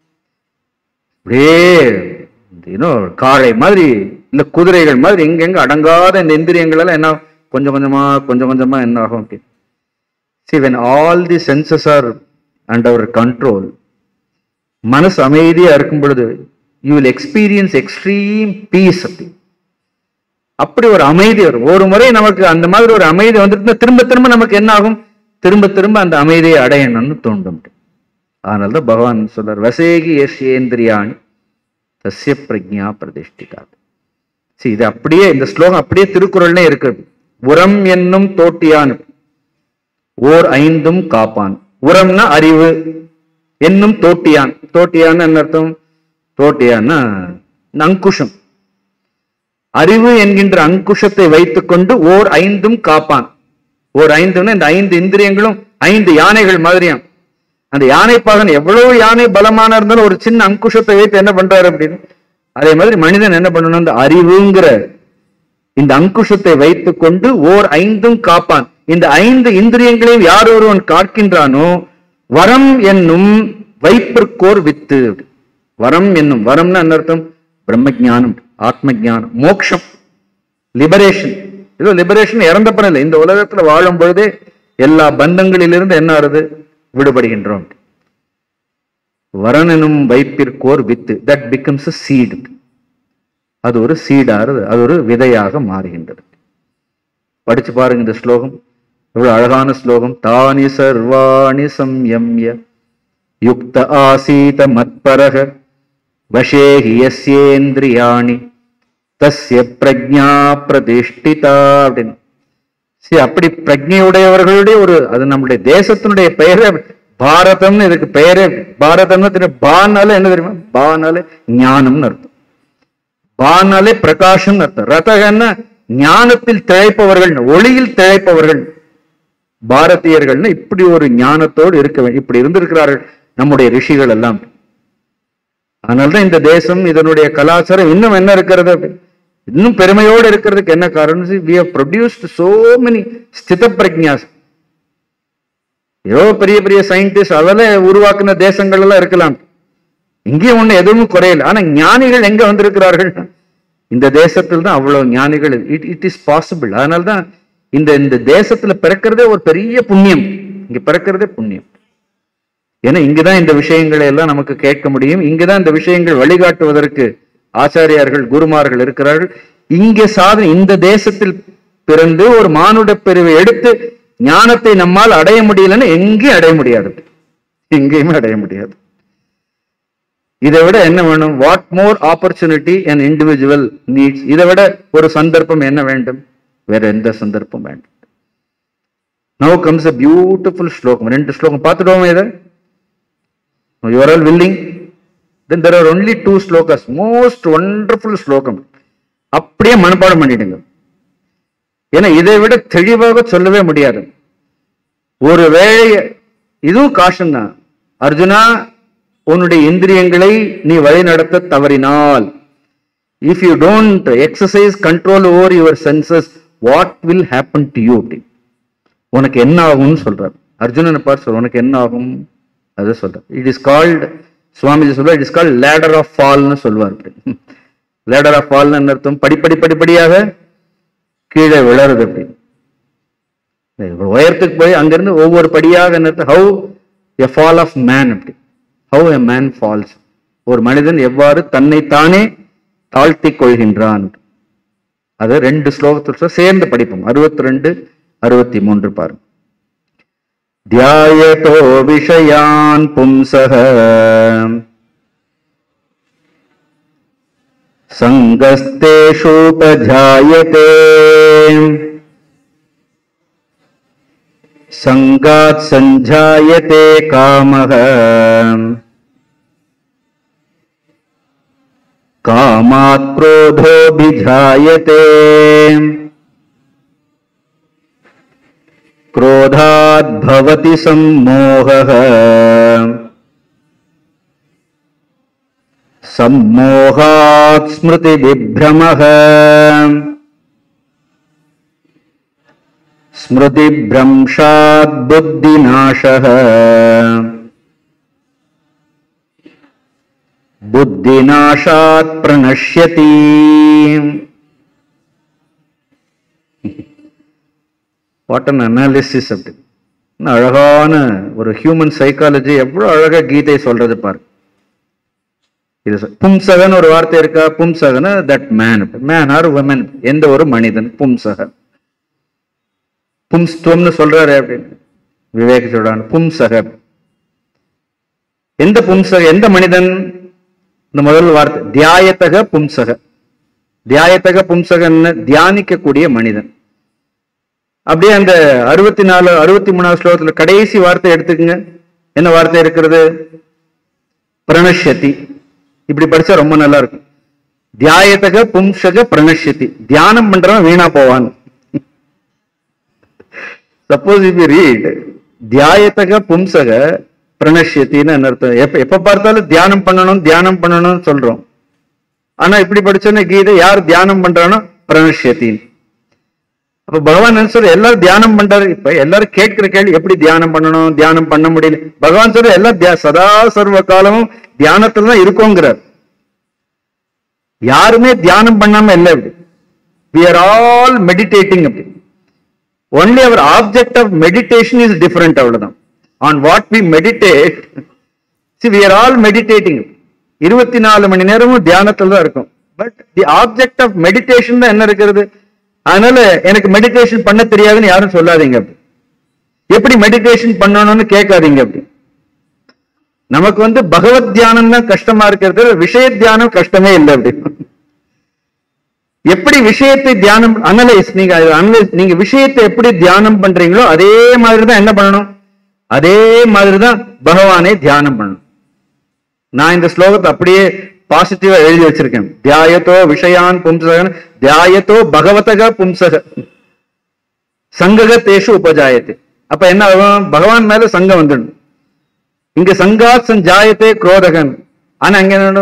Speaker 4: அப்படியே இன்னும் காளை மாதிரி இல்ல குதிரைகள் மாதிரி எங்கெங்க அடங்காத இந்த இந்திரியங்கள் எல்லாம் என்ன ஆகும்? கொஞ்சம் கொஞ்சமா கொஞ்சம் கொஞ்சமா என்ன ஆகும் அப்படி See, when all the senses are under control, மனசு அமைதியா இருக்கும் பொழுது you will experience extreme peace அப்படி அப்படி ஒரு அமைதி வரும் ஒரு முறை நமக்கு அந்த மாதிரி ஒரு அமைதி வந்துட்டு திரும்ப திரும்ப நமக்கு என்ன ஆகும் திரும்ப திரும்ப அந்த அமைதியை அடையணும்னு தோண்டும் அதனால தான் பகவான் சொல்றார் வசேகி யஷ்யேந்திரியாணி தஸ்ய பிரஜா பிரதிஷ்டிதா See, இது அப்படியே இந்த ஸ்லோகம் அப்படியே திருக்குறள்லே இருக்கு உரம் என்னும் தோட்டியான் ஓர் ஐந்தும் காப்பான் உரம்னா அறிவு என்னும் தோட்டியான் தோட்டியான்னு என்ன அர்த்தம் தோட்டியான்னா இந்த அங்குஷம் அறிவு என்கின்ற அங்குஷத்தை வைத்துக்கொண்டு ஓர் ஐந்தும் காப்பான் ஓர் ஐந்துன்னா இந்த ஐந்து இந்திரியங்களும் ஐந்து யானைகள் மாதிரியாம் அந்த யானை பாகன் எவ்வளவு யானை பலமான இருந்தாலும் ஒரு சின்ன அங்குஷத்தை வைத்து என்ன பண்றாரு அப்படின்னு அதே மாதிரி மனிதன் என்ன பண்ணணும் அந்த அறிவுங்கிற இந்த அங்குஷத்தை வைத்துக்கொண்டு ஓர் ஐந்தும் காப்பான் இந்த ஐந்து இந்திரியங்களையும் யார் ஒருவன் காக்கின்றானோ வரம் என்னும் வைப்பிற்கோர் வித்து வரம் என்னும் வரம்னா என்ன அர்த்தம் பிரம்ம ஞானம் ஆத்ம ஞானம் மோக்ஷம் லிபரேஷன் ஏதோ லிபரேஷன் இறந்தப்பன இல்லை இந்த உலகத்துல வாழும் பொழுதே எல்லா பந்தங்களிலிருந்து என்ன ஆறுது விடுபடுகின்றோம் வரன் எனும் வைப்பிற்கோர் வித்து தட் பிகம்ஸ் அ சீடு அது ஒரு சீடாகிறது அது ஒரு விதையாக மாறுகின்றது படிச்சு பாருங்க இந்த ஸ்லோகம் எவ்வளவு அழகான ஸ்லோகம் தானி சர்வாணி சம்யம்ய யுக்த ஆசீத மத்பரக வசேஹி யஸ்யேந்திரியாணி தஸ்ய பிரஜா பிரதிஷ்டிதா அப்படின்னு சரி அப்படி பிரஜையுடையவர்களுடைய ஒரு அது நம்முடைய தேசத்தினுடைய பெயரே பாரதம்னு இதுக்கு பெயரே பாரதம்னு தெரியும் பானால என்ன தெரியுமா பானால ஞானம்னு அர்த்தம் பானாலே பிரகாஷம் அர்த்தம் ரதகன்னா ஞானத்தில் திளைப்பவர்கள் ஒளியில் திளைப்பவர்கள் பாரதியர்கள்னு இப்படி ஒரு ஞானத்தோடு இருக்க வேண்டும் இப்படி இருந்திருக்கிறார்கள் நம்முடைய ரிஷிகள் எல்லாம் அதனால்தான் இந்த தேசம் இதனுடைய கலாச்சாரம் இன்னும் என்ன இருக்கிறது அப்படி? இன்னும் பெருமையோடு இருக்கிறதுக்கு என்ன காரணம் we have produced so many ஸ்தித பிரஜாஸ் ஏதோ பெரிய பெரிய சயின்டிஸ்ட் அதெல்லாம் உருவாக்குன தேசங்கள் எல்லாம் இருக்கலாம் இங்கேயும் ஒண்ணு எதுவும் குறையல ஆனா ஞானிகள் எங்க வந்திருக்கிறார்கள் இந்த தேசத்தில் தான் அவ்வளவு ஞானிகள் இட் இட் இஸ் பாசிபிள் அதனால தான் இந்த இந்த தேசத்துல பிறக்கிறதே ஒரு பெரிய புண்ணியம் இங்க பிறக்கிறதே புண்ணியம் ஏன்னா இங்குதான் இந்த விஷயங்களை எல்லாம் நமக்கு கேட்க முடியும் இங்குதான் இந்த விஷயங்கள் வழிகாட்டுவதற்கு ஆச்சாரியார்கள் குருமார்கள் இருக்கிறார்கள் இங்கே சாதனை இந்த தேசத்தில் பிறந்து ஒரு மானுட பிரிவை எடுத்து ஞானத்தை நம்மால் அடைய முடியலன்னு எங்கேயும் அடைய முடியாது எங்கேயுமே அடைய முடியாது இதை விட என்ன வேணும் what more opportunity and individual needs இதை விட ஒரு சந்தர்ப்பம் என்ன வேண்டும் வேற எந்த சந்தர்ப்பம் வேண்டும் நவ் கம்ஸ் அ பியூட்டிஃபுல் ஸ்லோகம் ரெண்டு ஸ்லோகம் பார்த்துடுவோம் இதை you are all willing then there are only two slokas most wonderful ஸ்லோகம் அப்படியே மனப்பாடம் பண்ணிடுங்க ஏன்னா இதை விட தெளிவாக சொல்லவே முடியாது ஒரு வேளை இதுவும் காஷன் தான் அர்ஜுனா உன்னுடைய இந்திரியங்களை நீ வழிநடத்த தவறினால் if you don't exercise control over your senses what will happen to you உனக்கு என்ன ஆகும்னு சொல்றார் அர்ஜுனனை பார்த்து சொல்ற உனக்கு என்ன ஆகும் அதை சொல்றார் இட் இஸ் கால்டு சுவாமிஜி சொல்றார் it is called ladder of ஃபால்னு சொல்லுவார் லேடர் ஆஃப் ஃபால்னு என்ன அர்த்தம் படிப்படி படிப்படியாக கீழே விழறது அப்படி இவ்வளவு உயரத்துக்கு போய் அங்கிருந்து ஒவ்வொரு படியாக என்ன how a fall of man அப்படி ஹவு எ மேன் ஃபால்ஸ் ஒரு மனிதன் எவ்வாறு தன்னைத்தானே தாழ்த்திக் கொள்கின்றான் அது ரெண்டு ஸ்லோகத்தில் சேர்ந்து படிப்போம் அறுபத்தி ரெண்டு அறுபத்தி மூன்று பாருங்க தியாயதோ விஷயான் பும்சக சங்கஸ்தேஷூபஜாயதே சங்காத் சஞ்சாயதே காமக कामात् क्रोधोऽभिजायते क्रोधात् भवति सम्मोहः सम्मोहात् स्मृतिविभ्रमः स्मृतिभ्रंशात् बुद्धिनाशः புத்திநாசாத் பிரணஷ்யதி வாட் அன் அனாலிசிஸ் அப்படி என்ன அழகான ஒரு ஹியூமன் சைக்காலஜி எவ்வளவு அழகா கீதை சொல்றது பாரு இது சொ- பும்சகன் ஒரு வார்த்தை இருக்கா பும்சகன் that man man are women எந்த ஒரு மனிதன் பும்சகன் பும்ஸ்துவம்னு சொல்றாரு அப்படின்னு விவேக் சொல்றான் பும்சக எந்த பும்சக எந்த மனிதன் இந்த முதல் வார்த்தை தியாயத்தக பும்சக தியாயத்தக பும்சகன்னு தியானிக்கக்கூடிய மனிதன் அப்படியே அந்த அறுபத்தி நாலு அறுபத்தி மூணாவது ஸ்லோகத்துல கடைசி வார்த்தை எடுத்துக்கங்க என்ன வார்த்தை இருக்கிறது பிரணஷ்யதி இப்படி படிச்சா ரொம்ப நல்லா இருக்கும் தியாயத்தக பும்சக பிரணஷ்யதி தியானம் பண்றவன் வீணா போவான் சப்போஸ் இப் ரீட் தியாயத்தக பும்சக பிரணஷ்யத்தின்னு என்ன அர்த்தம் எப்ப எப்ப பார்த்தாலும் தியானம் பண்ணணும் தியானம் பண்ணணும்னு சொல்றோம் ஆனா இப்படி படிச்சோன்னே கீதை யார் தியானம் பண்றானோ பிரணஷ்யத்தின்னு அப்ப பகவான் என்ன சொல்ற எல்லாரும் தியானம் பண்றாரு இப்ப எல்லாரும் கேட்கிற கேள்வி எப்படி தியானம் பண்ணணும் தியானம் பண்ண முடியல பகவான் சொல்ற எல்லாம் தியா- சதா சர்வ காலமும் தியானத்துல தான் இருக்கோங்கிறார் யாருமே தியானம் பண்ணாம இல்லை அப்படி we are all meditating அப்படி only our object of meditation is different அவ்வளவுதான் on what we meditate see we are all meditating இருபத்தி நாலு மணி நேரமும் தியானத்துல தான் இருக்கும் but the object of meditation தான் என்ன இருக்கிறது அதனால எனக்கு மெடிடேஷன் பண்ண தெரியாதுன்னு யாரும் சொல்லாதீங்க அப்படி எப்படி மெடிடேஷன் பண்ணணும்னு கேட்காதீங்க அப்படி நமக்கு வந்து பகவத் தியானம் தான் கஷ்டமா இருக்கிறது விஷய தியானம் கஷ்டமே இல்லை அப்படி எப்படி விஷயத்தை தியானம் அனலைஸ் நீங்க அனலைஸ் நீங்க விஷயத்தை எப்படி தியானம் பண்றீங்களோ அதே மாதிரி தான் என்ன பண்ணணும் அதே மாதிரி தான் பகவானை தியானம் பண்ணணும் நான் இந்த ஸ்லோகத்தை அப்படியே பாசிட்டிவா எழுதி வச்சிருக்கேன் தியாயத்தோ விஷயான் பும்சகன் தியாயத்தோ பகவதக பும்சக சங்கக தேஷு உபஜாயத்து அப்ப என்ன ஆகும் பகவான் மேல சங்கம் வந்துடும் இங்க சங்காத் சஞ்சாயத்தே குரோதகன் ஆனா அங்க என்ன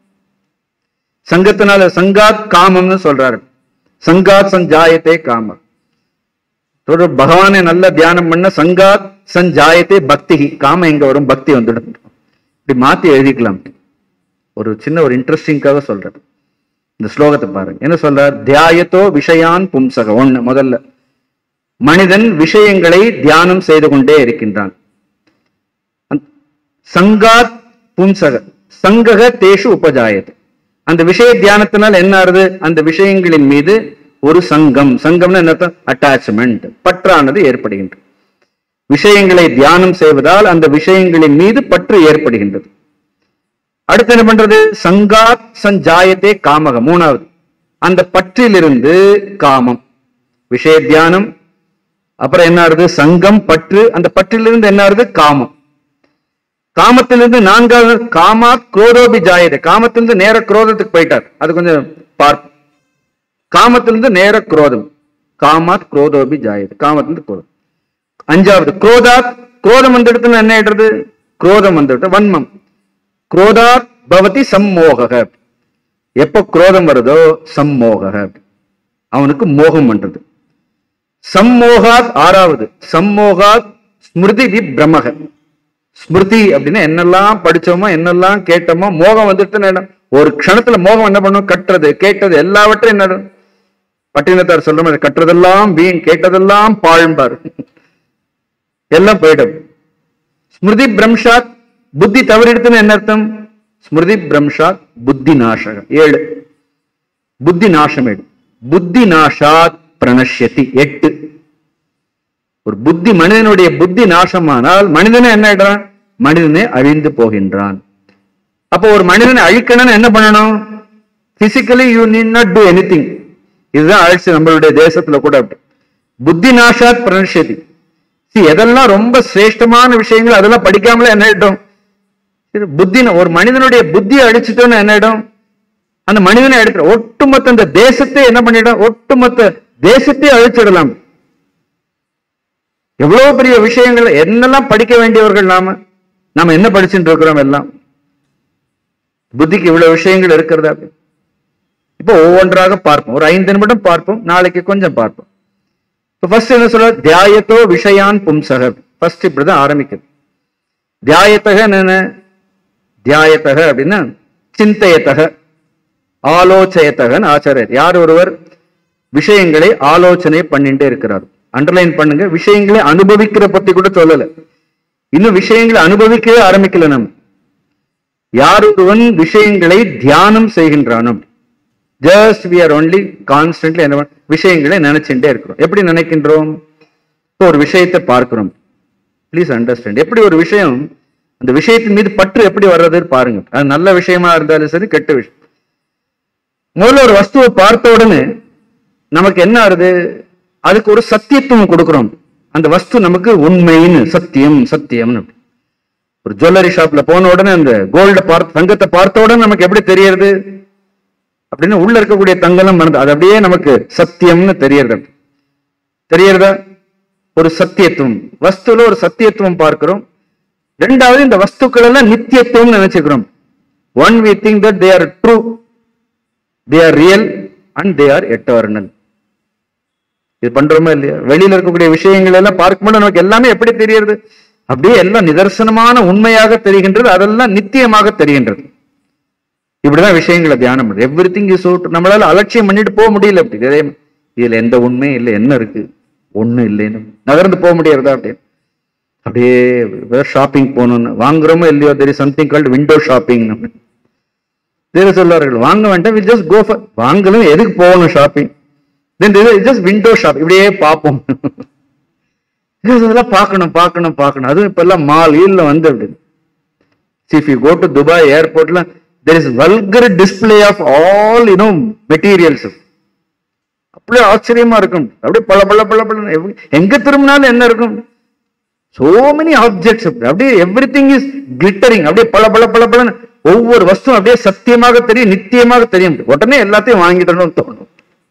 Speaker 4: சங்கத்தினால சங்காத் காமம்னு சொல்றாரு சங்காத் சஞ்சாயத்தே காமம் சொல்ற பகவானை நல்லா தியானம் பண்ண சங்காத் சஞ்சாயத்தே பக்தி காமம் எங்க வரும் பக்தி வந்துடும் இப்படி மாத்தி எழுதிக்கலாம் ஒரு சின்ன ஒரு இன்ட்ரெஸ்டிங்காக சொல்றேன் இந்த ஸ்லோகத்தை பாருங்க என்ன சொல்றார் தியாயத்தோ விஷயான் பும்சக ஒண்ணு முதல்ல மனிதன் விஷயங்களை தியானம் செய்து கொண்டே இருக்கின்றான் அந்த- சங்காத் பும்சக சங்கக தேஷு உபஜாயது அந்த விஷய தியானத்தினால் என்ன ஆறுது அந்த விஷயங்களின் மீது ஒரு சங்கம் சங்கம்னு என்ன அட்டாச்மெண்ட் பற்றானது ஏற்படுகின்றது விஷயங்களை தியானம் செய்வதால் அந்த விஷயங்களின் மீது பற்று ஏற்படுகின்றது அடுத்து என்ன பண்றது சங்காத் சஞ்சாயத்தே காமக மூணாவது அந்த பற்றிலிருந்து காமம் விஷய தியானம் அப்புறம் என்ன ஆறுது சங்கம் பற்று அந்த பற்றிலிருந்து என்ன ஆறுது காமம் காமத்திலிருந்து நான்காவது காமாத் குரோதோபி ஜாயதே காமத்திலிருந்து நேர குரோதத்துக்கு போயிட்டார் அது கொஞ்சம் பார்ப்போம் காமத்திலிருந்து நேர குரோதம் காமாத் குரோதோபி ஜாயது காமத்திலிருந்து குரோதம் அஞ்சாவது குரோதாத் குரோதம் வந்து இடத்துல என்ன ஆயிடுறது குரோதம் வந்து வன்மம் குரோதாத் பவதி சம்மோக எப்ப குரோதம் வருதோ சம்மோக அவனுக்கு மோகம் பண்றது சம்மோகாத் ஆறாவது சம்மோகாத் ஸ்மிருதி வி பிரமக ஸ்மிருதி அப்படின்னா என்னெல்லாம் படிச்சோமோ என்னெல்லாம் கேட்டோமோ மோகம் வந்துட்டு என்ன ஒரு க்ஷணத்துல மோகம் என்ன பண்ணும் கட்டுறது கேட்டது எல்லாவற்றையும் என்ன பட்டினத்தார் சொல்ற மாதிரி கட்டுறதெல்லாம் வீண் கேட்டதெல்லாம் பாழ்பார் எல்லாம் போயிடும் ஸ்மிருதி பிரம்ஷாத் புத்தி தவறிடுத்துன்னு என்ன அர்த்தம் ஸ்மிருதி பிரம்ஷாத் புத்தி நாசக ஏழு புத்தி நாசமேடு புத்தி நாசாத் பிரணஷ்யதி எட்டு ஒரு புத்தி மனிதனுடைய புத்தி நாசமானால் மனிதனே என்ன ஆயிடுறான் மனிதனே அழிந்து போகின்றான் அப்போ ஒரு மனிதனை அழிக்கணும்னு என்ன பண்ணணும் physically you need not do any இதுதான் ஆயிடுச்சு நம்மளுடைய தேசத்துல கூட அப்படி. புத்தி நாசாத் பிரணஷ்யதி See, எதெல்லாம் ரொம்ப சிரேஷ்டமான விஷயங்கள் அதெல்லாம் படிக்காமலே என்ன ஆயிடும் சரி, புத்தி ஒரு மனிதனுடைய புத்தியை அழிச்சிட்டோம்னு என்ன ஆயிடும் அந்த மனிதனை எடுத்துடும் ஒட்டுமொத்த அந்த தேசத்தை என்ன பண்ணிடும் ஒட்டுமொத்த தேசத்தை அழிச்சிடலாம் எவ்வளவு பெரிய விஷயங்கள் என்னெல்லாம் படிக்க வேண்டியவர்கள் நாம நாம என்ன படிச்சுட்டு இருக்கிறோம் எல்லாம் புத்திக்கு இவ்வளவு விஷயங்கள் இருக்கிறதா இப்போ ஒவ்வொன்றாக பார்ப்போம் ஒரு ஐந்து நிமிடம் பார்ப்போம் நாளைக்கு கொஞ்சம் பார்ப்போம் இப்போ ஃபர்ஸ்ட் என்ன சொல்ற தியாயத்தோ விஷயான் பும்சக ஃபர்ஸ்ட் இப்படிதான் ஆரம்பிக்குது தியாயத்தக என்ன தியாயத்தக அப்படின்னா சிந்தையத்தக ஆலோசயத்தகன் ஆச்சாரியர் யார் ஒருவர் விஷயங்களை ஆலோசனை பண்ணிட்டே இருக்கிறார் அண்டர்லைன் பண்ணுங்க விஷயங்களை அனுபவிக்கிற பத்தி கூட சொல்லல இன்னும் விஷயங்களை அனுபவிக்கவே ஆரம்பிக்கல நம்ம யார் ஒருவன் விஷயங்களை தியானம் செய்கின்றானோ just we are only constantly என்ன பண்ண- விஷயங்களை நினைச்சுட்டே இருக்கிறோம் எப்படி நினைக்கின்றோம் இப்போ ஒரு விஷயத்தை பார்க்கிறோம் ப்ளீஸ் அண்டர்ஸ்டாண்ட் எப்படி ஒரு விஷயம் அந்த விஷயத்தின் மீது பற்று எப்படி வர்றது பாருங்க அது நல்ல விஷயமா இருந்தாலும் சரி கெட்ட விஷயம் முதல்ல ஒரு வஸ்துவை பார்த்த உடனே நமக்கு என்ன ஆகுது அதுக்கு ஒரு சத்தியத்துவம் கொடுக்கிறோம் அந்த வஸ்து நமக்கு உண்மைன்னு சத்தியம் சத்தியம்னு ஒரு ஜுவல்லரி ஷாப்ல போன உடனே அந்த கோல்ட பார்த்து தங்கத்தை பார்த்த உடனே நமக்கு எப்படி தெரியறது அப்படின்னு உள்ள இருக்கக்கூடிய தங்கெல்லாம் மறந்து அது அப்படியே நமக்கு சத்தியம்னு தெரியறது தெரியறதா ஒரு சத்தியத்துவம் வஸ்துல ஒரு சத்தியத்துவம் பார்க்கிறோம் ரெண்டாவது இந்த வஸ்துக்கள் எல்லாம் நித்தியத்துவம் நினைச்சுக்கிறோம் one we think that they are true they are real and they are eternal இது பண்றோமா இல்லையா வெளியில இருக்கக்கூடிய விஷயங்கள் எல்லாம் பார்க்கும்போது நமக்கு எல்லாமே எப்படி தெரியறது அப்படியே எல்லாம் நிதர்சனமான உண்மையாக தெரிகின்றது அதெல்லாம் நித்தியமாக தெரிகின்றது இப்படிதான் விஷயங்களை தியானம் பண்ணுறது எவ்ரி திங் இஸ் நம்மளால அலட்சியம் பண்ணிட்டு போக முடியல அப்படி இதே இதுல எந்த உண்மையும் இல்லை என்ன இருக்கு ஒண்ணும் இல்லைன்னு நகர்ந்து போக முடியறதா அப்படி அப்படியே ஷாப்பிங் போகணும்னு வாங்குறோமோ இல்லையோ தெரி சம்திங் கால்டு விண்டோ ஷாப்பிங் வேற சொல்வார்கள் வாங்க வேண்டாம் வில் ஜஸ்ட் கோ ஃபார் வாங்கலும் எதுக்கு போகணும் shopping then just window shop இப்படியே பார்ப்போம் இதெல்லாம் பார்க்கணும் பார்க்கணும் பார்க்கணும் அதுவும் இப்ப எல்லாம் மால் ஈல்ல வந்து அப்படி if you go to Dubai ஏர்போர்ட்ல there is vulgar display of all you know materials அப்படியே ஆச்சரியமா இருக்கும் அப்படியே பல பல பல பல எங்க திரும்பினாலும் என்ன இருக்கும் சோ மெனி ஆப்ஜெக்ட்ஸ் அப்படியே எவ்ரி திங் இஸ் கிளிட்டரிங் அப்படியே பல பல பல பலன்னு ஒவ்வொரு வஸ்துவும் அப்படியே சத்தியமாக தெரியும் நித்தியமாக தெரியும் உடனே எல்லாத்தையும் வாங்கிடணும்னு தோணும்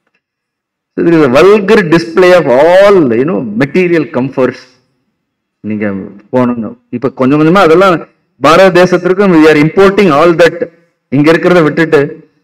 Speaker 4: vulgar display of all you know material comforts நீங்க போகணும் இப்ப கொஞ்சம் கொஞ்சமா அதெல்லாம் பாரத தேசத்திற்கும் we are importing all that இங்க இருக்கிறத விட்டுட்டு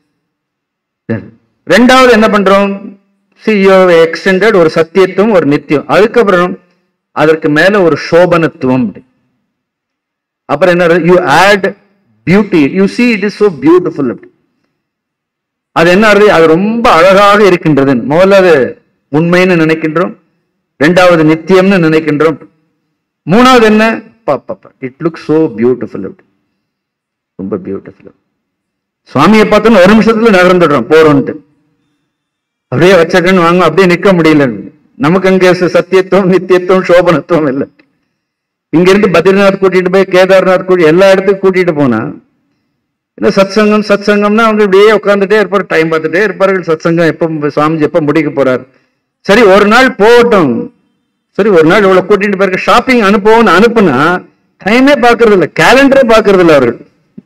Speaker 4: ரெண்டாவது என்ன பண்றோம் சிஓ எக்ஸ்டெண்டட் ஒரு சத்தியத்துவம் ஒரு நித்தியம் அதுக்கப்புறம் அதற்கு மேல ஒரு சோபனத்துவம் அப்புறம் என்ன you add beauty you see it is so beautiful அப்படி அது என்ன ஆகுது அது ரொம்ப அழகாக இருக்கின்றது முதல்ல அது உண்மைன்னு நினைக்கின்றோம் ரெண்டாவது நித்தியம்னு நினைக்கின்றோம் மூணாவது என்ன இட் லுக் சோ பியூட்டிஃபுல் ரொம்ப பியூட்டிஃபுல் சுவாமியை பார்த்தோன்னு ஒரு நிமிஷத்துல நகர்ந்துடுறோம் போறோம்ட்டு அப்படியே வச்சக்கன்னு வாங்க அப்படியே நிக்க முடியல நமக்கு அங்க ச- சத்தியத்துவம் நித்தியத்துவம் சோபனத்துவம் இல்லை இங்க இருந்து பத்ரிநாத் கூட்டிட்டு போய் கேதார்நாத் கூட்டி எல்லா இடத்துக்கும் கூட்டிட்டு போனா இல்ல சத்சங்கம் சத்சங்கம்னா அவங்க இப்படியே உட்காந்துட்டே இருப்பாரு டைம் பார்த்துட்டே இருப்பார்கள் சத்சங்கம் எப்ப சுவாமிஜி எப்ப முடிக்க போறாரு சரி ஒரு நாள் போகட்டும் சரி ஒரு நாள் இவ்வளவு கூட்டிட்டு போயிருக்க ஷாப்பிங் அனுப்புவோம்னு அனுப்புனா டைமே பாக்குறது இல்ல கேலண்டரே பாக்குறது இல்ல அவர்கள்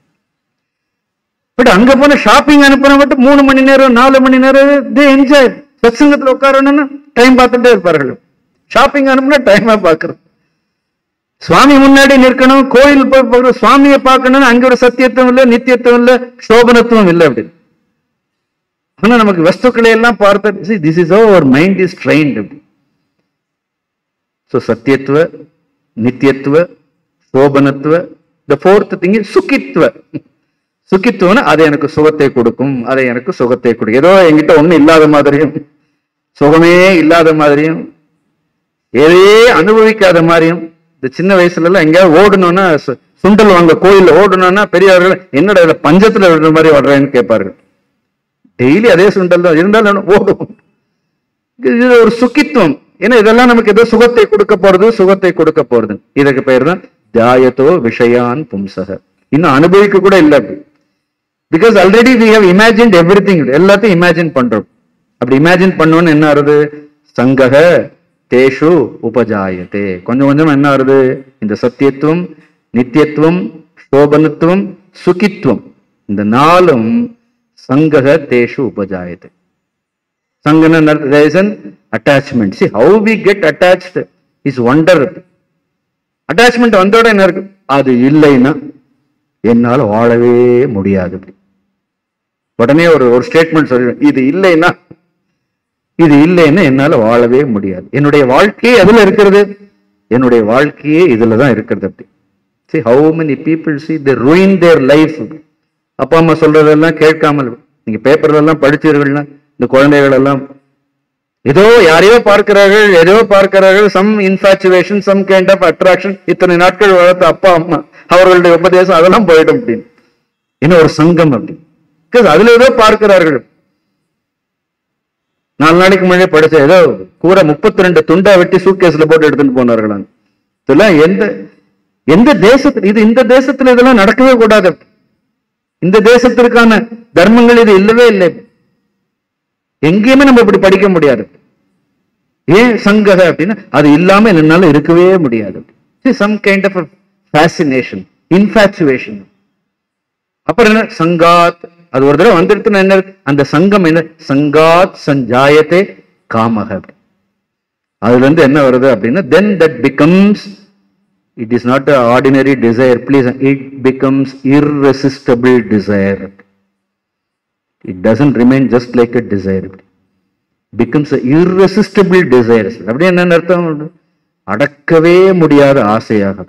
Speaker 4: பட் அங்க போன ஷாப்பிங் அனுப்புனா மட்டும் மூணு மணி நேரம் நாலு மணி நேரம் தே என்ஜாய் சத்சங்கத்துல உட்காரணும்னா டைம் பார்த்துட்டே இருப்பார்கள் ஷாப்பிங் அனுப்புனா டைமா பாக்குறது சுவாமி முன்னாடி நிற்கணும் கோயில் போய் பார்க்கணும், சுவாமியை பார்க்கணும் அங்க ஒரு சத்தியத்துவம் இல்ல நித்தியத்துவம் இல்ல சோபனத்துவம் இல்ல அப்படி ஆனா நமக்கு வஸ்துக்களை எல்லாம் பார்த்து this is our mind is trained அப்படி ஸோ சத்தியத்துவ நித்தியத்துவ சோபனத்துவ இந்த ஃபோர்த் திங் சுகித்துவ சுகித்துவம்னா அது எனக்கு சுகத்தை கொடுக்கும் அது எனக்கு சுகத்தை கொடுக்கும் ஏதோ என்கிட்ட ஒண்ணும் இல்லாத மாதிரியும் சுகமே இல்லாத மாதிரியும் எதையே அனுபவிக்காத மாதிரியும் இந்த சின்ன வயசுல எல்லாம் எங்கேயாவது ஓடணும்னா சு- சுண்டல் வாங்க கோயில்ல ஓடணும்னா பெரியவர்கள் என்னடா இதுல பஞ்சத்துல விடுற மாதிரி ஓடுறேன்னு கேட்பார்கள் டெய்லி அதே சுண்டல் தான் இருந்தாலும் ஓடும் இது ஒரு சுக்கித்துவம் ஏன்னா இதெல்லாம் நமக்கு ஏதோ சுகத்தை கொடுக்க போறது சுகத்தை கொடுக்க போறது இதுக்கு பேர் தான் தியாயத்தோ விஷயான் பும்சக இன்னும் அனுபவிக்க கூட இல்லை அப்படி because already we have imagined everything எல்லாத்தையும் இமேஜின் பண்றோம் அப்படி இமேஜின் பண்ணோன்னு என்ன ஆறுது சங்கக தேஷு உபஜாயத்தே கொஞ்சம் கொஞ்சம் என்ன ஆறுது இந்த சத்தியத்துவம் நித்தியத்துவம் சோபனத்துவம் சுகித்துவம் இந்த நாளும் சங்கக தேஷு உபஜாயத்தை சங்கன there is an attachment see how we get attached is wonder attachment வந்தோட என்ன இருக்கு அது இல்லைன்னா என்னால வாழவே முடியாது உடனே ஒரு ஒரு ஸ்டேட்மெண்ட் சொல்லிடுவேன் இது இல்லைன்னா இது இல்லைன்னா என்னால வாழவே முடியாது என்னுடைய வாழ்க்கையே எதுல இருக்கிறது என்னுடைய வாழ்க்கையே இதுல தான் இருக்கிறது அப்படி see how many people see they ruin their life அப்பா அம்மா சொல்றதெல்லாம் கேட்காமல் நீங்க பேப்பர்ல எல்லாம் படிச்சீர்கள்னா இந்த குழந்தைகள் எல்லாம் ஏதோ யாரையோ பார்க்கிறார்கள் ஏதோ பார்க்கிறார்கள் some infatuation some kind of attraction இத்தனை நாட்கள் வளர்த்த அப்பா அம்மா அவர்களுடைய உபதேசம் அதெல்லாம் போயிடும் அப்படின்னு இன்னும் ஒரு சங்கம் அப்படி Because அதுல ஏதோ பார்க்கிறார்கள் நாலு நாளைக்கு முன்னாடி படிச்ச ஏதோ கூரை முப்பத்தி ரெண்டு துண்டா வெட்டி சூட்கேஸ்ல போட்டு எடுத்துட்டு போனார்களாம் இதெல்லாம் எந்த எந்த தேசத்துல இது இந்த தேசத்துல இதெல்லாம் நடக்கவே கூடாது இந்த தேசத்திற்கான தர்மங்கள் இது இல்லவே இல்லை எங்கேயுமே நம்ம இப்படி படிக்க முடியாது ஏன் சங்கக அப்படின்னா அது இல்லாம என்னால இருக்கவே முடியாது some kind of fascination infatuation அப்புறம் என்ன சங்காத் அது ஒரு தடவை வந்துடுத்துன்னு என்ன இருக்கு? அந்த சங்கம் என்ன சங்காத் சஞ்சாயத்தே காமக அப்படி. அதுல இருந்து என்ன வருது அப்படின்னா then that becomes it is not ordinary desire please it becomes irresistible desire it doesn't remain just like a desire becomes a irresistible desire அப்படி என்ன அர்த்தம் அடக்கவே முடியாத ஆசையாக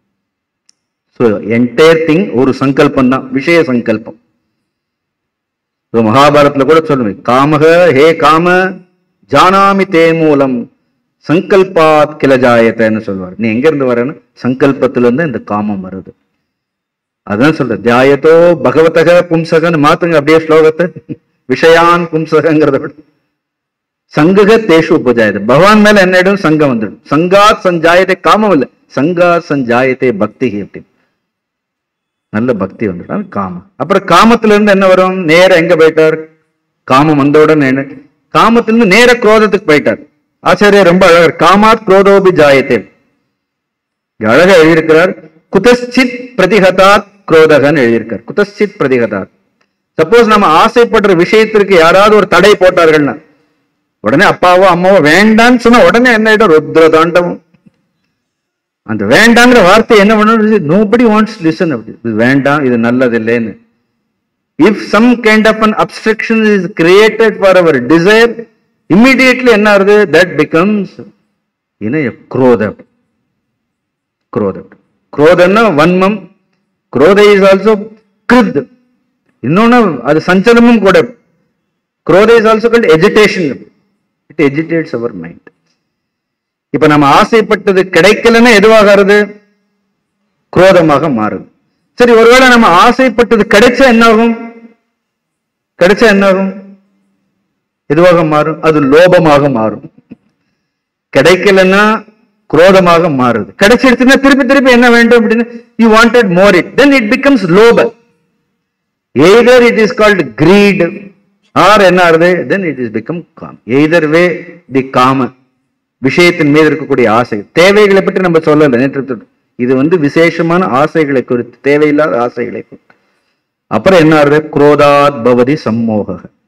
Speaker 4: ஸோ என்டையர் திங் ஒரு சங்கல்பம் தான் விஷய சங்கல்பம் So, மகாபாரத்ல கூட சொல்லுவேன் காமக ஹே காம ஜானாமி தே மூலம் சங்கல்பாத் கிளஜாயத்தைன்னு சொல்லுவார் நீ எங்க இருந்து வரேன்னு சங்கல்பத்துல இருந்து இந்த காமம் வருது அதான் சொல்ற தியாயத்தோ பகவதக பும்சகன்னு மாத்துங்க அப்படியே ஸ்லோகத்தை விஷயான் பும்சகங்கிறத விட சங்கக தேஷு உபஜாயத்தை பகவான் மேல என்ன இடம் சங்கம் வந்துடும் சங்காத் சஞ்சாயத்தை காமம் இல்லை சங்காத் சஞ்சாயத்தை பக்தி அப்படி நல்ல பக்தி வந்துடும் காமம் அப்புறம் காமத்துல இருந்து என்ன வரும் நேர எங்க போயிட்டார் காமம் வந்தவுடன் என்ன காமத்திலிருந்து நேர குரோதத்துக்கு போயிட்டார் ஆச்சாரியர் ரொம்ப அழகர் காமாத் குரோதோபி ஜாயத்தே இங்க அழகா எழுதியிருக்கிறார் குதஸ்சித் பிரதிகதாத் குரோதகன்னு எழுதியிருக்கார் குதஸ்சித் பிரதிகதாத் சப்போஸ் நம்ம ஆசைப்படுற விஷயத்திற்கு யாராவது ஒரு தடை போட்டார்கள்னா உடனே அப்பாவோ அம்மாவோ வேண்டான்னு சொன்னா உடனே என்ன ஆயிடும் ருத்ர தாண்டவம் அந்த வேண்டாங்கிற வார்த்தை என்ன பண்ணணும் நோபடி வாண்ட்ஸ் லிசன் அப்படி இது வேண்டாம் இது நல்லது இல்லைன்னு if some kind of an obstruction is created for our desire immediately என்ன ஆகுது தட் பிகம்ஸ் இன குரோதம் குரோதம் குரோதம்னா வன்மம் குரோத இஸ் ஆல்சோ கிருத் இன்னொன்னு அது சஞ்சலமும் கூட குரோத is also called agitation it agitates our mind இப்ப நம்ம ஆசைப்பட்டது கிடைக்கலன்னா எதுவாகிறது குரோதமாக மாறுது சரி ஒருவேளை நம்ம ஆசைப்பட்டது கிடைச்சா என்ன ஆகும் கிடைச்சா என்ன ஆகும் எதுவாக மாறும் அது லோபமாக மாறும் கிடைக்கலன்னா குரோதமாக மாறுது கிடைச்சிடுச்சுன்னா திருப்பி திருப்பி என்ன வேண்டும் அப்படின்னு you wanted more it then it becomes லோப either it is called greed or என்ன ஆகுது தென் இட் இஸ் பிகம் காம் எய்தர் வே தி காம விஷயத்தின் மீது இருக்கக்கூடிய ஆசை தேவைகளை பற்றி நம்ம சொல்லல நேற்று இது வந்து விசேஷமான ஆசைகளை குறித்து தேவையில்லாத ஆசைகளை குறித்து அப்புறம் என்ன ஆகுது குரோதாத் பவதி சம்மோக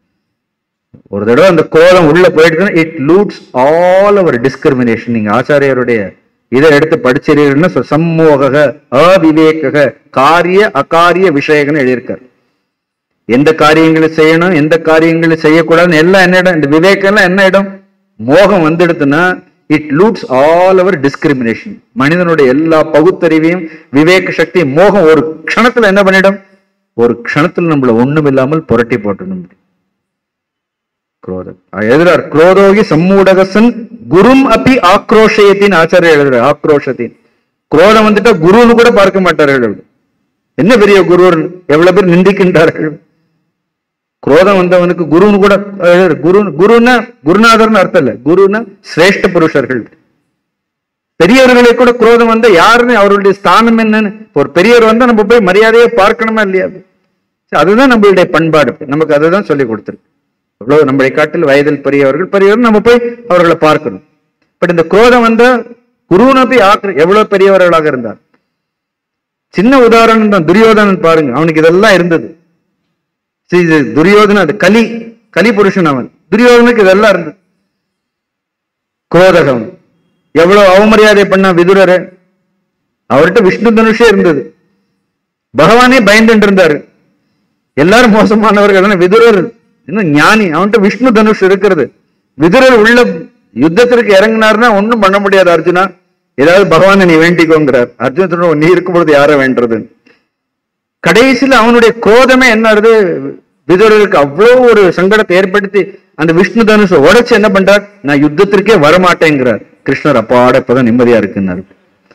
Speaker 4: ஒரு தடவை அந்த கோலம் உள்ள போயிடுச்சுன்னா it loots all our discrimination நீங்க ஆச்சாரியருடைய இதை எடுத்து படிச்சிருக்கீங்கன்னா சொ- சம்மோக அவிவேக காரிய அகாரிய விஷயங்கள்னு எழுதியிருக்காரு எந்த காரியங்களை செய்யணும் எந்த காரியங்களை செய்யக்கூடாதுன்னு எல்லாம் என்ன இடம் இந்த விவேகம் எல்லாம் என்ன இடம் மோகம் வந்துடுதுன்னா it loots all our discrimination மனிதனுடைய எல்லா பகுத்தறிவையும் விவேக சக்தியும் மோகம் ஒரு க்ஷணத்துல என்ன பண்ணிடும் ஒரு க்ஷணத்துல நம்மள ஒண்ணும் இல்லாமல் புரட்டி போட்டணும் குரோதம் எழுதுறார் குரோதோகி சம்மூடகசன் குரும் அப்பி ஆக்ரோஷயத்தின் ஆச்சாரிய எழுதுறார் ஆக்ரோஷத்தின் குரோதம் வந்துட்டா குருன்னு கூட பார்க்க மாட்டார்கள் என்ன பெரிய குரு எவ்வளவு பேர் நிந்திக்கின்றார்கள் குரோதம் வந்தவனுக்கு குருன்னு கூட எழுதுறார். குரு குருன்னா குருநாதர்னு அர்த்தம் இல்ல குருன்னா சிரேஷ்ட புருஷர்கள் பெரியவர்களை கூட குரோதம் வந்தா யாருன்னு அவருடைய ஸ்தானம் என்னன்னு ஒரு பெரியவர் வந்தா நம்ம போய் மரியாதையை பார்க்கணுமா இல்லையா சரி, அதுதான் நம்மளுடைய பண்பாடு நமக்கு அதுதான் சொல்லி கொடுத்துருக்கு எவ்வளவு நம்மளை காட்டில் வயதில் பெரியவர்கள் பெரியவர் நம்ம போய் அவர்களை பார்க்கணும் பட் இந்த குரோதம் வந்தா குருனை போய் ஆக்கு எவ்வளவு பெரியவர்களாக இருந்தார் சின்ன உதாரணம் தான் துரியோதனன் பாருங்க அவனுக்கு இதெல்லாம் இருந்தது சரி, இது துரியோதன அது கலி கலி புருஷன் அவன் துரியோதனுக்கு இதெல்லாம் இருந்தது குரோதகம் எவ்வளவு அவமரியாதை பண்ண விதுரரை அவர்கிட்ட விஷ்ணு தனுஷே இருந்தது பகவானே பயந்துட்டு இருந்தாரு எல்லாரும் மோசமானவர்கள் ஆனா விதுரர் இன்னும் ஞானி அவன்கிட்ட விஷ்ணு தனுஷ் இருக்கிறது விதுரர் உள்ள யுத்தத்திற்கு இறங்கினார்னா ஒண்ணும் பண்ண முடியாது அர்ஜுனா ஏதாவது பகவானை நீ வேண்டிக்கோங்கிறார் அர்ஜுன சொல்றான், நீ இருக்கும் பொழுது யாரை வேண்டது கடைசியில அவனுடைய கோதமே என்ன ஆகுது விதுரருக்கு அவ்வளவு ஒரு சங்கடத்தை ஏற்படுத்தி அந்த விஷ்ணு தனுஷை உடைச்சு என்ன பண்றார் நான் யுத்தத்திற்கே வரமாட்டேங்கிறார் கிருஷ்ணர் அப்பாட இப்பதான் நிம்மதியா இருக்குன்னாரு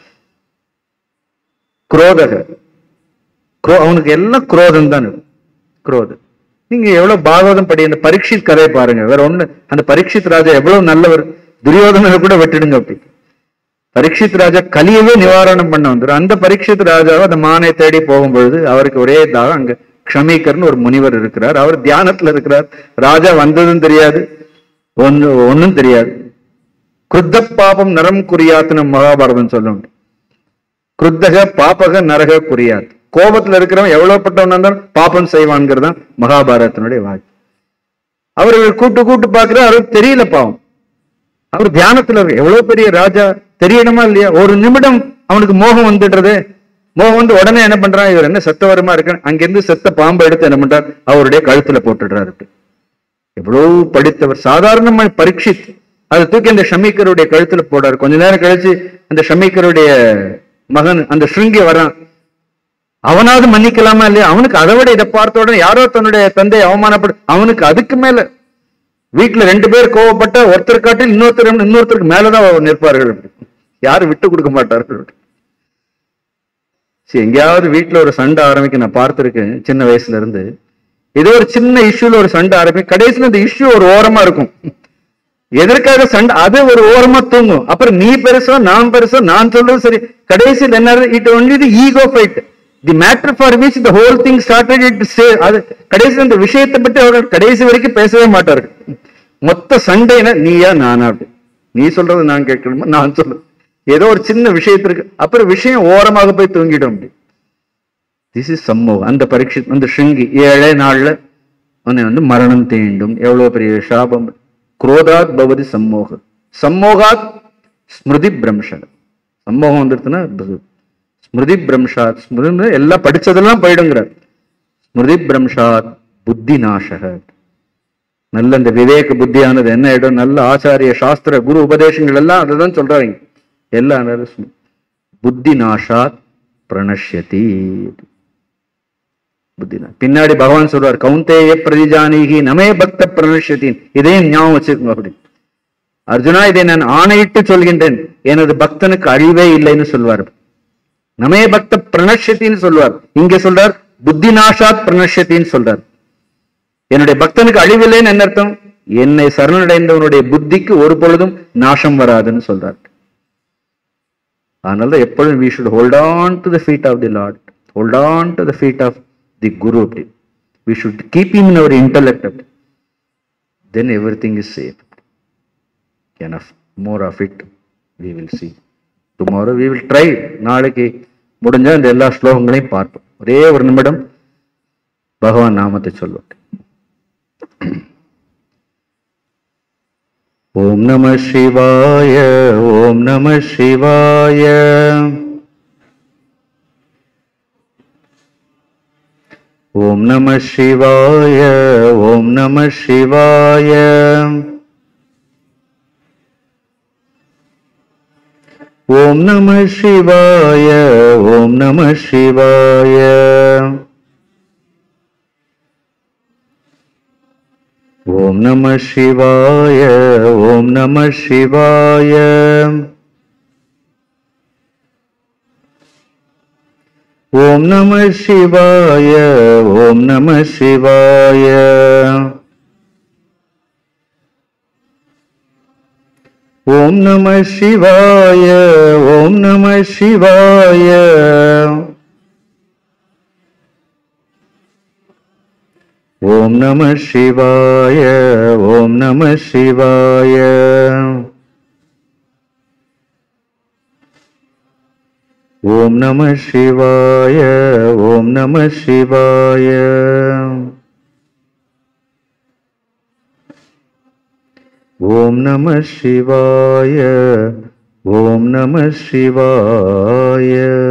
Speaker 4: குரோதக குரோ- அவனுக்கு எல்லாம் குரோதம் தான் குரோதம் நீங்க எவ்வளவு பாகவதம் படி அந்த பரீட்சித் கதையை பாருங்க வேற ஒண்ணு அந்த பரீட்சித் ராஜா எவ்வளவு நல்லவர் துரியோதனரை கூட வெட்டிடுங்க அப்படி பரீட்சித் ராஜா கலியவே நிவாரணம் பண்ண வந்துடும் அந்த பரீட்சித் ராஜாவை அந்த மானை தேடி போகும்பொழுது அவருக்கு ஒரே தாகம் அங்க க்ஷமிகர்னு ஒரு முனிவர் இருக்கிறார் அவர் தியானத்துல இருக்கிறார் ராஜா வந்ததும் தெரியாது ஒன்னு ஒன்னும் தெரியாது கிருத்த பாபம் நரம் குறியாத்துன்னு மகாபாரதம் சொல்லும் கிருத்தக பாபக நரக குறியாத் கோபத்துல இருக்கிறவன் எவ்வளவு பட்டவன் இருந்தாலும் பாபம் செய்வான்ங்கிறது தான் மகாபாரதத்தினுடைய வாக்கு அவர்கள் கூட்டு கூட்டு பார்க்கிறார் அவருக்கு தெரியல பாவம் அவர் தியானத்துல இருக்கு எவ்வளவு பெரிய ராஜா தெரியணுமா இல்லையா ஒரு நிமிடம் அவனுக்கு மோகம் வந்துடுறது மோகம் வந்து உடனே என்ன பண்றான் இவர் என்ன செத்தவரமா இருக்கு அங்கிருந்து செத்த பாம்பை எடுத்து என்ன பண்றார் அவருடைய கழுத்துல போட்டுடுறாரு அப்படி. எவ்வளவு படித்தவர் சாதாரணமா பரீட்சித் அதை தூக்கி அந்த ஷமீக்கருடைய கழுத்துல போடாரு கொஞ்ச நேரம் கழிச்சு அந்த ஷமீக்கருடைய மகன் அந்த ஸ்ருங்கி வரான் அவனாவது மன்னிக்கலாமா இல்லையா அவனுக்கு அதை விட இதை பார்த்த உடனே யாரோ தன்னுடைய தந்தை அவமானப்படு அவனுக்கு அதுக்கு மேல வீட்டுல ரெண்டு பேர் கோவப்பட்ட ஒருத்தர் காட்டில் இன்னொருத்தர் இன்னொருத்தருக்கு மேலதான் அவர் நிற்பார்கள் யாரும் விட்டு கொடுக்க மாட்டார்கள் சரி எங்கேயாவது வீட்டுல ஒரு சண்டை ஆரம்பிக்க நான் பார்த்திருக்கேன் சின்ன வயசுல இருந்து ஏதோ ஒரு சின்ன இஷ்யூல ஒரு சண்டை ஆரம்பிக்கும் கடைசியில அந்த இஷ்யூ ஒரு ஓரமா இருக்கும் எதற்காக சண்டை அது ஒரு ஓரமா தூங்கும் அப்புறம் நீ பெருசோ நான் பெருசோ நான் சொல்றது சரி கடைசியில் என்ன it only the ego fight the matter for which the whole thing started it say அது கடைசி அந்த விஷயத்தை பற்றி அவர்கள் கடைசி வரைக்கும் பேசவே மாட்டார்கள் மொத்த சண்டைனா நீயா நானா அப்படி நீ சொல்றது நான் கேட்கணுமா நான் சொல்றது ஏதோ ஒரு சின்ன விஷயத்திற்கு அப்புறம் விஷயம் ஓரமாக போய் தூங்கிடும் அப்படி திஸ் இஸ் சம்மோகம் அந்த பரீட்சை அந்த ஸ்ருங்கி ஏழே நாள்ல உன்னை வந்து மரணம் தீண்டும் எவ்வளவு பெரிய சாபம் குரோதாத் பவதி சம்மோக சம்மோகாத் ஸ்மிருதி பிரம்ஷன் சம்மோகம் வந்துடுதுன்னா ப- ஸ்மிருதி பிரம்ஷாத் ஸ்மிருதி எல்லாம் படிச்சதெல்லாம் போயிடுங்கிறார் ஸ்மிருதி பிரம்ஷாத் புத்தி நாசக நல்ல இந்த விவேக புத்தியானது என்ன ஆயிடும் நல்ல ஆச்சாரிய சாஸ்திர குரு உபதேசங்கள் எல்லாம் அதை தான் சொல்றாங்க எல்லாம் என்னது? ஸ்மி- புத்தி நாஷாத் பிரணஷ்யதி புத்தினா பின்னாடி பகவான் சொல்றார் கௌந்தேய பிரதிஜானீகி நமே பக்த பிரணஷ்யத்தின் இதையும் ஞாபகம் வச்சுக்கோங்க அப்படி அர்ஜுனா இதை நான் ஆணையிட்டு சொல்கின்றேன் எனது பக்தனுக்கு அழிவே இல்லைன்னு சொல்வார் நமே பக்த பிரணஷ்யத்தின்னு சொல்வார் இங்க சொல்றார் புத்தி நாஷாத் பிரணஷ்யத்தின்னு சொல்றார் என்னுடைய பக்தனுக்கு அழிவில்லைன்னு என்ன அர்த்தம் என்னை சரணடைந்தவனுடைய புத்திக்கு ஒரு பொழுதும் நாசம் வராதுன்னு சொல்றார் அதனால எப்பொழுதும் we should hold on to the feet of the Lord hold on to the feet of the Guru அப்படி we should keep him in our intellect அப்படி. then everything is safe enough more of it we will see tomorrow we will try நாளைக்கு முடிஞ்சா இந்த எல்லா ஸ்லோகங்களையும் பார்ப்போம் ஒரே ஒரு நிமிடம் பகவான் நாமத்தை சொல்லுவோம் ஓம் நம சிவாய ஓம் நம சிவாய ஓம் நம சிவாய ஓம் நம சிவாய ஓம் நம சிவாய ஓம் நம சிவாய ஓம் நம சிவாய ஓம் நம சிவாய ஓம் நம சிவாய ஓம் நம சிவாய ஓம் நம சிவாய ஓம் நம சிவாய ஓம் நம சிவாய ஓம் நம சிவாய ஓம் நம சிவாய ஓம் நம சிவாய ஓம் நம சிவாய ஓம் நம சிவாய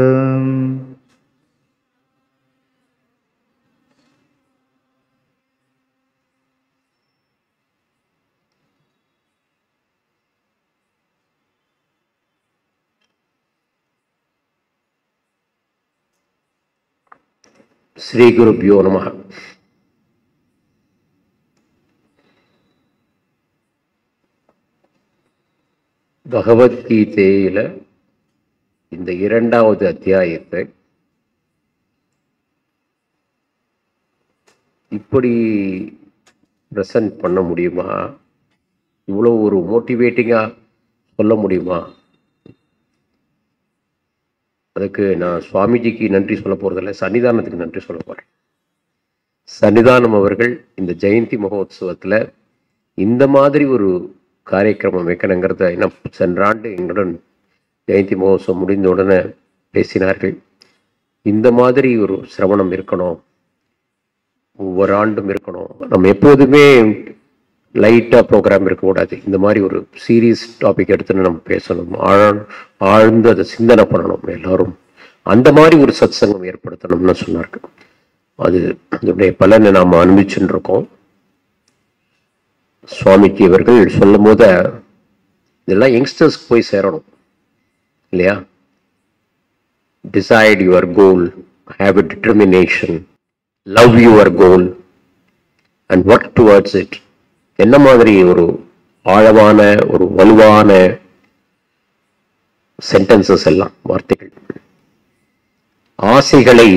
Speaker 5: ஸ்ரீ குருப்பியோ நம பகவத்கீதையில இந்த இரண்டாவது அத்தியாயத்தை இப்படி ப்ரெசன்ட் பண்ண முடியுமா இவ்வளோ ஒரு மோட்டிவேட்டிங்காக சொல்ல முடியுமா அதுக்கு நான் சுவாமிஜிக்கு நன்றி சொல்ல போகிறதில்ல சன்னிதானத்துக்கு நன்றி சொல்ல போகிறேன் சன்னிதானம் அவர்கள் இந்த ஜெயந்தி மகோத்சவத்தில் இந்த மாதிரி ஒரு காரியக்கிரமம் வைக்கணுங்கிறத இன்னும் சென்ற ஆண்டு எங்களுடன் ஜெயந்தி மகோத்சவம் முடிந்த உடனே பேசினார்கள் இந்த மாதிரி ஒரு சிரவணம் இருக்கணும் ஒவ்வொரு ஆண்டும் இருக்கணும் நம்ம எப்போதுமே லைட்டாக ப்ரோக்ராம் இருக்கக்கூடாது இந்த மாதிரி ஒரு சீரியஸ் டாபிக் எடுத்துன்னு நம்ம பேசணும் ஆழ ஆழ்ந்து அதை சிந்தனை பண்ணணும் எல்லாரும் அந்த மாதிரி ஒரு சத் சங்கம் ஏற்படுத்தணும்னு சொன்னார்கள் அது அதனுடைய பலனை நாம் அனுபவிச்சுட்டு இருக்கோம் சுவாமிஜி அவர்கள் சொல்லும் போது இதெல்லாம் யங்ஸ்டர்ஸ்க்கு போய் சேரணும் இல்லையா decide your goal have a determination love your goal and work towards it என்ன மாதிரி ஒரு ஆழமான ஒரு வலுவான சென்டென்சஸ் எல்லாம் வார்த்தைகள் ஆசைகளை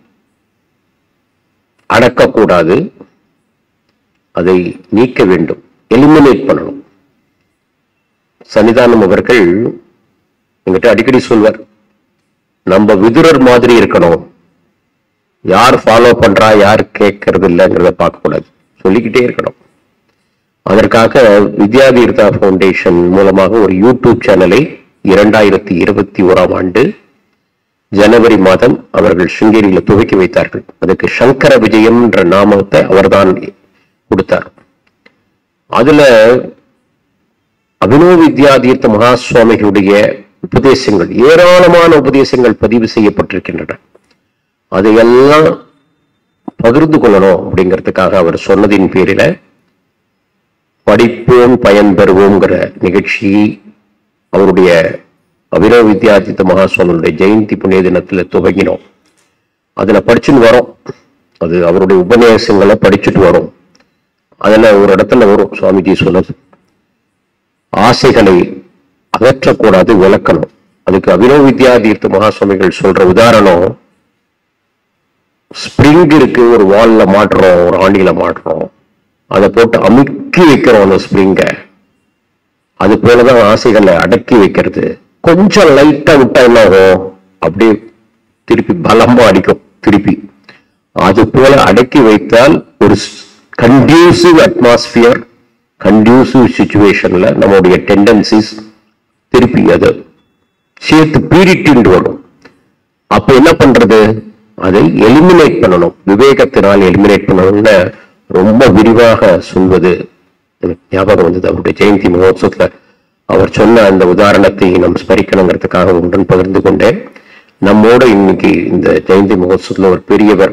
Speaker 5: அடக்கக்கூடாது அதை நீக்க வேண்டும் எலிமினேட் பண்ணணும் சன்னிதானம் அவர்கள் எங்கிட்ட அடிக்கடி சொல்வார் நம்ம விதுரர் மாதிரி இருக்கணும் யார் ஃபாலோ பண்றா யார் கேட்கறது இல்லைங்கிறத பார்க்கக்கூடாது சொல்லிக்கிட்டே இருக்கணும் அதற்காக வித்யாதீர்த்தா ஃபவுண்டேஷன் மூலமாக ஒரு யூடியூப் சேனலை இரண்டாயிரத்தி இருபத்தி ஓராம் ஆண்டு ஜனவரி மாதம் அவர்கள் சிங்கேரியில துவக்கி வைத்தார்கள் அதுக்கு சங்கர விஜயம் என்ற நாமத்தை அவர்தான் கொடுத்தார் அதுல அபினவ வித்யாதீர்த்த மகா சுவாமிகளுடைய உபதேசங்கள் ஏராளமான உபதேசங்கள் பதிவு செய்யப்பட்டிருக்கின்றன அதையெல்லாம் பகிர்ந்து கொள்ளணும் அப்படிங்கிறதுக்காக அவர் சொன்னதின் பேரில படிப்போம் பயன் பெறுவோங்கிற நிகழ்ச்சியை அவருடைய அபினவ வித்யாதித்த மகாசுவாமியுடைய ஜெயந்தி புண்ணிய தினத்துல துவங்கினோம் அதுல படிச்சுன்னு வரோம் அது அவருடைய உபன்யாசங்களை படிச்சுட்டு வரோம் அதுல ஒரு இடத்துல வரும் சுவாமிஜி சொன்னது ஆசைகளை அகற்றக்கூடாது விளக்கணும் அதுக்கு அபினவ வித்யாதீர்த்த மகாசுவாமிகள் சொல்ற உதாரணம் ஸ்ப்ரிங் இருக்கு ஒரு வால்ல மாட்டுறோம் ஒரு ஆண்டியில மாட்டுறோம் அதை போட்டு அமுக்கி வைக்கிறோம் அந்த ஸ்ப்ரிங்க அது போலதான் ஆசைகளை அடக்கி வைக்கிறது கொஞ்சம் லைட்டா விட்டா என்ன ஆகும் அப்படியே திருப்பி பலமா அடிக்கும் திருப்பி அது போல அடக்கி வைத்தால் ஒரு கண்டியூசிவ் அட்மாஸ்பியர் கண்டியூசிவ் சுச்சுவேஷன்ல நம்மளுடைய டெண்டன்சிஸ் திருப்பி அது சேர்த்து பீரிட்டு வரும் அப்ப என்ன பண்றது அதை எலிமினேட் பண்ணணும் விவேகத்தினால் எலிமினேட் பண்ணணும்னு ரொம்ப விரிவாக சொல்வது எனக்கு ஞாபகம் வந்தது அவருடைய ஜெயந்தி மகோத்சவத்துல அவர் சொன்ன அந்த உதாரணத்தை நாம் ஸ்மரிக்கணுங்கிறதுக்காக உடன் பகிர்ந்து கொண்டேன் நம்மோட இன்னைக்கு இந்த ஜெயந்தி மகோத்சவத்துல ஒரு பெரியவர்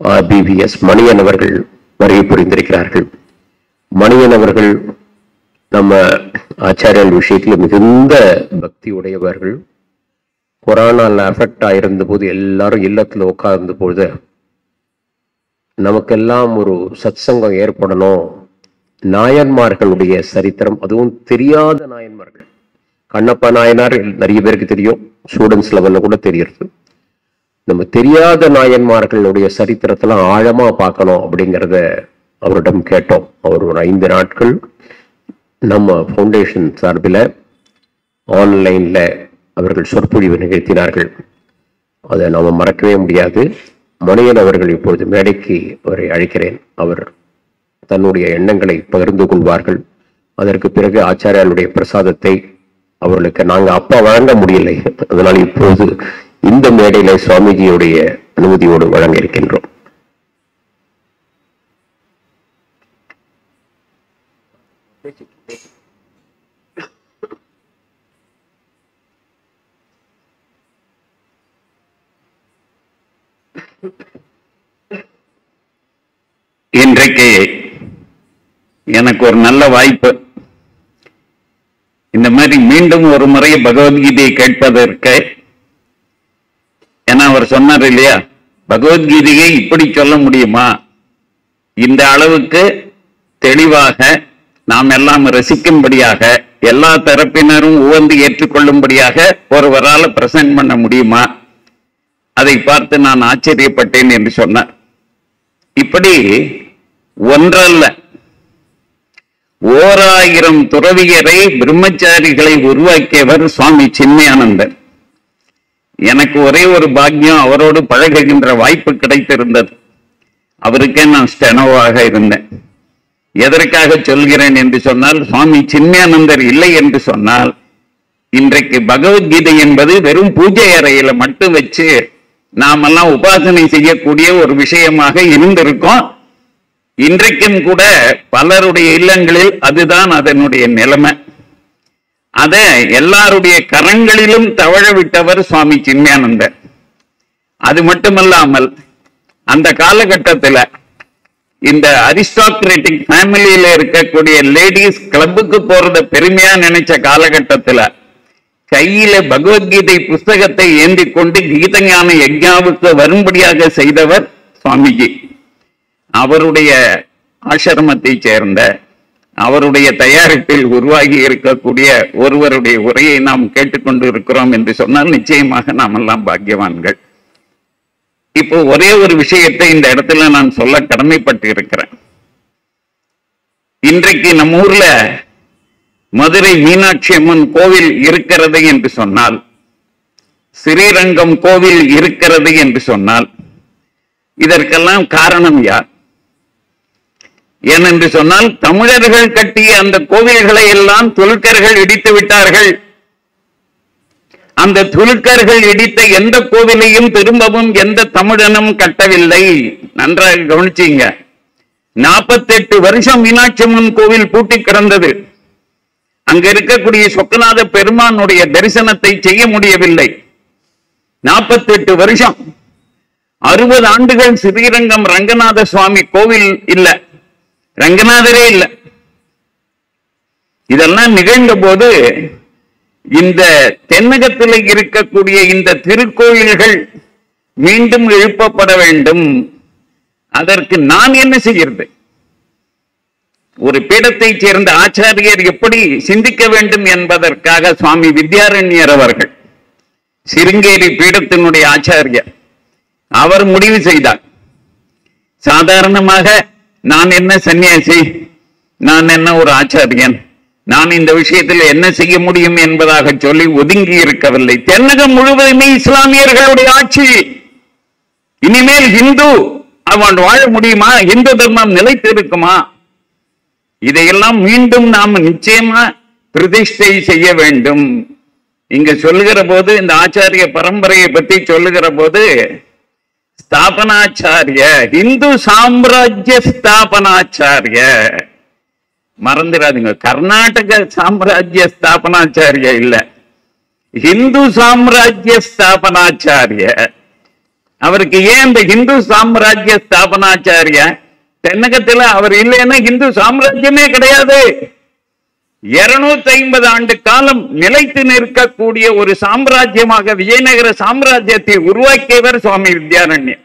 Speaker 5: பிவிஎஸ் மணியன் அவர்கள் வருகை புரிந்திருக்கிறார்கள் மணியன் அவர்கள் நம்ம ஆச்சாரியர்கள் விஷயத்துல மிகுந்த பக்தி உடையவர்கள் கொரோனால அஃபெக்ட் ஆயிருந்த போது எல்லாரும் இல்லத்துல உட்கார்ந்த பொழுது நமக்கெல்லாம் ஒரு சத்சங்கம் ஏற்படணும் நாயன்மார்களுடைய சரித்திரம் அதுவும் தெரியாத நாயன்மார்கள் கண்ணப்ப நாயனார் நிறைய பேருக்கு தெரியும் ஸ்டூடெண்ட்ஸ் லெவல்ல கூட தெரியுது நம்ம தெரியாத நாயன்மார்களுடைய சரித்திரத்தெல்லாம் ஆழமா பார்க்கணும் அப்படிங்கிறத அவரிடம் கேட்டோம் அவர் ஒரு ஐந்து நாட்கள் நம்ம ஃபவுண்டேஷன் சார்பில் ஆன்லைன்ல அவர்கள் சொற்பொழிவு நிகழ்த்தினார்கள் அதை நாம மறக்கவே முடியாது மணியன் அவர்கள் இப்பொழுது மேடைக்கு அவரை அழைக்கிறேன் அவர் தன்னுடைய எண்ணங்களை பகிர்ந்து கொள்வார்கள் அதற்கு பிறகு ஆச்சாரியாருடைய பிரசாதத்தை அவர்களுக்கு நாங்க அப்பா வழங்க முடியலை அதனால் இப்போது இந்த மேடையில சுவாமிஜியுடைய அனுமதியோடு வழங்க இருக்கின்றோம்
Speaker 6: இன்றைக்கு எனக்கு ஒரு நல்ல வாய்ப்பு இந்த மாதிரி மீண்டும் ஒரு முறை பகவத்கீதையை கேட்பதற்கு ஏன்னா அவர் சொன்னார் இல்லையா பகவத்கீதையை இப்படி சொல்ல முடியுமா இந்த அளவுக்கு தெளிவாக நாம் எல்லாம் ரசிக்கும்படியாக எல்லா தரப்பினரும் உவந்து ஏற்றுக்கொள்ளும்படியாக ஒருவரால் பிரசன்ட் பண்ண முடியுமா அதை பார்த்து நான் ஆச்சரியப்பட்டேன் என்று சொன்னார் இப்படி ஒன்றல்ல ஓராயிரம் துறவியரை பிரம்மச்சாரிகளை உருவாக்கியவர் சுவாமி சின்மயானந்தர் எனக்கு ஒரே ஒரு பாக்கியம் அவரோடு பழகுகின்ற வாய்ப்பு கிடைத்திருந்தது அவருக்கே நான் ஸ்டெனோவாக இருந்தேன் எதற்காக சொல்கிறேன் என்று சொன்னால் சுவாமி சின்மயானந்தர் இல்லை என்று சொன்னால் இன்றைக்கு பகவத்கீதை என்பது வெறும் பூஜை அறையில மட்டும் வச்சு நாமெல்லாம் உபாசனை செய்யக்கூடிய ஒரு விஷயமாக இருந்திருக்கோம் இன்றைக்கும் கூட பலருடைய இல்லங்களில் அதுதான் அதனுடைய நிலைமை அத எல்லாருடைய கரங்களிலும் தவழ விட்டவர் சுவாமி சின்மயானந்தர் அது மட்டுமல்லாமல் அந்த காலகட்டத்துல இந்த அரிஸ்டாக்ரட்டிக் ஃபேமிலியில இருக்கக்கூடிய லேடிஸ் கிளப்புக்கு போறத பெருமையா நினைச்ச காலகட்டத்துல கையில பகவத்கீதை புஸ்தகத்தை ஏந்தி கொண்டு கீதஞான யஜ்ஞாவுக்கு வரும்படியாக செய்தவர் சுவாமிஜி அவருடைய ஆசிரமத்தை சேர்ந்த அவருடைய தயாரிப்பில் உருவாகி இருக்கக்கூடிய ஒருவருடைய உரையை நாம் கேட்டுக்கொண்டு இருக்கிறோம் என்று சொன்னால் நிச்சயமாக நாம் எல்லாம் பாக்கியவான்கள் இப்போ ஒரே ஒரு விஷயத்தை இந்த இடத்துல நான் சொல்ல கடமைப்பட்டு இருக்கிறேன் இன்றைக்கு நம்ம ஊர்ல மதுரை மீனாட்சி அம்மன் கோவில் இருக்கிறது என்று சொன்னால் ஸ்ரீரங்கம் கோவில் இருக்கிறது என்று சொன்னால் இதற்கெல்லாம் காரணம் யார் ஏனென்று சொன்னால் தமிழர்கள் கட்டிய அந்த கோவில்களை எல்லாம் துலுக்கர்கள் இடித்து விட்டார்கள் அந்த துலுக்கர்கள் இடித்த எந்த கோவிலையும் திரும்பவும் எந்த தமிழனும் கட்டவில்லை நன்றாக கவனிச்சீங்க நாற்பத்தெட்டு வருஷம் மீனாட்சி அம்மன் கோவில் பூட்டி கிடந்தது அங்க இருக்கக்கூடிய சொக்கநாத பெருமானுடைய தரிசனத்தை செய்ய முடியவில்லை நாற்பத்தெட்டு வருஷம் அறுபது ஆண்டுகள் ஸ்ரீரங்கம் ரங்கநாத சுவாமி கோவில் இல்ல ரங்கநாதரே இல்ல இதெல்லாம் நிகழ்ந்த போது இந்த தென்னகத்தில் இருக்கக்கூடிய இந்த திருக்கோயில்கள் மீண்டும் எழுப்பப்பட வேண்டும் அதற்கு நான் என்ன செய்யறது ஒரு பீடத்தை சேர்ந்த ஆச்சாரியர் எப்படி சிந்திக்க வேண்டும் என்பதற்காக சுவாமி வித்யாரண்யர் அவர்கள் சிருங்கேரி பீடத்தினுடைய ஆச்சாரியர் அவர் முடிவு செய்தார் சாதாரணமாக நான் என்ன சன்னியாசி நான் என்ன ஒரு ஆச்சாரியன் நான் இந்த விஷயத்தில் என்ன செய்ய முடியும் என்பதாக சொல்லி ஒதுங்கி இருக்கவில்லை தென்னகம் முழுவதுமே இஸ்லாமியர்களுடைய ஆட்சி இனிமேல் இந்து அவன் வாழ முடியுமா இந்து தர்மம் நிலைத்து இருக்குமா இதையெல்லாம் மீண்டும் நாம் நிச்சயமா பிரதிஷ்டை செய்ய வேண்டும் இங்க சொல்லுகிற போது இந்த ஆச்சாரிய பரம்பரையை பத்தி சொல்லுகிற போது ஸ்தாபனாச்சாரிய இந்து சாம்ராஜ்ய ஸ்தாபனாச்சாரிய மறந்துடாதீங்க கர்நாடக சாம்ராஜ்ய ஸ்தாபனாச்சாரிய இல்ல இந்து சாம்ராஜ்ய ஸ்தாபனாச்சாரிய அவருக்கு ஏன் இந்த இந்து சாம்ராஜ்ய ஸ்தாபனாச்சாரிய தென்னகத்துல அவர் இல்லைன்னா இந்து சாம்ராஜ்யமே கிடையாது இருநூத்தி ஐம்பது ஆண்டு காலம் நிலைத்து நிற்கக்கூடிய ஒரு சாம்ராஜ்யமாக விஜயநகர சாம்ராஜ்யத்தை உருவாக்கியவர் சுவாமி வித்யாரண்யர்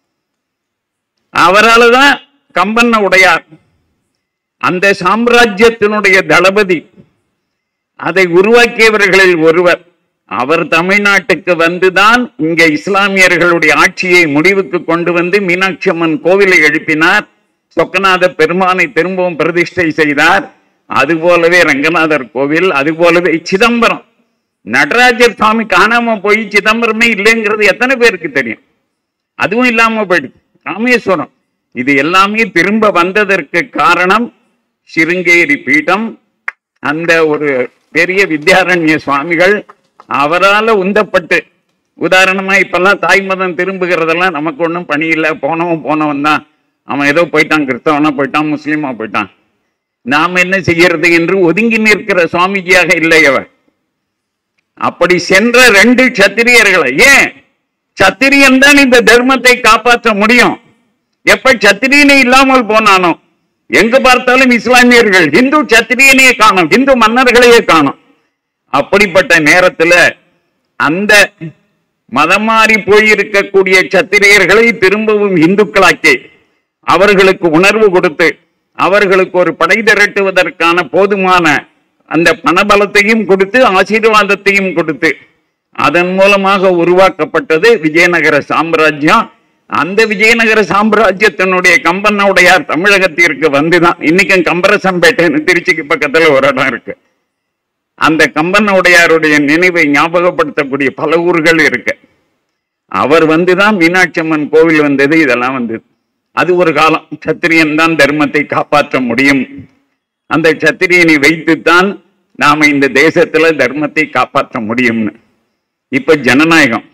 Speaker 6: அவரால் தான் கம்பண்ண உடையார் அந்த சாம்ராஜ்யத்தினுடைய தளபதி அதை உருவாக்கியவர்களில் ஒருவர் அவர் தமிழ்நாட்டுக்கு வந்துதான் இங்க இஸ்லாமியர்களுடைய ஆட்சியை முடிவுக்கு கொண்டு வந்து மீனாட்சி அம்மன் கோவிலை எழுப்பினார் சொக்கநாத பெருமானை திரும்பவும் பிரதிஷ்டை செய்தார் அதுபோலவே ரங்கநாதர் கோவில் அதுபோலவே சிதம்பரம் நடராஜர் சுவாமி காணாம போய் சிதம்பரமே இல்லைங்கிறது எத்தனை பேருக்கு தெரியும் அதுவும் இல்லாம போயிடுது ராமேஸ்வரம் இது எல்லாமே திரும்ப வந்ததற்கு காரணம் சிருங்கேரி பீடம் அந்த ஒரு பெரிய வித்யாரண்ய சுவாமிகள் அவரால உந்தப்பட்டு உதாரணமா இப்பெல்லாம் தாய் மதம் திரும்புகிறதெல்லாம் நமக்கு ஒன்றும் பணி இல்லை போனவன் போனவன் தான் அவன் ஏதோ போயிட்டான் கிறிஸ்தவனா போயிட்டான் முஸ்லீமா போயிட்டான் நாம் என்ன செய்யறது என்று ஒதுங்கி நிற்கிற சுவாமிஜியாக இல்லை அவர் அப்படி சென்ற ரெண்டு சத்திரியர்களை ஏன் சத்திரியன் தான் இந்த தர்மத்தை காப்பாற்ற முடியும் எப்ப சத்திரியனே இல்லாமல் போனானோ எங்க பார்த்தாலும் இஸ்லாமியர்கள் இந்து சத்திரியனையே காணும் இந்து மன்னர்களையே காணும் அப்படிப்பட்ட நேரத்துல அந்த மதம் மாறி போயிருக்கக்கூடிய சத்திரியர்களை திரும்பவும் இந்துக்களாக்கி அவர்களுக்கு உணர்வு கொடுத்து அவர்களுக்கு ஒரு படை திரட்டுவதற்கான போதுமான அந்த பணபலத்தையும் கொடுத்து ஆசீர்வாதத்தையும் கொடுத்து அதன் மூலமாக உருவாக்கப்பட்டது விஜயநகர சாம்ராஜ்யம் அந்த விஜயநகர சாம்ராஜ்யத்தினுடைய கம்பனுடையார் தமிழகத்திற்கு வந்துதான் இன்னைக்கும் கம்பரசம்பேட்டைன்னு திருச்சிக்கு பக்கத்துல ஒரு இடம் இருக்கு அந்த கம்பனுடையாருடைய நினைவை ஞாபகப்படுத்தக்கூடிய பல ஊர்கள் இருக்கு அவர் வந்துதான் மீனாட்சி அம்மன் கோவில் வந்தது இதெல்லாம் வந்தது அது ஒரு காலம் சத்திரியன் தான் தர்மத்தை காப்பாற்ற முடியும் அந்த சத்திரியனை வைத்துத்தான் நாம இந்த தேசத்துல தர்மத்தை காப்பாற்ற முடியும்னு இப்ப ஜனநாயகம்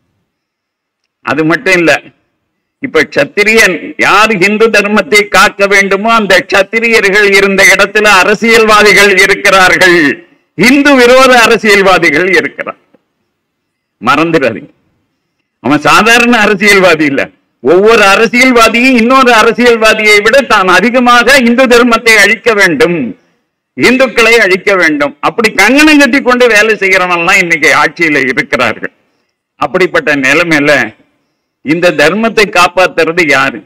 Speaker 6: அது மட்டும் இல்ல இப்ப சத்திரியன் யார் இந்து தர்மத்தை காக்க வேண்டுமோ அந்த சத்திரியர்கள் இருந்த இடத்துல அரசியல்வாதிகள் இருக்கிறார்கள் இந்து விரோத அரசியல்வாதிகள் இருக்கிறார் மறந்துடாதீங்க அவன் சாதாரண அரசியல்வாதி இல்ல ஒவ்வொரு அரசியல்வாதியும் இன்னொரு அரசியல்வாதியை விட தான் அதிகமாக இந்து தர்மத்தை அழிக்க வேண்டும் இந்துக்களை அழிக்க வேண்டும் அப்படி கங்கணம் கட்டி கொண்டு வேலை செய்கிறவன்லாம் இன்னைக்கு ஆட்சியில இருக்கிறார்கள் அப்படிப்பட்ட நிலைமையில இந்த தர்மத்தை காப்பாத்துறது யாரு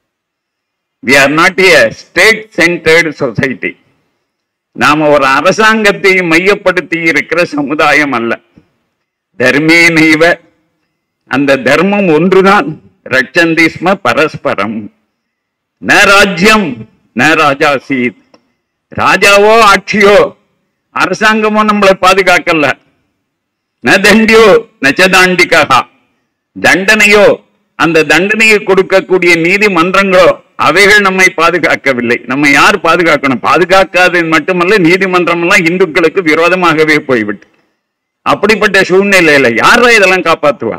Speaker 6: we are not a state centered society நாம ஒரு அரசாங்கத்தை மையப்படுத்தி இருக்கிற சமுதாயம் அல்ல தர்மே நைவ அந்த தர்மம் ஒன்றுதான் ரட்சந்தி ஸ்ம பரஸ்பரம் ந ராஜ்யம் ந ராஜா சீத் ராஜாவோ ஆட்சியோ அரசாங்கமோ நம்மளை பாதுகாக்கல ந தண்டியோ நச்சதாண்டிகா தண்டனையோ அந்த தண்டனையை கொடுக்கக்கூடிய நீதிமன்றங்களோ அவைகள் நம்மை பாதுகாக்கவில்லை நம்ம யார் பாதுகாக்கணும் பாதுகாக்காதது மட்டுமல்ல நீதிமன்றம் எல்லாம் இந்துக்களுக்கு விரோதமாகவே போய்விட்டு அப்படிப்பட்ட சூழ்நிலையில யாரா இதெல்லாம் காப்பாத்துவா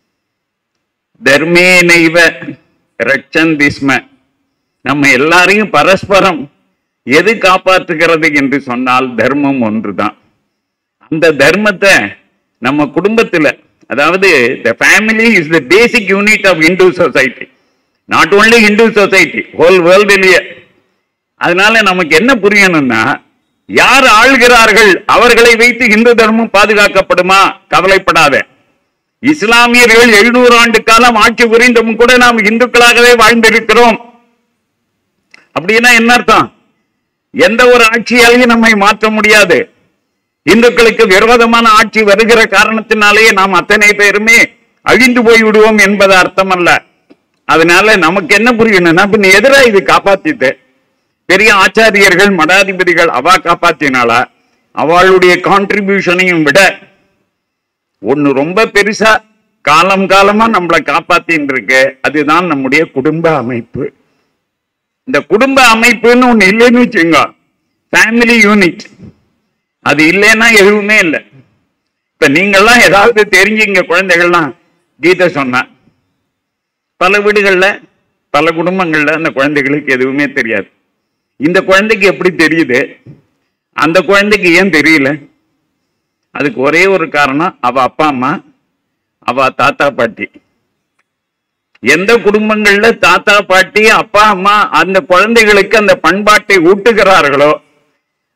Speaker 6: தர்மே நைவ ரட்சந்திஸ்ம நம்ம எல்லாரையும் பரஸ்பரம் எது காப்பாற்றுகிறது என்று சொன்னால் தர்மம் ஒன்றுதான் அந்த தர்மத்தை நம்ம குடும்பத்துல அதாவது the family is the basic unit of Hindu society not only Hindu society whole வேர்ல்டுலயே அதனால நமக்கு என்ன புரியணும்னா யார் ஆள்கிறார்கள் அவர்களை வைத்து இந்து தர்மம் பாதுகாக்கப்படுமா கவலைப்படாத இஸ்லாமியர்கள் எழுநூறு ஆண்டு காலம் ஆட்சி புரிந்தும் கூட நாம் இந்துக்களாகவே வாழ்ந்திருக்கிறோம் அப்படின்னா என்ன அர்த்தம் எந்த ஒரு ஆட்சியாலையும் நம்மை மாற்ற முடியாது இந்துக்களுக்கு விரோதமான ஆட்சி வருகிற காரணத்தினாலேயே நாம் அத்தனை பேருமே அழிந்து போய் விடுவோம் என்பது அர்த்தம் அல்ல அதனால நமக்கு என்ன புரியணும்னா பின்ன எதிரா இது காப்பாத்திட்டு பெரிய ஆச்சாரியர்கள் மடாதிபதிகள் அவா காப்பாத்தினாலா அவளுடைய கான்ட்ரிபியூஷனையும் விட ஒண்ணு ரொம்ப பெருசா காலம் காலமா நம்மளை காப்பாத்தின்னு இருக்கு அதுதான் நம்முடைய குடும்ப அமைப்பு இந்த குடும்ப அமைப்புன்னு ஒண்ணு இல்லைன்னு வச்சுங்க ஃபேமிலி யூனிட் அது இல்லைன்னா எதுவுமே இல்லை இப்ப நீங்கெல்லாம் ஏதாவது தெரிஞ்சுங்க குழந்தைகள்லாம் கீதை சொன்ன பல வீடுகள்ல பல குடும்பங்கள்ல அந்த குழந்தைகளுக்கு எதுவுமே தெரியாது இந்த குழந்தைக்கு எப்படி தெரியுது அந்த குழந்தைக்கு ஏன் தெரியல அதுக்கு ஒரே ஒரு காரணம் அவ அப்பா அம்மா அவ தாத்தா பாட்டி எந்த குடும்பங்கள்ல தாத்தா பாட்டி அப்பா அம்மா அந்த குழந்தைகளுக்கு அந்த பண்பாட்டை ஊட்டுகிறார்களோ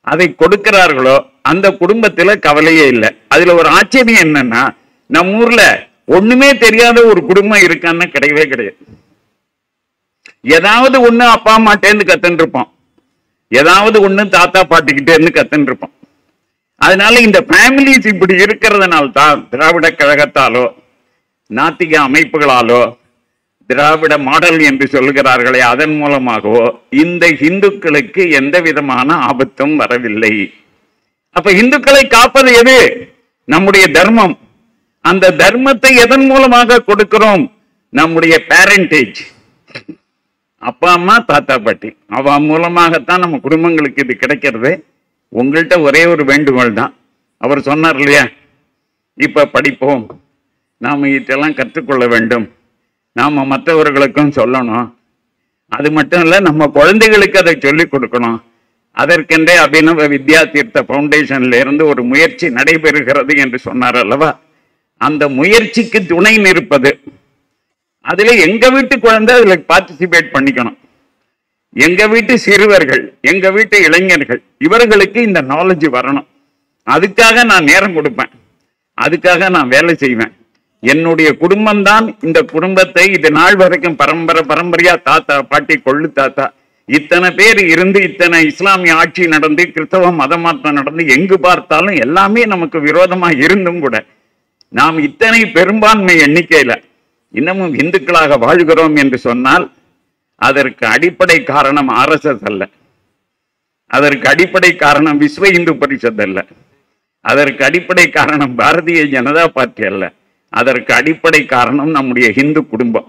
Speaker 6: அதை கொடுக்கிறார்களோ அந்த குடும்பத்துல கவலையே இல்லை அதுல ஒரு ஆச்சரியம் என்னன்னா நம்ம ஊர்ல ஒண்ணுமே தெரியாத ஒரு குடும்பம் இருக்கான்னு கிடையவே கிடையாது ஏதாவது ஒண்ணு அப்பா அம்மாட்டேருந்து கத்துன்னு இருப்போம் ஏதாவது ஒண்ணு தாத்தா பாட்டிக்கிட்டே இருந்து கத்துன்னு இருப்போம் அதனால இந்த ஃபேமிலிஸ் இப்படி இருக்கிறதுனால தான் திராவிட கழகத்தாலோ நாத்திக அமைப்புகளாலோ திராவிட மாடல் என்று சொல்லுகிறார்களே அதன் மூலமாகவோ இந்த இந்துக்களுக்கு எந்த விதமான ஆபத்தும் வரவில்லை அப்ப இந்துக்களை காப்பது எது நம்முடைய தர்மம் அந்த தர்மத்தை எதன் மூலமாக கொடுக்கிறோம் நம்முடைய பேரண்டேஜ் அப்பா அம்மா தாத்தா பாட்டி அவ மூலமாகத்தான் நம்ம குடும்பங்களுக்கு இது கிடைக்கிறது உங்கள்கிட்ட ஒரே ஒரு வேண்டுகோள் தான் அவர் சொன்னார் இல்லையா இப்ப படிப்போம் நாம இதெல்லாம் கற்றுக்கொள்ள வேண்டும் நாம மற்றவர்களுக்கும் சொல்லணும் அது மட்டும் இல்ல நம்ம குழந்தைகளுக்கு அதை சொல்லிக் கொடுக்கணும் அதற்கென்றே அபினவ வித்யா தீர்த்த பவுண்டேஷன்ல இருந்து ஒரு முயற்சி நடைபெறுகிறது என்று சொன்னார் அல்லவா அந்த முயற்சிக்கு துணை நிற்பது அதுல எங்க வீட்டு குழந்தை அதுல பார்ட்டிசிபேட் பண்ணிக்கணும் எங்க வீட்டு சிறுவர்கள் எங்க வீட்டு இளைஞர்கள் இவர்களுக்கு இந்த நாலேஜ் வரணும் அதுக்காக நான் நேரம் கொடுப்பேன் அதுக்காக நான் வேலை செய்வேன் என்னுடைய குடும்பம்தான் இந்த குடும்பத்தை இது நாள் வரைக்கும் பரம்பரை பரம்பரையா தாத்தா பாட்டி கொள்ளு தாத்தா இத்தனை பேர் இருந்து இத்தனை இஸ்லாமிய ஆட்சி நடந்து கிறிஸ்தவ மதமாற்றம் நடந்து எங்கு பார்த்தாலும் எல்லாமே நமக்கு விரோதமா இருந்தும் கூட நாம் இத்தனை பெரும்பான்மை எண்ணிக்கையில இன்னமும் இந்துக்களாக வாழ்கிறோம் என்று சொன்னால் அதற்கு அடிப்படை காரணம் ஆர்எஸ்எஸ் அல்ல அதற்கு அடிப்படை காரணம் விஸ்வ இந்து பரிஷத் அல்ல அதற்கு அடிப்படை காரணம் பாரதிய ஜனதா பார்ட்டி அல்ல அதற்கு அடிப்படை காரணம் நம்முடைய இந்து குடும்பம்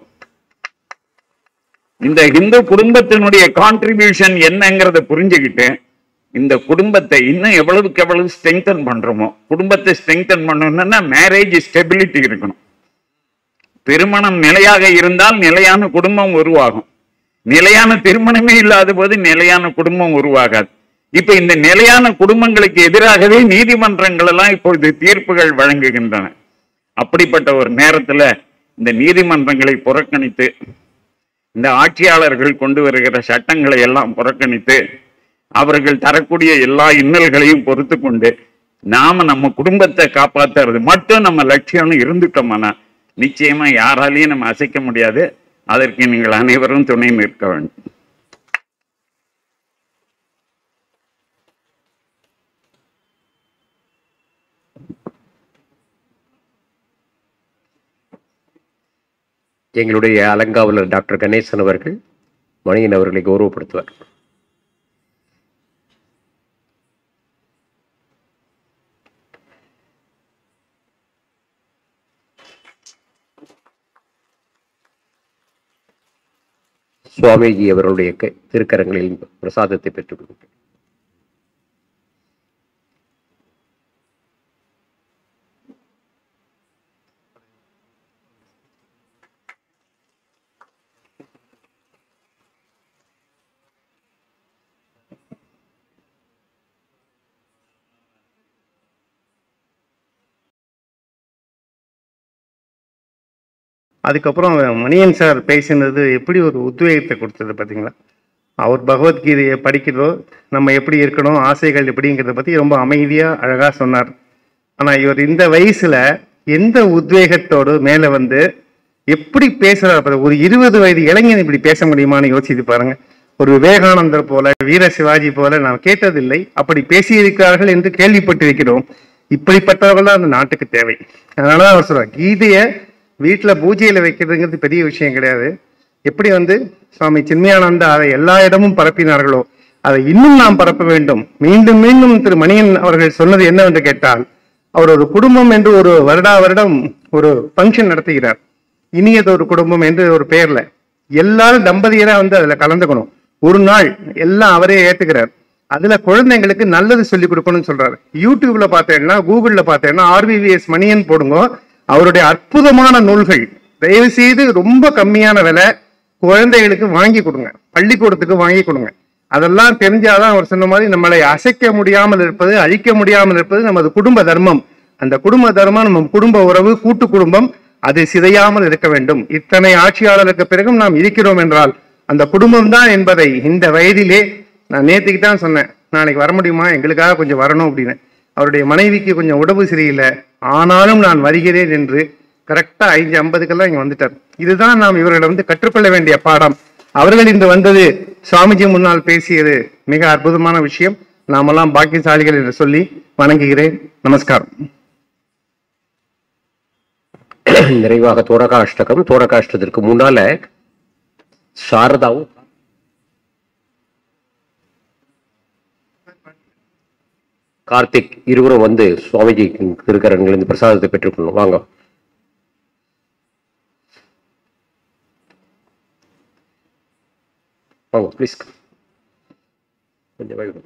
Speaker 6: இந்த இந்து குடும்பத்தினுடைய கான்ட்ரிபியூஷன் என்னங்கிறத புரிஞ்சுக்கிட்டு இந்த குடும்பத்தை இன்னும் எவ்வளவுக்கு எவ்வளவு ஸ்ட்ரெங்தன் பண்றோமோ குடும்பத்தை ஸ்ட்ரெங்தன் பண்ணணும்னா மேரேஜ் ஸ்டெபிலிட்டி இருக்கணும் திருமணம் நிலையாக இருந்தால் நிலையான குடும்பம் உருவாகும் நிலையான திருமணமே இல்லாத போது நிலையான குடும்பம் உருவாகாது இப்ப இந்த நிலையான குடும்பங்களுக்கு எதிராகவே நீதிமன்றங்கள் எல்லாம் இப்பொழுது தீர்ப்புகள் வழங்குகின்றன அப்படிப்பட்ட ஒரு நேரத்துல இந்த நீதிமன்றங்களை புறக்கணித்து இந்த ஆட்சியாளர்கள் கொண்டு வருகிற சட்டங்களை எல்லாம் புறக்கணித்து அவர்கள் தரக்கூடிய எல்லா இன்னல்களையும் பொறுத்து கொண்டு நாம நம்ம குடும்பத்தை காப்பாத்துறது மட்டும் நம்ம லட்சியம்னு இருந்துட்டோம்னா நிச்சயமா யாராலையும் நம்ம அசைக்க முடியாது அதற்கு நீங்கள் அனைவரும் துணை நிற்க வேண்டும்
Speaker 5: எங்களுடைய அலங்காவலர் டாக்டர் கணேசன் அவர்கள் மணியன் அவர்களை கௌரவப்படுத்துவார் சுவாமிஜி அவர்களுடைய க- திருக்கரங்களில் பிரசாதத்தை பெற்றுக் கொடுக்கிறேன்
Speaker 7: அதுக்கப்புறம் மணியன் சார் பேசினது எப்படி ஒரு உத்வேகத்தை கொடுத்தது பார்த்தீங்களா அவர் பகவத்கீதையை படிக்கிறதோ நம்ம எப்படி இருக்கணும் ஆசைகள் எப்படிங்கிறத பற்றி ரொம்ப அமைதியாக அழகாக சொன்னார் ஆனால் இவர் இந்த வயசில் எந்த உத்வேகத்தோடு மேலே வந்து எப்படி பேசுறாரு பாரு. ஒரு இருபது வயது இளைஞன் இப்படி பேச முடியுமான்னு யோசித்து பாருங்க ஒரு விவேகானந்தர் போல வீர சிவாஜி போல நாம் கேட்டதில்லை அப்படி பேசியிருக்கிறார்கள் என்று கேள்விப்பட்டிருக்கிறோம் இப்படிப்பட்டவர்கள் தான் அந்த நாட்டுக்கு தேவை அதனால தான் அவர் சொல்றார் கீதையை வீட்டுல பூஜையில வைக்கிறதுங்கிறது பெரிய விஷயம் கிடையாது எப்படி வந்து சுவாமி சின்மயானந்தா அதை எல்லா இடமும் பரப்பினார்களோ அதை இன்னும் நாம் பரப்ப வேண்டும் மீண்டும் மீண்டும் திரு மணியன் அவர்கள் சொன்னது என்னவென்று கேட்டால் அவர் ஒரு குடும்பம் என்று ஒரு வருடா வருடம் ஒரு ஃபங்க்ஷன் நடத்துகிறார் இனியதொரு குடும்பம் என்று ஒரு பெயர்ல எல்லாரும் தம்பதியரா வந்து அதுல கலந்துக்கணும் ஒரு நாள் எல்லாம் அவரே ஏத்துக்கிறார் அதுல குழந்தைங்களுக்கு நல்லது சொல்லி கொடுக்கணும்னு சொல்றாரு யூடியூப்ல பார்த்தேன்னா கூகுள்ல பார்த்தேன்னா ஆர்விவிஎஸ் மணியன் போடுங்க அவருடைய அற்புதமான நூல்கள் தயவு செய்து ரொம்ப கம்மியான விலை குழந்தைகளுக்கு வாங்கி கொடுங்க பள்ளிக்கூடத்துக்கு வாங்கி கொடுங்க அதெல்லாம் தெரிஞ்சாதான் அவர் சொன்ன மாதிரி நம்மளை அசைக்க முடியாமல் இருப்பது அழிக்க முடியாமல் இருப்பது நமது குடும்ப தர்மம் அந்த குடும்ப தர்மம் நம்ம குடும்ப உறவு கூட்டு குடும்பம் அது சிதையாமல் இருக்க வேண்டும் இத்தனை ஆட்சியாளருக்கு பிறகும் நாம் இருக்கிறோம் என்றால் அந்த குடும்பம் தான் என்பதை இந்த வயதிலே நான் நேத்துக்கு தான் சொன்னேன் நாளைக்கு வர முடியுமா எங்களுக்காக கொஞ்சம் வரணும் அப்படின்னு அவருடைய மனைவிக்கு கொஞ்சம் உடம்பு சரியில்லை ஆனாலும் நான் வருகிறேன் என்று கரெக்டா ஐந்து ஐம்பதுக்கெல்லாம் இங்க வந்துட்டார் இதுதான் நாம் இவர்களை வந்து கற்றுக்கொள்ள வேண்டிய பாடம் அவர்கள் இன்று வந்தது சுவாமிஜி முன்னால் பேசியது மிக அற்புதமான விஷயம் நாமெல்லாம் பாக்கியசாலிகள் என்று சொல்லி வணங்குகிறேன் நமஸ்காரம்
Speaker 5: நிறைவாக தோரகாஷ்டகம் தோரகாஷ்டத்திற்கு முன்னால சாரதாவும் கார்த்திக் இருவரும் வந்து சுவாமிஜி திருக்கரங்களிலிருந்து பிரசாதத்தை பெற்றுக்கொள்ளணும் வாங்க வாங்க ப்ளீஸ் கொஞ்சம் வேகம்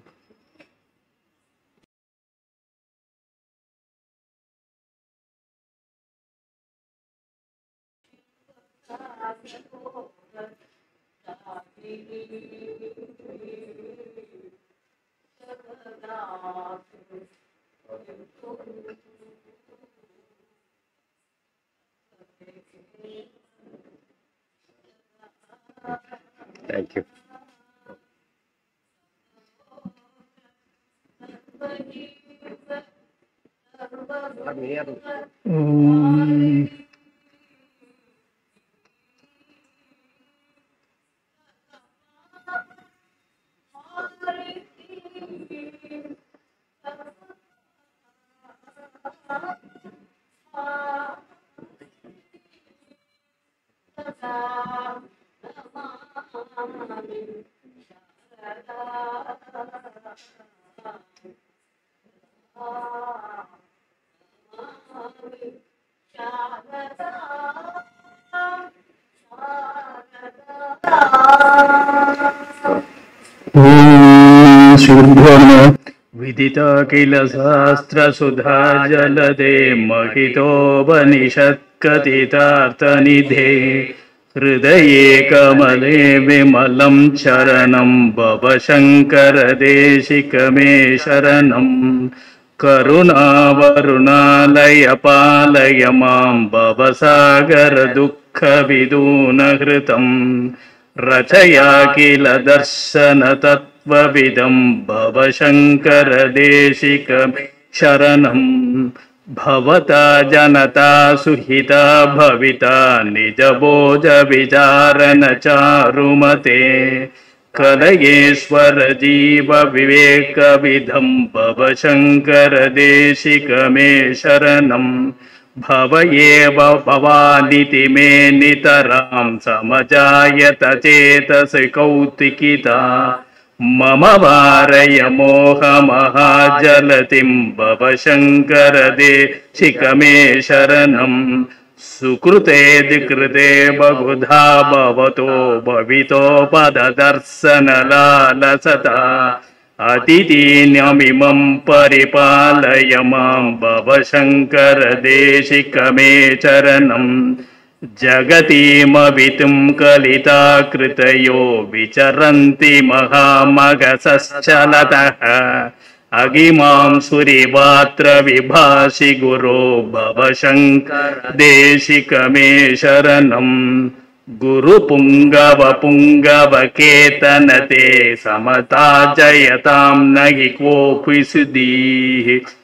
Speaker 5: தேங்க்யூ
Speaker 1: ॐ श्रीगुरुभ्यो नमः विदिता किल सहस्रसुधा जलदे महितोपनिषत्कथितार्थनिधे हृदये कमले विमलं चरणं भव शङ्करदेशिकमे शरणम् करुणावरुणालय पालय मां भवसागरदुःखविदूनहृतम् रचया किल दर्शनतत्त्वविदं भव शङ्करदेशिकमे शरणम् भवता जनता सुहिता भविता निजबोजविचारणचारुमते कलयेश्वर जीव विवेकविधं भव शङ्करदेशिकमे शरणम् भव एव भवानिति मे नितरां समजायत चेतसि कौतिकिता मम वारय मोहमहाजलतिं भव शङ्करदेशिकमे शरणम् सुकृतेऽधिकृते बहुधा भवतो भवितो पददर्शनलालसता अतिथीन्यमिमं परिपालय मां भव शङ्करदेशिकमे चरणम् जगतीमवितुं कलिताकृतयो विचरन्ति महामगसश्चलतः अगिमां सुरिवात्र विभाषि गुरो भव शङ्करदेशिकमे शरणम् गुरुपुङ्गव पुङ्गव केतनते समता जयतां न हि कोऽपि सुधीः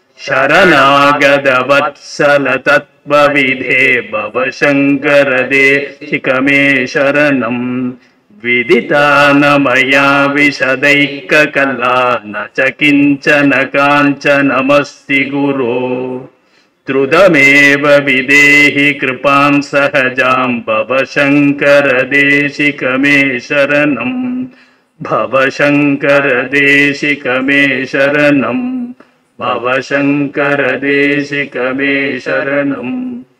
Speaker 1: शरणागतवत्सल तत्त्वविधे भव शङ्करदेशिकमे शरणम् विदिता न मया विशदैककला न च किञ्चन काञ्चनमस्ति गुरो त्रुदमेव विदेहि कृपां सहजां भव शङ्करदेशिकमे शरणम् भव शङ्करदेशिकमे शरणम् भव शङ्करदेशिकमे शरणम्